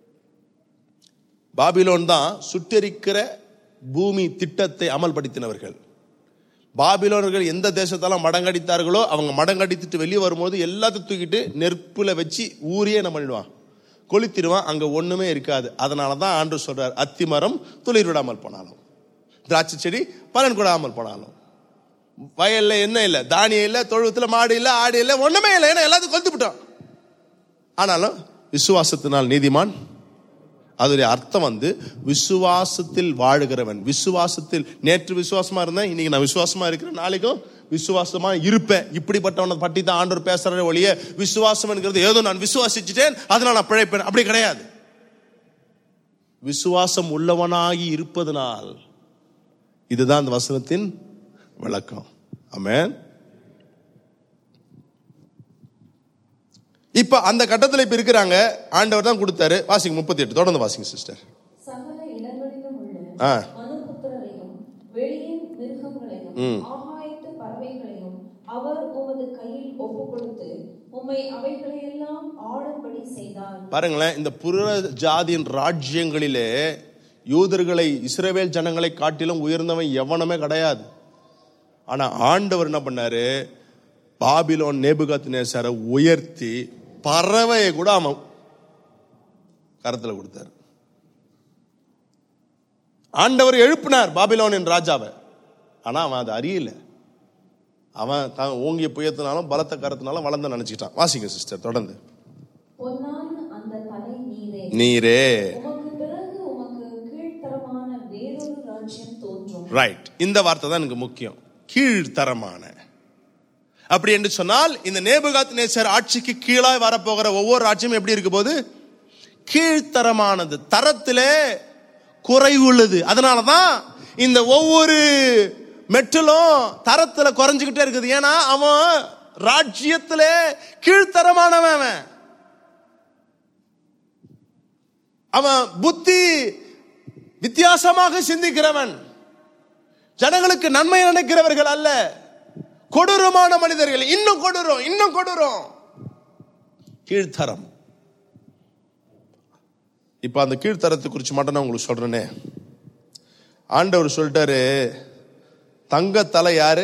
A: பாபிலோன் தான் சுட்டெரிக்கிற பூமி திட்டத்தை அமல்படுத்தினவர்கள் பாபிலோனர்கள் எந்த தேசத்தெல்லாம் மடங்கடித்தார்களோ அவங்க மடங்கடித்துட்டு வெளியே வரும்போது எல்லாத்தையும் தூக்கிட்டு நெருப்புல வச்சு ஊரையே என்ன பண்ணிடுவான் கொளுத்திடுவான் அங்க ஒண்ணுமே இருக்காது அதனால தான் ஆண்டு சொல்றார் அத்தி மரம் துளிர் விடாமல் போனாலும் திராட்சை செடி பலன் கொடாமல் போனாலும் வயல்ல என்ன இல்லை தானியம் இல்லை தொழுவத்துல மாடு இல்லை ஆடு இல்லை ஒண்ணுமே இல்லை ஏன்னா எல்லாத்தையும் கொளுத்து விட்டோம் ஆனாலும் விசுவாசத்தினால் நீதிமான் அதோடைய அர்த்தம் வந்து விசுவாசத்தில் வாழுகிறவன் விசுவாசத்தில் நேற்று விசுவாசமா இருந்தேன் இன்னைக்கு நான் விசுவாசமா இருக்கிறேன் நாளைக்கும் விசுவாசமா இருப்பேன் இப்படிப்பட்டவனை பற்றி தான் ஆண்டவர் பேசுற ஒழிய விசுவாசம் என்கிறது ஏதோ நான் விசுவாசிச்சுட்டேன் அதனால நான் பிழைப்பேன் அப்படி கிடையாது விசுவாசம் உள்ளவனாகி இருப்பதனால் இதுதான் அந்த வசனத்தின் விளக்கம் ஆமென் இப்ப அந்த கட்டத்துல இப்ப இருக்கிறாங்க ஆண்டவர் தான் கொடுத்தாரு வாசிங்க முப்பத்தி எட்டு தொடர்ந்து வாசிங்க சிஸ்டர்
B: சகல இடங்களிலும் உள்ள
A: ஆ
B: மனுபுத்திரரையும் வெளியின் மிருகங்களையும் ஆகாயத்து பறவைகளையும் அவர் உமது கையில் ஒப்புக் கொடுத்து உம்மை அவைகளையெல்லாம் ஆளும்படி செய்தார்
A: பாருங்களேன் இந்த புற ஜாதியின் ராஜ்யங்களிலே யூதர்களை இஸ்ரவேல் ஜனங்களை காட்டிலும் உயர்ந்தவன் எவனுமே கிடையாது ஆனா ஆண்டவர் என்ன பண்ணாரு பாபிலோன் நேபுகாத் நேசாரை உயர்த்தி பறவையை கூட அவன் கரத்துல கொடுத்தாரு ஆண்டவர் எழுப்பினார் பாபிலோனின் ராஜாவை ஆனா அவன் அதை அறியல அவன் தான் ஓங்கிய புயத்தினாலும் பலத்த கரத்தினாலும் வளர்ந்து நினைச்சுக்கிட்டான் வாசிங்க சிஸ்டர் தொடர்ந்து
B: பொன்னான அந்த தலை நீரே
A: நீரே
B: உமக்கு பிறகு உமக்கு கீழ்த்தரமான வேறொரு ராஜ்யம் தோன்றும்
A: ரைட் இந்த வார்த்தை தான் எனக்கு முக்கியம் கீழ்த்தரமான அப்படி என்று சொன்னால் இந்த நேபுகாத் நேசர் ஆட்சிக்கு கீழாய் வரப்போகிற ஒவ்வொரு ராஜ்யம் எப்படி இருக்க போது கீழ்த்தரமானது தரத்திலே குறைவுள்ளது அதனாலதான் இந்த ஒவ்வொரு மெட்டிலும் தரத்துல குறைஞ்சுக்கிட்டே இருக்குது ஏன்னா அவன் ராஜ்யத்திலே கீழ்த்தரமானவன் அவன் அவன் புத்தி வித்தியாசமாக சிந்திக்கிறவன் ஜனங்களுக்கு நன்மை நினைக்கிறவர்கள் அல்ல கொடூரமான மனிதர்கள் இன்னும் கொடூரம் இன்னும் கொடூரம் கீழ்த்தரம் இப்ப அந்த கீழ்த்தரத்தை குறித்து மட்டும் நான் உங்களுக்கு சொல்றேனே ஆண்டவர் சொல்லிட்டாரு தங்க தலை யாரு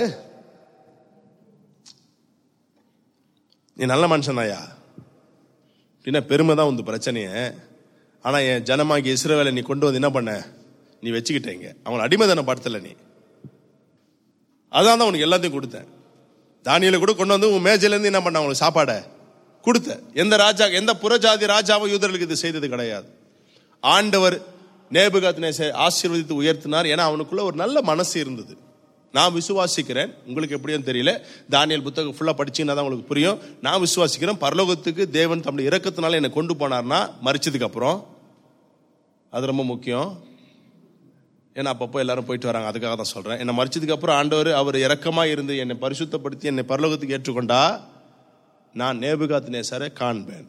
A: நீ நல்ல மனுஷனாயா அப்படின்னா பெருமை தான் வந்து பிரச்சனையே ஆனா என் ஜனமாகி இஸ்ரவேலை நீ கொண்டு வந்து என்ன பண்ண நீ வச்சுக்கிட்டீங்க அவங்களை அடிமை தானே படுத்தல நீ அதான் தான் உனக்கு எல்லாத்தையும் கொடுத்தேன் தானியில கூட கொண்டு வந்து உன் மேஜையில இருந்து என்ன பண்ண அவங்களுக்கு சாப்பாடை கொடுத்த எந்த ராஜா எந்த புறஜாதி ராஜாவும் யூதர்களுக்கு இது செய்தது கிடையாது ஆண்டவர் நேபுகாத்தினை ஆசீர்வதித்து உயர்த்தினார் ஏன்னா அவனுக்குள்ள ஒரு நல்ல மனசு இருந்தது நான் விசுவாசிக்கிறேன் உங்களுக்கு எப்படியும் தெரியல தானியல் புத்தகம் ஃபுல்லா படிச்சீங்கன்னா தான் உங்களுக்கு புரியும் நான் விசுவாசிக்கிறேன் பரலோகத்துக்கு தேவன் தம்முடைய இரக்கத்தினால என்னை கொண்டு போனார்னா மறிச்சதுக்கு அப்புறம் அது ரொம்ப முக்கியம் ஏன்னா அப்பப்போ எல்லாரும் போயிட்டு வராங்க அதுக்காக தான் சொல்றேன் என்னை மறிச்சதுக்கு அப்புறம் ஆண்டவர் அவர் இரக்கமா இருந்து என்னை பரிசுத்தப்படுத்தி என்னை பரலோகத்துக்கு ஏற்றுக்கொண்டா நான் நேபுகாத் நேசரை காண்பேன்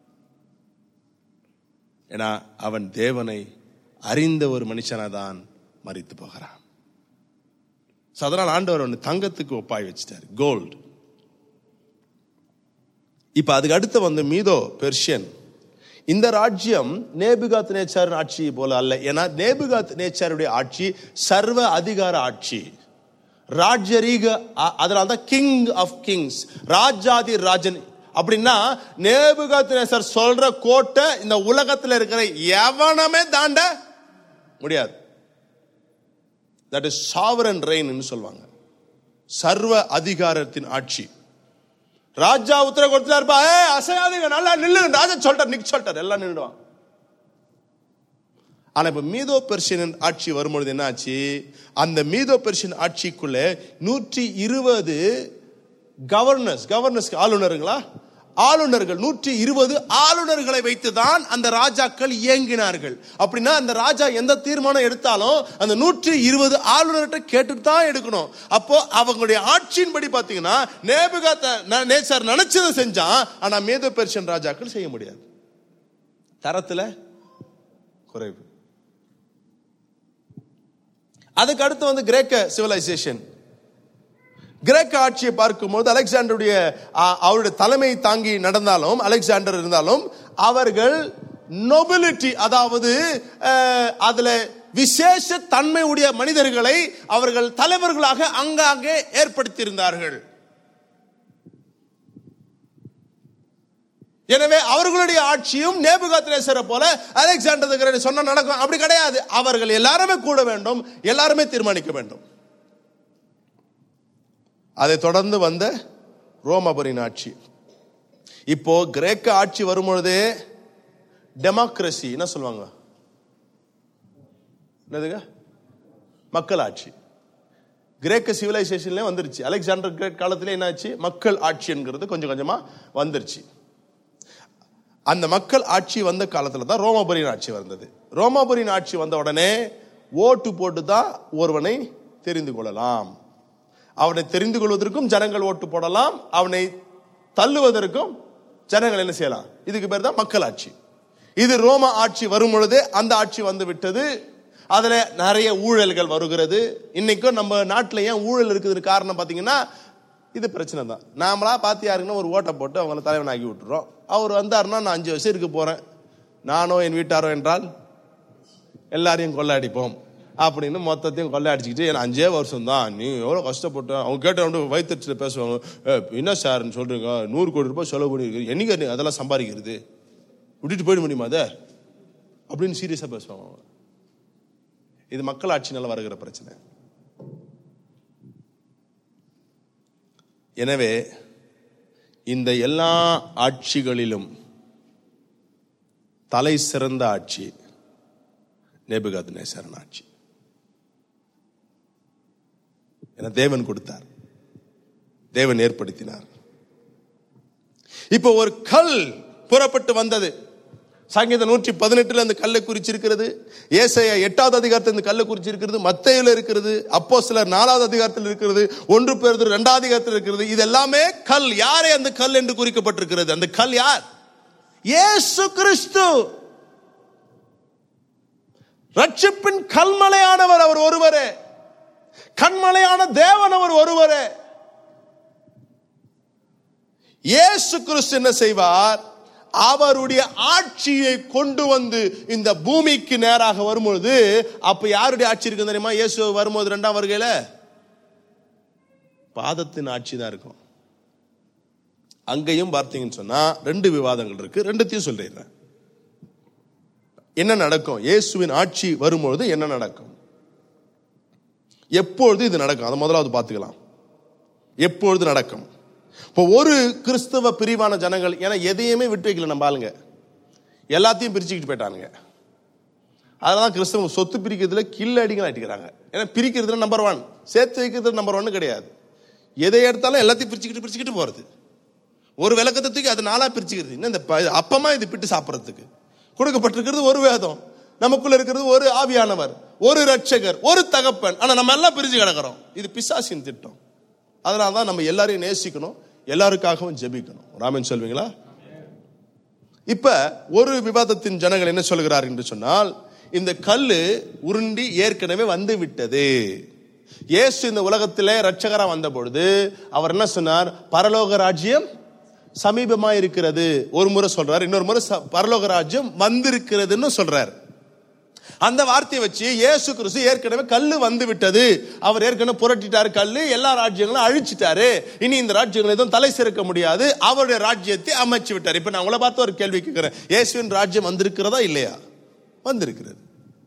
A: ஏன்னா அவன் தேவனை அறிந்த ஒரு மனுஷனா தான் மறித்து போகிறான் So, அதனால் ஆண்டவர் அவனை தங்கத்துக்கு ஒப்பாய் வச்சிட்டார் கோல்டு இப்ப அதுக்கு அடுத்து வந்து மீதோ பெர்ஷியன் இந்த ராஜ்யம் நேபுகாத் நேச்சார் ஆட்சி போல அல்ல ஏன்னா நேபுகாத் நேச்சாருடைய ஆட்சி சர்வ அதிகார ஆட்சி ராஜரீக அ- அதனால தான் கிங் ஆஃப் கிங்ஸ் ராஜாதி ராஜன் அப்படின்னா நேபுகாத் நேசர் சொல்ற கோட்டை இந்த உலகத்துல இருக்கிற எவனமே தாண்ட முடியாது தட் இஸ் சாவரன் ரெயின் சொல்லுவாங்க சர்வ அதிகாரத்தின் ஆட்சி ராஜா உத்தரவு கொடுத்துட்டா இருப்பா ஏ அசையாதீங்க நல்லா நில்லு ராஜா சொல்லிட்டார் நிக் சொல்லிட்டார் எல்லாம் நின்றுடுவான் ஆனா இப்ப மீதோ பெர்ஷியன் ஆட்சி வரும்பொழுது என்ன ஆச்சு அந்த மீதோ பெர்ஷியன் ஆட்சிக்குள்ள நூற்றி இருபது கவர்னர்ஸ் கவர்னர்ஸ் ஆளுநருங்களா ஆளுநர்கள் நூற்றி இருபது ஆளுநர்களை வைத்துதான் அந்த ராஜாக்கள் இயங்கினார்கள் அப்படின்னா அந்த ராஜா எந்த தீர்மானம் எடுத்தாலும் அந்த நூற்றி இருபது ஆளுநர்கிட்ட கேட்டுட்டு தான் எடுக்கணும் அப்போ அவங்களுடைய ஆட்சியின்படி பாத்தீங்கன்னா நேபுகாத்த நேசர் நினைச்சதை செஞ்சான் ஆனா மேதோ பெர்ஷியன் ராஜாக்கள் செய்ய முடியாது தரத்துல குறைவு அதுக்கு அடுத்து வந்து கிரேக்க சிவிலைசேஷன் கிரேக்க ஆட்சியை பார்க்கும்போது அலெக்சாண்டருடைய ஆ, அவருடைய தலைமை தாங்கி நடந்தாலும் அலெக்சாண்டர் இருந்தாலும் அவர்கள் நொபிலிட்டி அதாவது அஹ், அதுல விசேஷ தன்மை உடைய மனிதர்களை அவர்கள் தலைவர்களாக அங்காங்கே ஏற்படுத்தியிருந்தார்கள் எனவே அவர்களுடைய ஆட்சியும் நேபுகாத்ரேசரை போல அலெக்சாண்டர் the Great சொன்னா நடக்கும் அப்படி கிடையாது அவர்கள் எல்லாருமே கூட வேண்டும் எல்லாருமே தீர்மானிக்க வேண்டும் அதை தொடர்ந்து வந்த ரோமபுரின் ஆட்சி இப்போ கிரேக்க ஆட்சி வரும்பொழுதே டெமோக்ரஸி என்ன சொல்லுவாங்க என்னதுங்க மக்கள் ஆட்சி கிரேக்க சிவிலைசேஷன்ல வந்துருச்சு அலெக்சாண்டர் கிரேட் காலத்துல என்னாச்சு மக்கள் ஆட்சிங்கிறது கொஞ்சம் கொஞ்சமா வந்துருச்சு அந்த மக்கள் ஆட்சி வந்த காலத்துல தான் ரோமாபுரியின் ஆட்சி வந்தது ரோமாபுரியின் ஆட்சி வந்த உடனே ஓட்டு போட்டு தான் ஒருவனை தெரிந்து கொள்ளலாம் அவனை தெரிந்து கொள்வதற்கும் ஜனங்கள் ஓட்டு போடலாம் அவனை தள்ளுவதற்கும் ஜனங்கள் என்ன செய்யலாம் இதுக்கு பேர் தான் மக்கள் ஆட்சி இது ரோம ஆட்சி வரும் பொழுதே அந்த ஆட்சி வந்து விட்டது அதுல நிறைய ஊழல்கள் வருகிறது இன்னைக்கும் நம்ம நாட்டில் ஏன் ஊழல் இருக்குதுன்னு காரணம் பார்த்தீங்கன்னா இது பிரச்சனை தான் நாமளா பார்த்து யாருக்குன்னா ஒரு ஓட்டை போட்டு அவங்கள தலைவனாக்கி விட்டுறோம் அவர் வந்தாருன்னா நான் அஞ்சு வருஷம் இருக்க போறேன் நானோ என் வீட்டாரோ என்றால் எல்லாரையும் கொள்ளையடிப்போம் அப்படின்னு மொத்தத்தையும் கொள்ளையடிச்சுக்கிட்டு எனக்கு அஞ்சே வருஷம் தான் நீ எவ்வளோ கஷ்டப்பட்ட அவங்க கேட்ட வந்து வயிற்றுல பேசுவாங்க "ஏ, என்ன சார்ன்னு சொல்றீங்க நூறு கோடி ரூபாய் செலவு பண்ணிருக்கு என்னைக்கு நீ அதெல்லாம் சம்பாதிக்கிறது விட்டுட்டு போயிட முடியுமா அதை அப்படின்னு சீரியஸாக பேசுவாங்க அவங்க. இது மக்கள் ஆட்சினால வருகிற பிரச்சனை எனவே இந்த எல்லா ஆட்சிகளிலும் தலை சிறந்த ஆட்சி நேபுகாத்நேசரன் ஆட்சி என தேவன் கொடுத்தார் தேவன் ஏற்படுத்தினார் இப்போ ஒரு கல் புறப்பட்டு வந்தது சங்கீதம் நூற்றி பதினெட்டுல அந்த கல்லை குறிச்சிருக்கிறது ஏசாயா எட்டாவது அதிகாரத்தில் இந்த கல்லை குறிச்சிருக்கிறது மத்தையில இருக்கிறது அப்போ சிலர் நாலாவது அதிகாரத்தில் இருக்கிறது ஒன்று பேர் இரண்டாவது அதிகாரத்தில் இருக்கிறது இது எல்லாமே கல் யாரே அந்த கல் என்று குறிக்கப்பட்டிருக்கிறது அந்த கல் யார் இயேசு கிறிஸ்து ரட்சிப்பின் கல்மலையானவர் அவர் ஒருவரே கண்மலையான தேவன் அவர் ஒருவரே இயேசு கிறிஸ்து என்ன செய்வார் அவருடைய ஆட்சியை கொண்டு வந்து இந்த பூமிக்கு நேராக வரும்பொழுது அப்ப யாருடைய ஆட்சி இருக்கு தெரியுமா இயேசு வரும்போது ரெண்டாம் வருகையில பாதத்தின் ஆட்சி தான் இருக்கும் அங்கேயும் பார்த்தீங்கன்னு சொன்னா ரெண்டு விவாதங்கள் இருக்கு ரெண்டுத்தையும் சொல்லிடுறேன் என்ன நடக்கும் இயேசுவின் ஆட்சி வரும்பொழுது என்ன நடக்கும் எப்பொழுது இது நடக்கும் அதை முதலாவது பார்த்துக்கலாம் எப்பொழுது நடக்கும் இப்போ ஒரு கிறிஸ்தவ பிரிவான ஜனங்கள் ஏன்னா எதையுமே விட்டு வைக்கல நம்ம ஆளுங்க எல்லாத்தையும் பிரிச்சுக்கிட்டு போயிட்டானுங்க அதனால தான் கிறிஸ்தவ சொத்து பிரிக்கிறதுல கில்ல அடிகள் அடிக்கிறாங்க ஏன்னா பிரிக்கிறதுல நம்பர் ஒன் சேர்த்து வைக்கிறது நம்பர் ஒன்னு கிடையாது எதை எடுத்தாலும் எல்லாத்தையும் பிரிச்சுக்கிட்டு பிரிச்சுக்கிட்டு போறது ஒரு விளக்கத்தை தூக்கி அது நாளா பிரிச்சுக்கிறது இன்னும் இந்த ப- அப்பமா இது பிட்டு சாப்பிட்றதுக்கு கொடுக்கப்பட்டிருக்கிறது ஒரு வேதம் நமக்குள்ள இருக்கிறது ஒரு ஆவியானவர் ஒரு ரட்சகர் ஒரு தகப்பன் ஆனா நம்ம எல்லாம் பிரிஞ்சு கிடக்கிறோம் இது பிசாசின் திட்டம் அதனால தான் நம்ம எல்லாரையும் நேசிக்கணும் எல்லாருக்காகவும் ஜெபிக்கணும் ராமன் சொல்வீங்களா இப்ப ஒரு விவாதத்தின் ஜனங்கள் என்ன சொல்கிறார் என்று சொன்னால் இந்த கல்லு உருண்டி ஏற்கனவே வந்து விட்டது இயேசு இந்த உலகத்திலே ரட்சகரா வந்த பொழுது அவர் என்ன சொன்னார் பரலோக ராஜ்யம் சமீபமா இருக்கிறது ஒரு முறை சொல்றார் இன்னொரு முறை ச- பரலோக ராஜ்யம் வந்திருக்கிறதுன்னு சொல்றார் அந்த வார்த்தையை வச்சு இயேசு கிறிஸ்து ஏற்கனவே கல்லு வந்து விட்டது அவர் ஏற்கனவே புரட்டிட்டாரு கல்லு எல்லா ராஜ்யங்களும் அழிச்சிட்டாரு இனி இந்த ராஜ்யங்கள் எதுவும் தலை சிறக்க முடியாது அவருடைய ராஜ்யத்தை அமைச்சு விட்டார் இப்ப நான் உங்களை பார்த்து ஒரு கேள்வி கேட்கிறேன் இயேசுவின் ராஜ்யம் வந்திருக்கிறதா இல்லையா வந்திருக்கிறது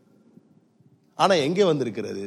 A: ஆனா எங்கே வந்திருக்கிறது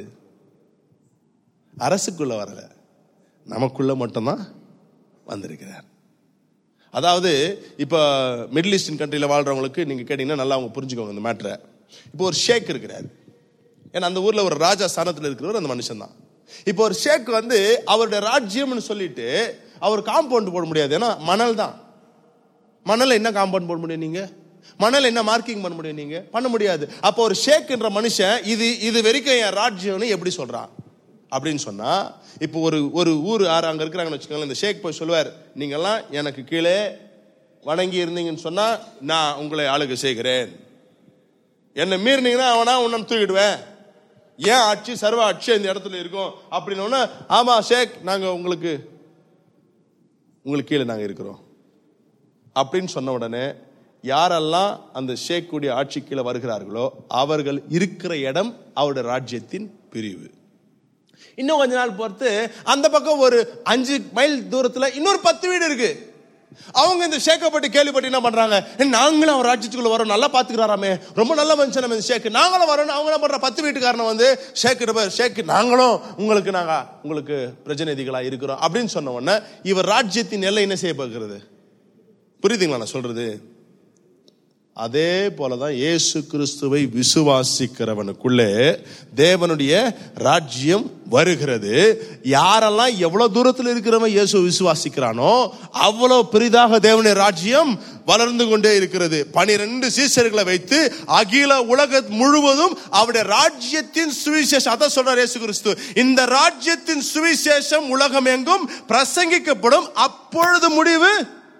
A: அரசுக்குள்ள வரல நமக்குள்ள மட்டும்தான் வந்திருக்கிறார் அதாவது இப்போ மிடில் ஈஸ்டர்ன் கண்ட்ரியில் வாழ்றவங்களுக்கு நீங்க கேட்டீங்கன்னா நல்லா அவங்க புரிஞ்சுக்கோங்க இந்த மேட்ரை இப்போ ஒரு ஷேக் இருக்கிறார் ஏன்னா அந்த ஊர்ல ஒரு ராஜா ஸ்தானத்தில் இருக்கிறவர் அந்த மனுஷன் தான் இப்போ ஒரு ஷேக் வந்து அவருடைய ராஜ்யம்னு சொல்லிட்டு அவர் காம்பவுண்ட் போட முடியாது ஏன்னா மணல் தான் மணல்ல என்ன காம்பவுண்ட் போட முடியும் நீங்க மணல் என்ன மார்க்கிங் பண்ண முடியும் நீங்க பண்ண முடியாது அப்போ ஒரு ஷேக்ன்ற மனுஷன் இது இது வரைக்கும் என் ராஜ்யம்னு எப்படி சொல்றான் அப்படின்னு சொன்னா இப்போ ஒரு ஒரு ஊர் யார் அங்க இருக்கிறாங்கன்னு வச்சுக்கோங்களேன் இந்த ஷேக் போய் சொல்லுவார் நீங்கெல்லாம் எனக்கு கீழே வணங்கி இருந்தீங்கன்னு சொன்னா நான் உங்களை ஆளுகை செய்கிறேன் என்னை மீறினீங்கன்னா அவனா உன்னை தூக்கிடுவேன் ஏன் ஆட்சி சர்வ ஆட்சி இந்த இடத்துல இருக்கும் அப்படின்னு உடனே, ஆமா ஷேக் நாங்க உங்களுக்கு உங்களுக்கு கீழே நாங்க இருக்கிறோம் அப்படின்னு சொன்ன உடனே யாரெல்லாம் அந்த ஷேக்குடைய ஆட்சி கீழே வருகிறார்களோ அவர்கள் இருக்கிற இடம் அவருடைய ராஜ்யத்தின் பிரிவு இன்னும் கொஞ்ச நாள் பொறுத்து அந்த பக்கம் ஒரு அஞ்சு மைல் தூரத்துல இன்னொரு பத்து வீடு இருக்கு அவங்க இந்த ஷேக்கை பற்றி கேள்விப்பட்டு என்ன பண்றாங்க "ஏ, நாங்களும் அவர் ராஜ்யத்துக்குள்ள வரோம் நல்லா பாத்துக்கிறாராமே ரொம்ப நல்ல மனுஷன் நம்ம இந்த ஷேக் நாங்களும் வரோம் அவங்க என்ன பண்ற பத்து வீட்டுக்காரனை வந்து ஷேக் ஷேக் நாங்களும் உங்களுக்கு நாங்க உங்களுக்கு பிரதிநிதிகளா இருக்கிறோம் அப்படின்னு சொன்ன உடனே இவர் ராஜ்யத்தின் எல்லை என்ன செய்ய பார்க்கிறது புரியுதுங்களா நான் சொல்றது அதே போலதான் இயேசு கிறிஸ்துவை விசுவாசிக்கிறவனுக்குள்ளே தேவனுடைய ராஜ்யம் வருகிறது யாரெல்லாம் எவ்வளவு தூரத்தில் இருக்கிறவன் இயேசு விசுவாசிக்கிறானோ அவ்வளவு பெரிதாக தேவனுடைய ராஜ்யம் வளர்ந்து கொண்டே இருக்கிறது பனிரெண்டு சீசர்களை வைத்து அகில உலக முழுவதும் அவருடைய ராஜ்யத்தின் சுவிசேஷம் அதான் சொல்றார் இயேசு கிறிஸ்து இந்த ராஜ்யத்தின் சுவிசேஷம் உலகம் எங்கும் பிரசங்கிக்கப்படும் அப்பொழுது முடிவு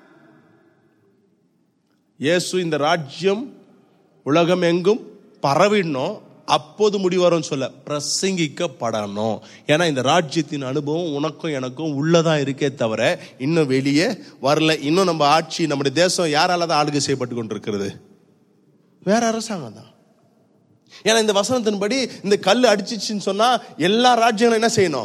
A: இயேசு இந்த ராஜ்யம் உலகம் எங்கும் பரவிடணும் அப்போது முடிவரும் சொல்ல பிரசங்கிக்கப்படணும் ஏன்னா இந்த ராஜ்யத்தின் அனுபவம் உனக்கும் எனக்கும் உள்ளதா இருக்கே தவிர இன்னும் வெளியே வரல இன்னும் நம்ம ஆட்சி நம்முடைய தேசம் யாரால தான் ஆளுகை செய்யப்பட்டு கொண்டிருக்கிறது வேற அரசாங்கம் தான் ஏன்னா இந்த வசனத்தின்படி இந்த கல் அடிச்சிச்சுன்னு சொன்னா எல்லா ராஜ்யங்களும் என்ன செய்யணும்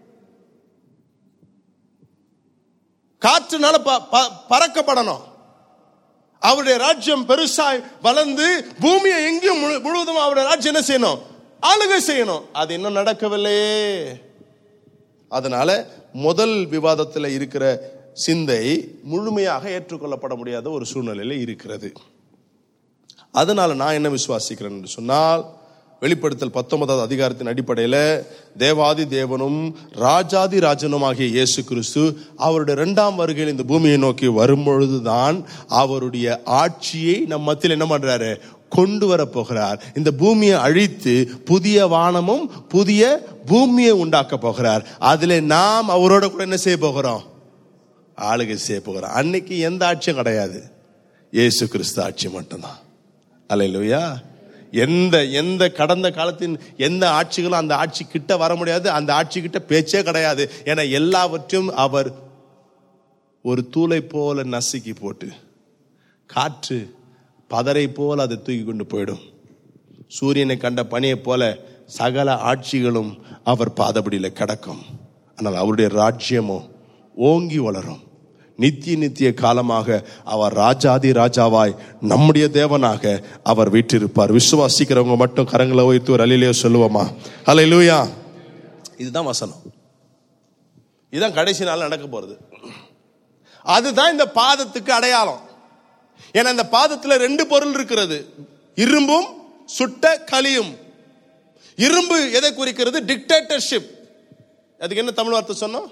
A: காற்றுனால ப- ப- பறக்கப்படணும் அவருடைய ராஜ்யம் பெருசாய் வளர்ந்து பூமியை எங்கேயும் முழு- முழுவதும் அவருடைய ராஜ்யம் என்ன செய்யணும் ஆளுகை செய்யணும் அது இன்னும் நடக்கவில்லையே அதனால முதல் விவாதத்தில் இருக்கிற சிந்தை முழுமையாக ஏற்றுக்கொள்ளப்பட முடியாத ஒரு சூழ்நிலையில இருக்கிறது அதனால நான் என்ன விசுவாசிக்கிறேன் என்று சொன்னால் வெளிப்படுத்தல் பத்தொன்பதாவது அதிகாரத்தின் அடிப்படையில் தேவாதி தேவனும் ராஜாதி ராஜனுமாகிய இயேசு கிறிஸ்து அவருடைய இரண்டாம் வருகையில் இந்த பூமியை நோக்கி வரும்பொழுதுதான் அவருடைய ஆட்சியை நம் மத்தியில் என்ன பண்றாரு கொண்டு வர போகிறார் இந்த பூமியை அழித்து புதிய வானமும் புதிய பூமியை உண்டாக்க போகிறார் அதிலே நாம் அவரோட கூட என்ன செய்ய போகிறோம் ஆளுகை செய்ய போகிறோம் அன்னைக்கு எந்த ஆட்சியும் கிடையாது இயேசு கிறிஸ்து ஆட்சி மட்டும்தான் அல்லையா எந்த எந்த கடந்த காலத்தின் எந்த ஆட்சிகளும் அந்த ஆட்சி கிட்ட வர முடியாது அந்த ஆட்சி கிட்ட பேச்சே கிடையாது ஏன்னா எல்லாவற்றையும் அவர் ஒரு தூளை போல நசுக்கி போட்டு காற்று பதரை போல அதை தூக்கி கொண்டு போயிடும் சூரியனை கண்ட பனியை போல சகல ஆட்சிகளும் அவர் பாதபடியில கிடக்கும் ஆனால் அவருடைய ராஜ்யமோ ஓங்கி வளரும் நித்திய நித்திய காலமாக அவர் ராஜாதி ராஜாவாய் நம்முடைய தேவனாக அவர் வீற்றிருப்பார் விசுவாசிக்கிறவங்க மட்டும் கரங்களை உயர்த்து ஒரு அலிலேயோ சொல்லுவோமா அல்லேலூயா இதுதான் வசனம் இதுதான் கடைசி நாள் நடக்க போறது அதுதான் இந்த பாதத்துக்கு அடையாளம் ஏன்னா இந்த பாதத்துல ரெண்டு பொருள் இருக்கிறது இரும்பும் சுட்ட களியும் இரும்பு எதை குறிக்கிறது டிக்டேட்டர்ஷிப் அதுக்கு என்ன தமிழ் வார்த்தை சொன்னோம்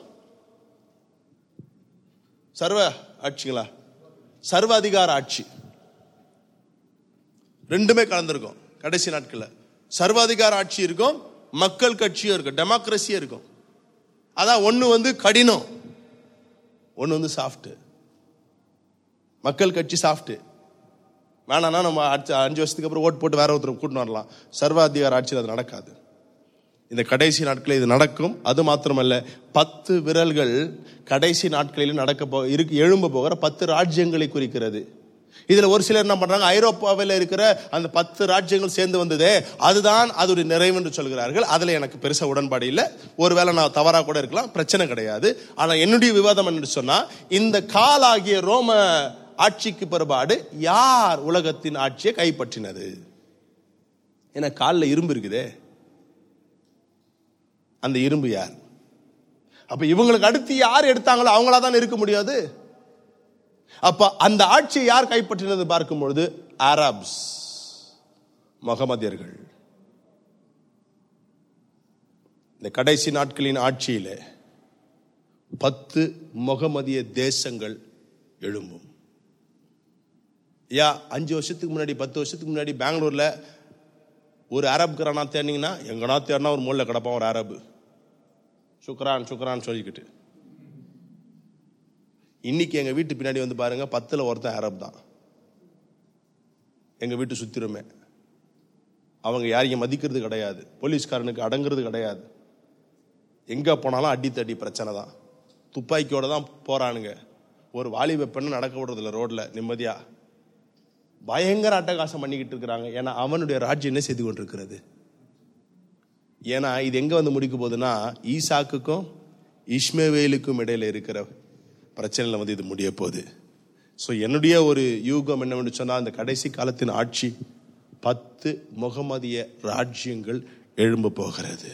A: சர்வ ஆட்சிங்களா சர்வ அதிகார ஆட்சி ரெண்டுமே கலந்துருக்கும் கடைசி நாட்கள்ல சர்வாதிகார ஆட்சி இருக்கும் மக்கள் கட்சியும் இருக்கும் டெமோக்ரஸியும் இருக்கும் அதான் ஒண்ணு வந்து கடினம் ஒண்ணு வந்து சாஃப்ட் மக்கள் கட்சி சாஃப்ட் வேணாம்னா நம்ம அடுத்த அஞ்சு வருஷத்துக்கு அப்புறம் ஓட்டு போட்டு வேற ஒருத்தர் கூட்டின்னு வரலாம் சர்வாதிகார ஆட்சியில் அது நடக்காது இந்த கடைசி நாட்களில் இது நடக்கும் அது மாத்திரமல்ல பத்து விரல்கள் கடைசி நாட்களில் நடக்க போ இருக்கு எழும்ப போகிற பத்து ராஜ்யங்களை குறிக்கிறது இதுல ஒரு சிலர் என்ன பண்றாங்க ஐரோப்பாவில் இருக்கிற அந்த பத்து ராஜ்யங்கள் சேர்ந்து வந்ததே அதுதான் அதோடைய நிறைவு என்று சொல்கிறார்கள் அதுல எனக்கு பெருசா உடன்பாடு இல்லை ஒருவேளை நான் தவறா கூட இருக்கலாம் பிரச்சனை கிடையாது ஆனா என்னுடைய விவாதம் என்று சொன்னா இந்த காலாகிய ரோம ஆட்சிக்கு பிற்பாடு யார் உலகத்தின் ஆட்சியை கைப்பற்றினது ஏன்னா காலில் இரும்பு இருக்குதே அந்த இரும்பு யார் அப்ப இவங்களுக்கு அடுத்து யார் எடுத்தாங்களோ அவங்களா தான் இருக்க முடியாது அப்ப அந்த ஆட்சியை யார் கைப்பற்றினது பார்க்கும் பொழுது அரப்ஸ் முகமதியர்கள் இந்த கடைசி நாட்களின் ஆட்சியில பத்து முகமதிய தேசங்கள் எழும்பும் யா அஞ்சு வருஷத்துக்கு முன்னாடி பத்து வருஷத்துக்கு முன்னாடி பெங்களூர்ல ஒரு அரபுக்காரனா தேடினீங்கன்னா எங்கனா தேடினா ஒரு மூலையில் கிடப்பான் ஒரு அரபு சுக்ரான் சுக்ரான் சொல்லிக்கிட்டு இன்னைக்கு எங்க வீட்டு பின்னாடி வந்து பாருங்க பத்துல ஒருத்தன் அரப் தான் எங்க வீட்டு சுத்திரமே அவங்க யாரையும் மதிக்கிறது கிடையாது போலீஸ்காரனுக்கு அடங்குறது கிடையாது எங்க போனாலும் அடி தடி பிரச்சனை தான் துப்பாக்கியோட தான் போறானுங்க ஒரு வாலிப பெண்ணு நடக்க விடுறதில்ல ரோட்ல நிம்மதியா பயங்கர அட்டகாசம் பண்ணிக்கிட்டு இருக்கிறாங்க ஏன்னா அவனுடைய ராஜ்யம் என்ன செய்து கொண்டிருக்கிறது ஏன்னா இது எங்க வந்து முடிக்க போகுதுன்னா ஈசாக்குக்கும் இஸ்மவேலுக்கும் இடையில இருக்கிற பிரச்சனையில வந்து இது முடிய போகுது ஸோ என்னுடைய ஒரு யூகம் என்னவென்று சொன்னால் இந்த கடைசி காலத்தின் ஆட்சி பத்து முகமதிய ராஜ்யங்கள் எழும்ப போகிறது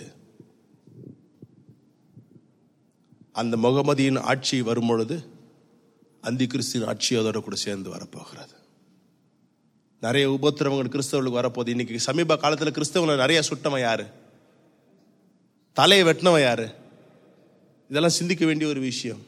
A: அந்த முகமதியின் ஆட்சி வரும் பொழுது அந்தி கிறிஸ்தின் ஆட்சி அதோட கூட சேர்ந்து வரப்போகிறது நிறைய உபத்திரவங்கள் கிறிஸ்தவர்களுக்கு வரப்போகுது இன்னைக்கு சமீப காலத்துல கிறிஸ்தவங்களை நிறைய சுட்டவன் யாரு தலையை வெட்டினவன் யாரு இதெல்லாம் சிந்திக்க வேண்டிய ஒரு விஷயம்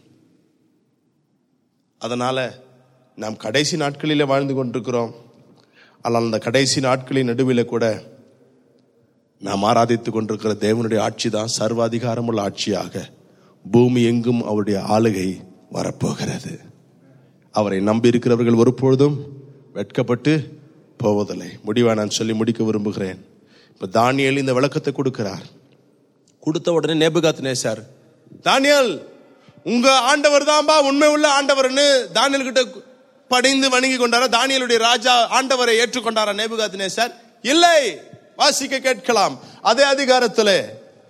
A: அதனால நாம் கடைசி நாட்களிலே வாழ்ந்து கொண்டிருக்கிறோம் ஆனால் அந்த கடைசி நாட்களின் நடுவில் கூட நாம் ஆராதித்துக் கொண்டிருக்கிற தேவனுடைய ஆட்சி தான் சர்வாதிகாரமுள்ள ஆட்சியாக பூமி எங்கும் அவருடைய ஆளுகை வரப்போகிறது அவரை நம்பி இருக்கிறவர்கள் ஒருபொழுதும் வெட்கப்பட்டு போவதில்லை முடிவா நான் சொல்லி முடிக்க விரும்புகிறேன் இப்ப தானியேல் இந்த விளக்கத்தை கொடுக்கிறார் கொடுத்த உடனே நேபுகாத் நேசார் தானியல் உங்க ஆண்டவர் தான்பா உண்மை உள்ள ஆண்டவர்னு தானியல் கிட்ட பணிந்து வணங்கி கொண்டாரா தானியலுடைய ராஜா ஆண்டவரை ஏற்றுக்கொண்டாரா நேபுகாத் நேசார் இல்லை வாசிக்க கேட்கலாம் அதே அதிகாரத்திலே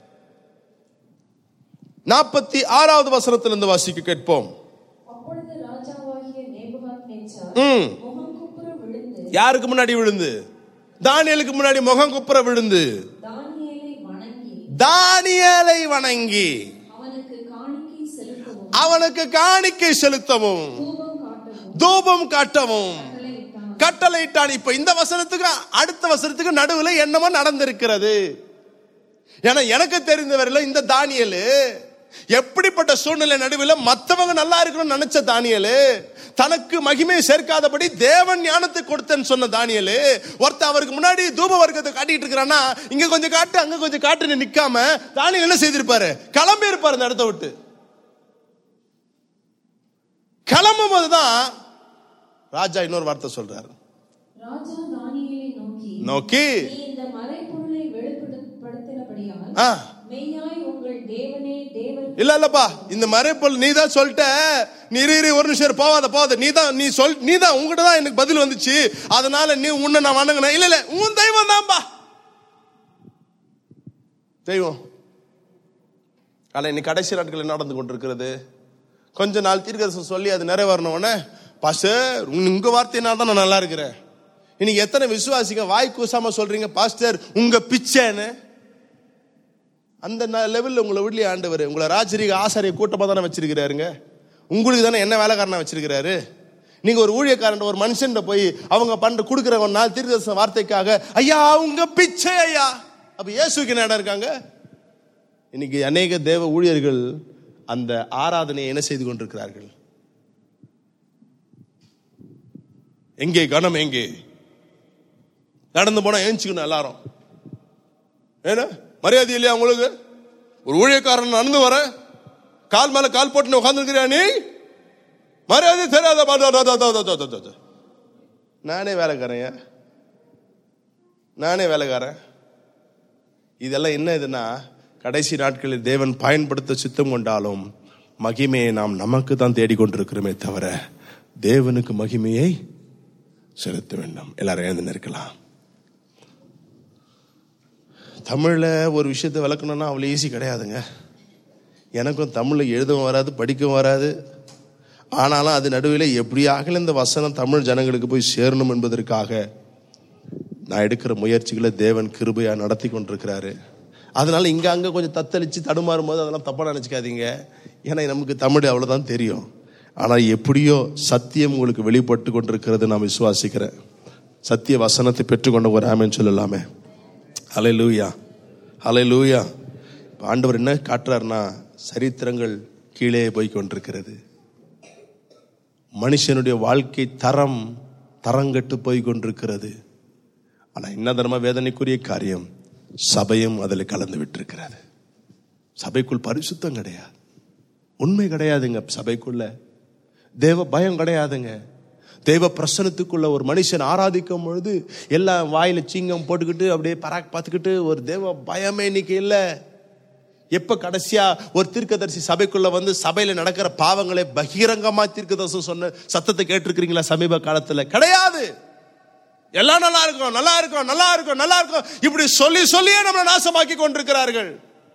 A: நாற்பத்தி ஆறாவது வசனத்திலிருந்து வாசிக்க கேட்போம்
B: அப்பொழுது ராஜாவாகிய நேபுகாத்நேச்சார்
A: ம்
B: முகங்குப்புற விழுந்து
A: யாருக்கு முன்னாடி விழுந்து தானியலுக்கு முன்னாடி முகம் குப்புற விழுந்து
B: தானியேலை வணங்கி
A: தானியலை வணங்கி
B: அவனுக்கு காணிக்கை செலுத்தவும்
A: அவனுக்கு காணிக்கை செலுத்தவும்
B: தூபம் காட்டவும்
A: தூபம் காட்டவும்
B: கட்டளையிட்டான்
A: கட்டளையிட்டான் இப்ப இந்த வசனத்துக்கு அடுத்த வசனத்துக்கு நடுவுல என்னமோ நடந்திருக்கிறது ஏன்னா எனக்கு தெரிந்தவரையில இந்த தானியலு எப்படிப்பட்ட சூழ்நிலை நடுவில் மத்தவங்க நல்லா இருக்கணும்னு நினைச்ச தானியலு தனக்கு மகிமையை சேர்க்காதபடி தேவன் ஞானத்தை கொடுத்தேன்னு சொன்ன தானியலு ஒருத்த அவருக்கு முன்னாடி தூப வர்க்கத்தை காட்டிட்டு இருக்கிறான்னா இங்க கொஞ்சம் காட்டு அங்க கொஞ்சம் காட்டுன்னு நிக்காம தானியல் என்ன செய்திருப்பாரு கிளம்பி இருப்பாரு இந்த இடத்த விட்டு கிளம்பும் போதுதான் ராஜா இன்னொரு வார்த்தை சொல்றாரு
B: ராஜா தானியேலை நோக்கி
A: நோக்கி
B: நீ இந்த மறைப்பொருளை வெளிப்படுத்தினபடியால்
A: ஆ
B: மெய்யாய் உங்கள் தேவனே தேவர்
A: இல்ல இல்லப்பா இந்த மறைப்பொருள் நீ தான் சொல்லிட்ட நீ இரு, இரு, ஒரு நிமிஷம் இரு, போவாத போவாத நீ தான் நீ சொல் நீ தான் உங்ககிட்ட தான் எனக்கு பதில் வந்துச்சு அதனால நீ உன்னை நான் வணங்கினேன் இல்ல இல்ல உன் தெய்வம் தான்பா தெய்வம் ஆனா இன்னைக்கு கடைசி நாட்கள் என்ன நடந்து கொண்டிருக்கிறது கொஞ்ச நாள் தீர்க்கதரிசனம் சொல்லி அது நிறைவேறணும் உடனே பாஸ்டர் உங்க- உங்க வார்த்தையினால தான் நான் நல்லா இருக்கிறேன் இன்னைக்கு எத்தனை விசுவாசிங்க வாய் கூசாம சொல்றீங்க பாஸ்டர் உங்க பிச்சைன்னு அந்த லெவலில் உங்களை விடலையே ஆண்டவர் உங்களை ராஜரீக ஆசாரிய கூட்டமாக தானே வச்சிருக்கிறாருங்க உங்களுக்கு தானே என்ன வேலைக்காரனா வச்சிருக்கிறாரு நீங்க ஒரு ஊழியக்காரன் ஒரு மனுஷன் போய் அவங்க பண்ற கொடுக்குற ஒரு நாள் தீர்க்கதரிசன வார்த்தைக்காக ஐயா உங்க பிச்சை ஐயா அப்ப இயேசுக்கு என்ன இடம் இருக்காங்க இன்னைக்கு அநேக தேவ ஊழியர்கள் அந்த ஆராதனையை என்ன செய்து கொண்டிருக்கிறார்கள் எங்கே கணம் எங்கே நடந்து போனா ஏஞ்சிக்கணும் எல்லாரும் ஏன்னா மரியாதை இல்லையா உங்களுக்கு ஒரு ஊழியக்காரன் நடந்து வர கால் மேல கால் போட்டு உட்காந்துருக்கிறியா நீ மரியாதை தெரியாத பா- தா- தா- தா- தா- தா- தா- தா- தா. நானே வேலைக்காரன் நானே வேலைக்காரன் இதெல்லாம் என்ன இதுன்னா கடைசி நாட்களில் தேவன் பயன்படுத்த சித்தம் கொண்டாலும் மகிமையை நாம் நமக்கு தான் தேடிக்கொண்டிருக்கிறோமே தவிர தேவனுக்கு மகிமையை செலுத்த வேண்டும் எல்லாரும் எழுந்து நிற்கலாம் தமிழில் ஒரு விஷயத்தை விளக்கணும்னா அவ்வளோ ஈஸி கிடையாதுங்க எனக்கும் தமிழில் எழுதவும் வராது படிக்கவும் வராது ஆனாலும் அது நடுவில் எப்படியாக இந்த வசனம் தமிழ் ஜனங்களுக்கு போய் சேரணும் என்பதற்காக நான் எடுக்கிற முயற்சிகளை தேவன் கிருபையா நடத்தி கொண்டிருக்கிறாரு அதனால இங்க அங்க கொஞ்சம் தத்தளிச்சு தடுமாறும் போது அதெல்லாம் தப்பா நினைச்சுக்காதீங்க ஏன்னா நமக்கு தமிழ் அவ்வளவுதான் தெரியும் ஆனா எப்படியோ சத்தியம் உங்களுக்கு வெளிப்பட்டு கொண்டிருக்கிறது நான் விசுவாசிக்கிறேன் சத்திய வசனத்தை பெற்றுக்கொண்ட ஒரு ஆமேன்னு சொல்லலாமே அலை லூயா அலை லூயா ஆண்டவர் என்ன காட்டுறாருன்னா சரித்திரங்கள் கீழே போய் கொண்டிருக்கிறது மனுஷனுடைய வாழ்க்கை தரம் தரங்கட்டு போய் கொண்டிருக்கிறது ஆனா என்ன தர்ம வேதனைக்குரிய காரியம் சபையும் அதில் கலந்து விட்டிருக்கிறது சபைக்குள் பரிசுத்தம் கிடையாது உண்மை கிடையாதுங்க சபைக்குள்ள தேவ பயம் கிடையாதுங்க தேவ பிரசனத்துக்குள்ள ஒரு மனுஷன் ஆராதிக்கும் பொழுது எல்லாம் வாயில சிங்கம் போட்டுக்கிட்டு அப்படியே பராக் பார்த்துக்கிட்டு ஒரு தேவ பயமே இன்னைக்கு இல்லை எப்ப கடைசியா ஒரு தீர்க்கதரிசி சபைக்குள்ள வந்து சபையில நடக்கிற பாவங்களை பகிரங்கமா தீர்க்கதரிசனம் சொன்ன சத்தத்தை கேட்டிருக்கிறீங்களா சமீப காலத்துல கிடையாது எல்லாம் நல்லா இருக்கும் நல்லா இருக்கும் நல்லா இருக்கும் நல்லா இருக்கும் இப்படி சொல்லி சொல்லியே நம்மளை நாசமாக்கி கொண்டிருக்கிறார்கள்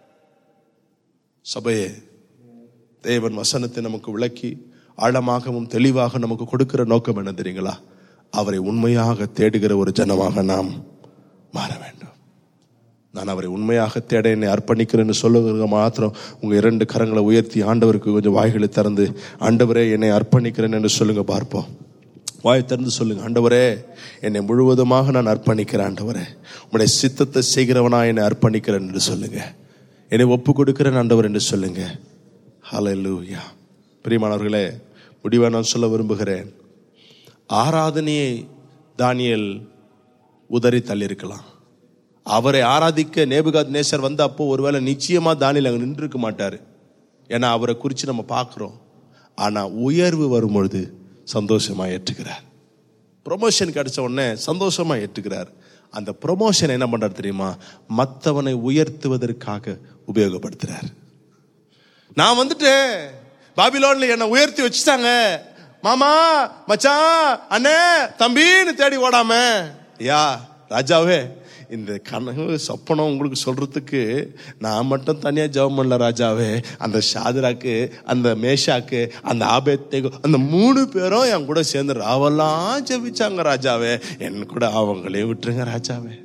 A: சபையே தேவன் வசனத்தை நமக்கு விளக்கி ஆழமாகவும் தெளிவாக நமக்கு கொடுக்கிற நோக்கம் என்ன தெரியுங்களா அவரை உண்மையாக தேடுகிற ஒரு ஜனமாக நாம் மாற வேண்டும் நான் அவரை உண்மையாக தேட என்னை அர்ப்பணிக்கிறேன்னு சொல்லுங்க மாத்திரம் உங்க இரண்டு கரங்களை உயர்த்தி ஆண்டவருக்கு கொஞ்சம் வாய்களை திறந்து ஆண்டவரே என்னை அர்ப்பணிக்கிறேன் என்று சொல்லுங்க பார்ப்போம் வாய் திறந்து சொல்லுங்க ஆண்டவரே என்னை முழுவதுமாக நான் அர்ப்பணிக்கிறேன் ஆண்டவரே உங்களுடைய சித்தத்தை செய்கிறவனா என்னை அர்ப்பணிக்கிறேன் என்று சொல்லுங்க என்னை ஒப்பு கொடுக்கிறேன் ஆண்டவர் என்று சொல்லுங்க ஹalleluya பிரியமானவர்களே முடிவா நான் சொல்ல விரும்புகிறேன் ஆராதனையை தானியேல் உதறி தள்ளியிருக்கலாம் அவரை ஆராதிக்க நேபுகாத் நேசர் வந்த அப்போ ஒருவேளை நிச்சயமா தானியல் அங்கே நின்றுருக்க மாட்டாரு ஏன்னா அவரை குறித்து நம்ம பார்க்குறோம் ஆனா உயர்வு வரும்பொழுது சந்தோஷமா ஏற்றுக்கிறார் ப்ரொமோஷன் கிடைச்ச உடனே சந்தோஷமா ஏற்றுக்கிறார் அந்த ப்ரொமோஷன் என்ன பண்றாரு தெரியுமா மற்றவனை உயர்த்துவதற்காக உபயோகப்படுத்துறார் நான் வந்துட்டேன் பாபிலோன்ல என்னை உயர்த்தி வச்சுட்டாங்க மாமா மச்சான் அண்ணே தம்பின்னு தேடி ஓடாம யா ராஜாவே இந்த கனவு சொப்பனம் உங்களுக்கு சொல்றதுக்கு நான் மட்டும் தனியா ஜெபம் பண்ணல ராஜாவே அந்த ஷாதிராக்கு அந்த மேஷாக்கு அந்த ஆபேத்தேகு அந்த மூணு பேரும் என் கூட சேர்ந்து ராவெல்லாம் ஜெபிச்சாங்க ராஜாவே என் கூட அவங்களே விட்டுருங்க ராஜாவே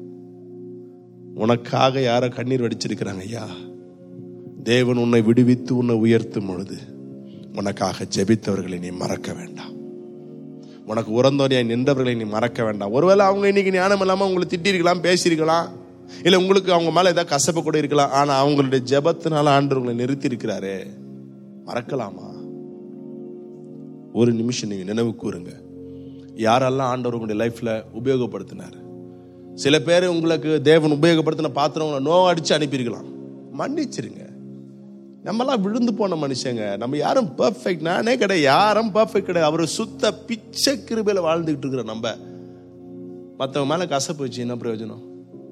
A: உனக்காக யாரோ கண்ணீர் வடிச்சிருக்கிறாங்க ஐயா தேவன் உன்னை விடுவித்து உன்னை உயர்த்தும் பொழுது உனக்காக ஜெபித்தவர்களை நீ மறக்க வேண்டாம் உனக்கு உறந்தோனியாய் நின்றவர்களை நீ மறக்க வேண்டாம் ஒருவேளை அவங்க இன்னைக்கு ஞானம் இல்லாம உங்களை திட்டிருக்கலாம் பேசியிருக்கலாம் இல்ல உங்களுக்கு அவங்க மேல ஏதாவது கசப்பு கூட இருக்கலாம் ஆனா அவங்களுடைய ஜெபத்தினால ஆண்டு உங்களை நிறுத்தி இருக்கிறாரே மறக்கலாமா ஒரு நிமிஷம் நீங்க நினைவு கூறுங்க யாரெல்லாம் ஆண்டவர் உங்களுடைய லைஃப்ல உபயோகப்படுத்தினார் சில பேர் உங்களுக்கு தேவன் உபயோகப்படுத்தின பாத்திரம் உங்களை நோ அடிச்சு அனுப்பியிருக்கலாம் மன்னிச்சிருங்க நம்மலாம் விழுந்து போன மனுஷங்க நம்ம யாரும் பெர்ஃபெக்ட் நானே கிடையாது யாரும் பெர்ஃபெக்ட் கிடையாது அவர் சுத்த பிச்சை கிருபையில வாழ்ந்துகிட்டு இருக்கிற நம்ம மற்றவங்க மேல கசப்பு வச்சு என்ன பிரயோஜனம்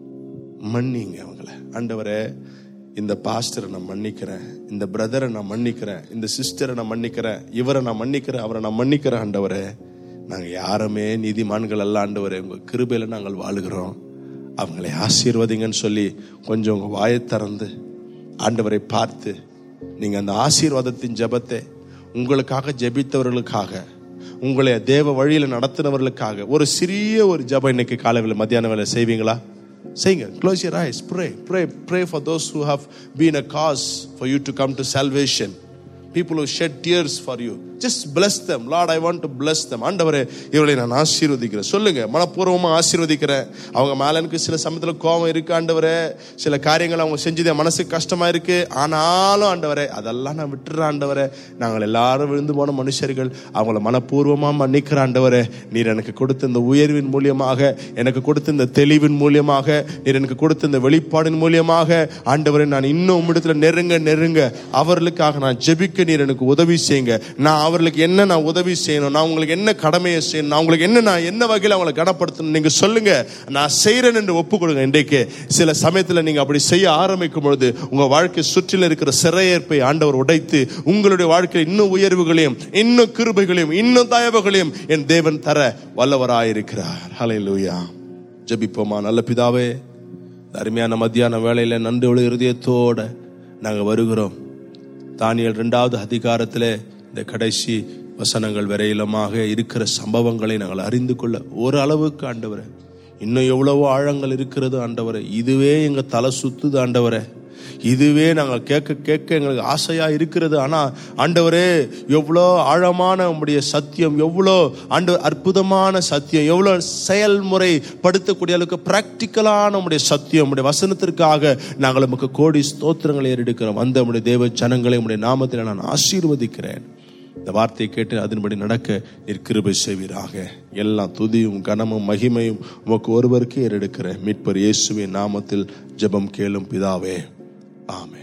A: மன்னிங்க அவங்கள ஆண்டவரே இந்த பாஸ்டரை நான் மன்னிக்கிறேன் இந்த பிரதரை நான் மன்னிக்கிறேன் இந்த சிஸ்டரை நான் மன்னிக்கிறேன் இவரை நான் மன்னிக்கிறேன் அவரை நான் மன்னிக்கிறேன் ஆண்டவரே நாங்க யாருமே நீதிமான்கள் அல்ல ஆண்டவரே உங்க கிருபையில நாங்கள் வாழுகிறோம் அவங்களை ஆசீர்வதிங்கன்னு சொல்லி கொஞ்சம் உங்க வாயை திறந்து ஆண்டவரை பார்த்து நீங்க அந்த ஆசீர்வாதத்தின் ஜெபத்தை உங்களுக்காக ஜெபித்தவர்களுக்காக உங்களை தேவ வழியில நடத்தினவர்களுக்காக ஒரு சிறிய ஒரு ஜெபம் இன்னைக்கு காலை வேலை மத்தியான வேலை செய்வீங்களா செய்யுங்க close your eyes pray pray pray for those who have been a cause for you to come to salvation people who shed tears for you just bless them lord i want to bless them ஆண்டவரே இவளை நான் ஆசீர்வதிக்கிறேன் சொல்லுங்க மனப்பூர்வமா ஆசீர்வதிக்கிறேன் அவங்க மேல எனக்கு சில சமயத்துல கோபம் இருக்கு ஆண்டவரே சில காரியங்கள் அவங்க செஞ்சது என் மனசுக்கு கஷ்டமா இருக்கு ஆனாலும் ஆண்டவரே அதெல்லாம் நான் விட்டுறேன் ஆண்டவரே நாங்கள் எல்லாரும் விழுந்து போன மனுஷர்கள் அவங்கள மனப்பூர்வமா மன்னிக்கிற ஆண்டவரே நீர் எனக்கு கொடுத்த இந்த உயர்வின் மூலியமாக எனக்கு கொடுத்த இந்த தெளிவின் மூலியமாக நீர் எனக்கு கொடுத்த இந்த வெளிப்பாடின் மூலியமாக ஆண்டவரே நான் இன்னும் உம்மிடத்துல நெருங்க நெருங்க அவர்களுக்காக நான் ஜெபிக்க நீர் எனக்கு உதவி செய்யுங்க நான் அவர்களுக்கு என்ன நான் உதவி செய்யணும் நான் உங்களுக்கு என்ன கடமையை செய்யணும் நான் உங்களுக்கு என்ன நான் என்ன வகையில் அவங்களை கனப்படுத்தணும் நீங்க சொல்லுங்க நான் செய்யறேன் என்று ஒப்பு கொடுங்க இன்றைக்கு சில சமயத்தில் நீங்க அப்படி செய்ய ஆரம்பிக்கும் பொழுது உங்க வாழ்க்கை சுற்றில இருக்கிற சிறையேற்பை ஆண்டவர் உடைத்து உங்களுடைய வாழ்க்கையில் இன்னும் உயர்வுகளையும் இன்னும் கிருபைகளையும் இன்னும் தயவுகளையும் என் தேவன் தர வல்லவராயிருக்கிறார் ஹalleluya ஜெபிப்போமா நல்ல பிதாவே இந்த அருமையான மத்தியான வேளையில நன்றி இருதயத்தோட நாங்க வருகிறோம் தானியல் இரண்டாவது அதிகாரத்திலே இந்த கடைசி வசனங்கள் வரையிலுமாக இருக்கிற சம்பவங்களை நாங்கள் அறிந்து கொள்ள ஒரு அளவுக்கு ஆண்டவரே இன்னும் எவ்வளவோ ஆழங்கள் இருக்கிறது ஆண்டவரே இதுவே எங்க தலை சுத்துது ஆண்டவரே இதுவே நாங்கள் கேட்க கேட்க எங்களுக்கு ஆசையா இருக்கிறது ஆனா ஆண்டவரே எவ்வளோ ஆழமான உம்முடைய சத்தியம் எவ்வளோ ஆண்டு அற்புதமான சத்தியம் எவ்வளோ செயல்முறை படுத்தக்கூடிய அளவுக்கு பிராக்டிக்கலான உம்முடைய சத்தியம் உம்முடைய வசனத்திற்காக நாங்கள் நமக்கு கோடி ஸ்தோத்திரங்களை ஏறெடுக்கிறோம் அந்த உம்முடைய தேவ ஜனங்களை உம்முடைய நாமத்தில் நான் ஆசீர்வதிக்கிறேன் இந்த வார்த்தையை கேட்டு அதன்படி நடக்க நீர் கிருபை செய்வீராக எல்லாம் துதியும் கனமும் மகிமையும் உமக்கு ஒருவருக்கே ஏறெடுக்கிறேன் மீட்பர் இயேசுவின் நாமத்தில் ஜெபம் கேளும் பிதாவே ஆமென்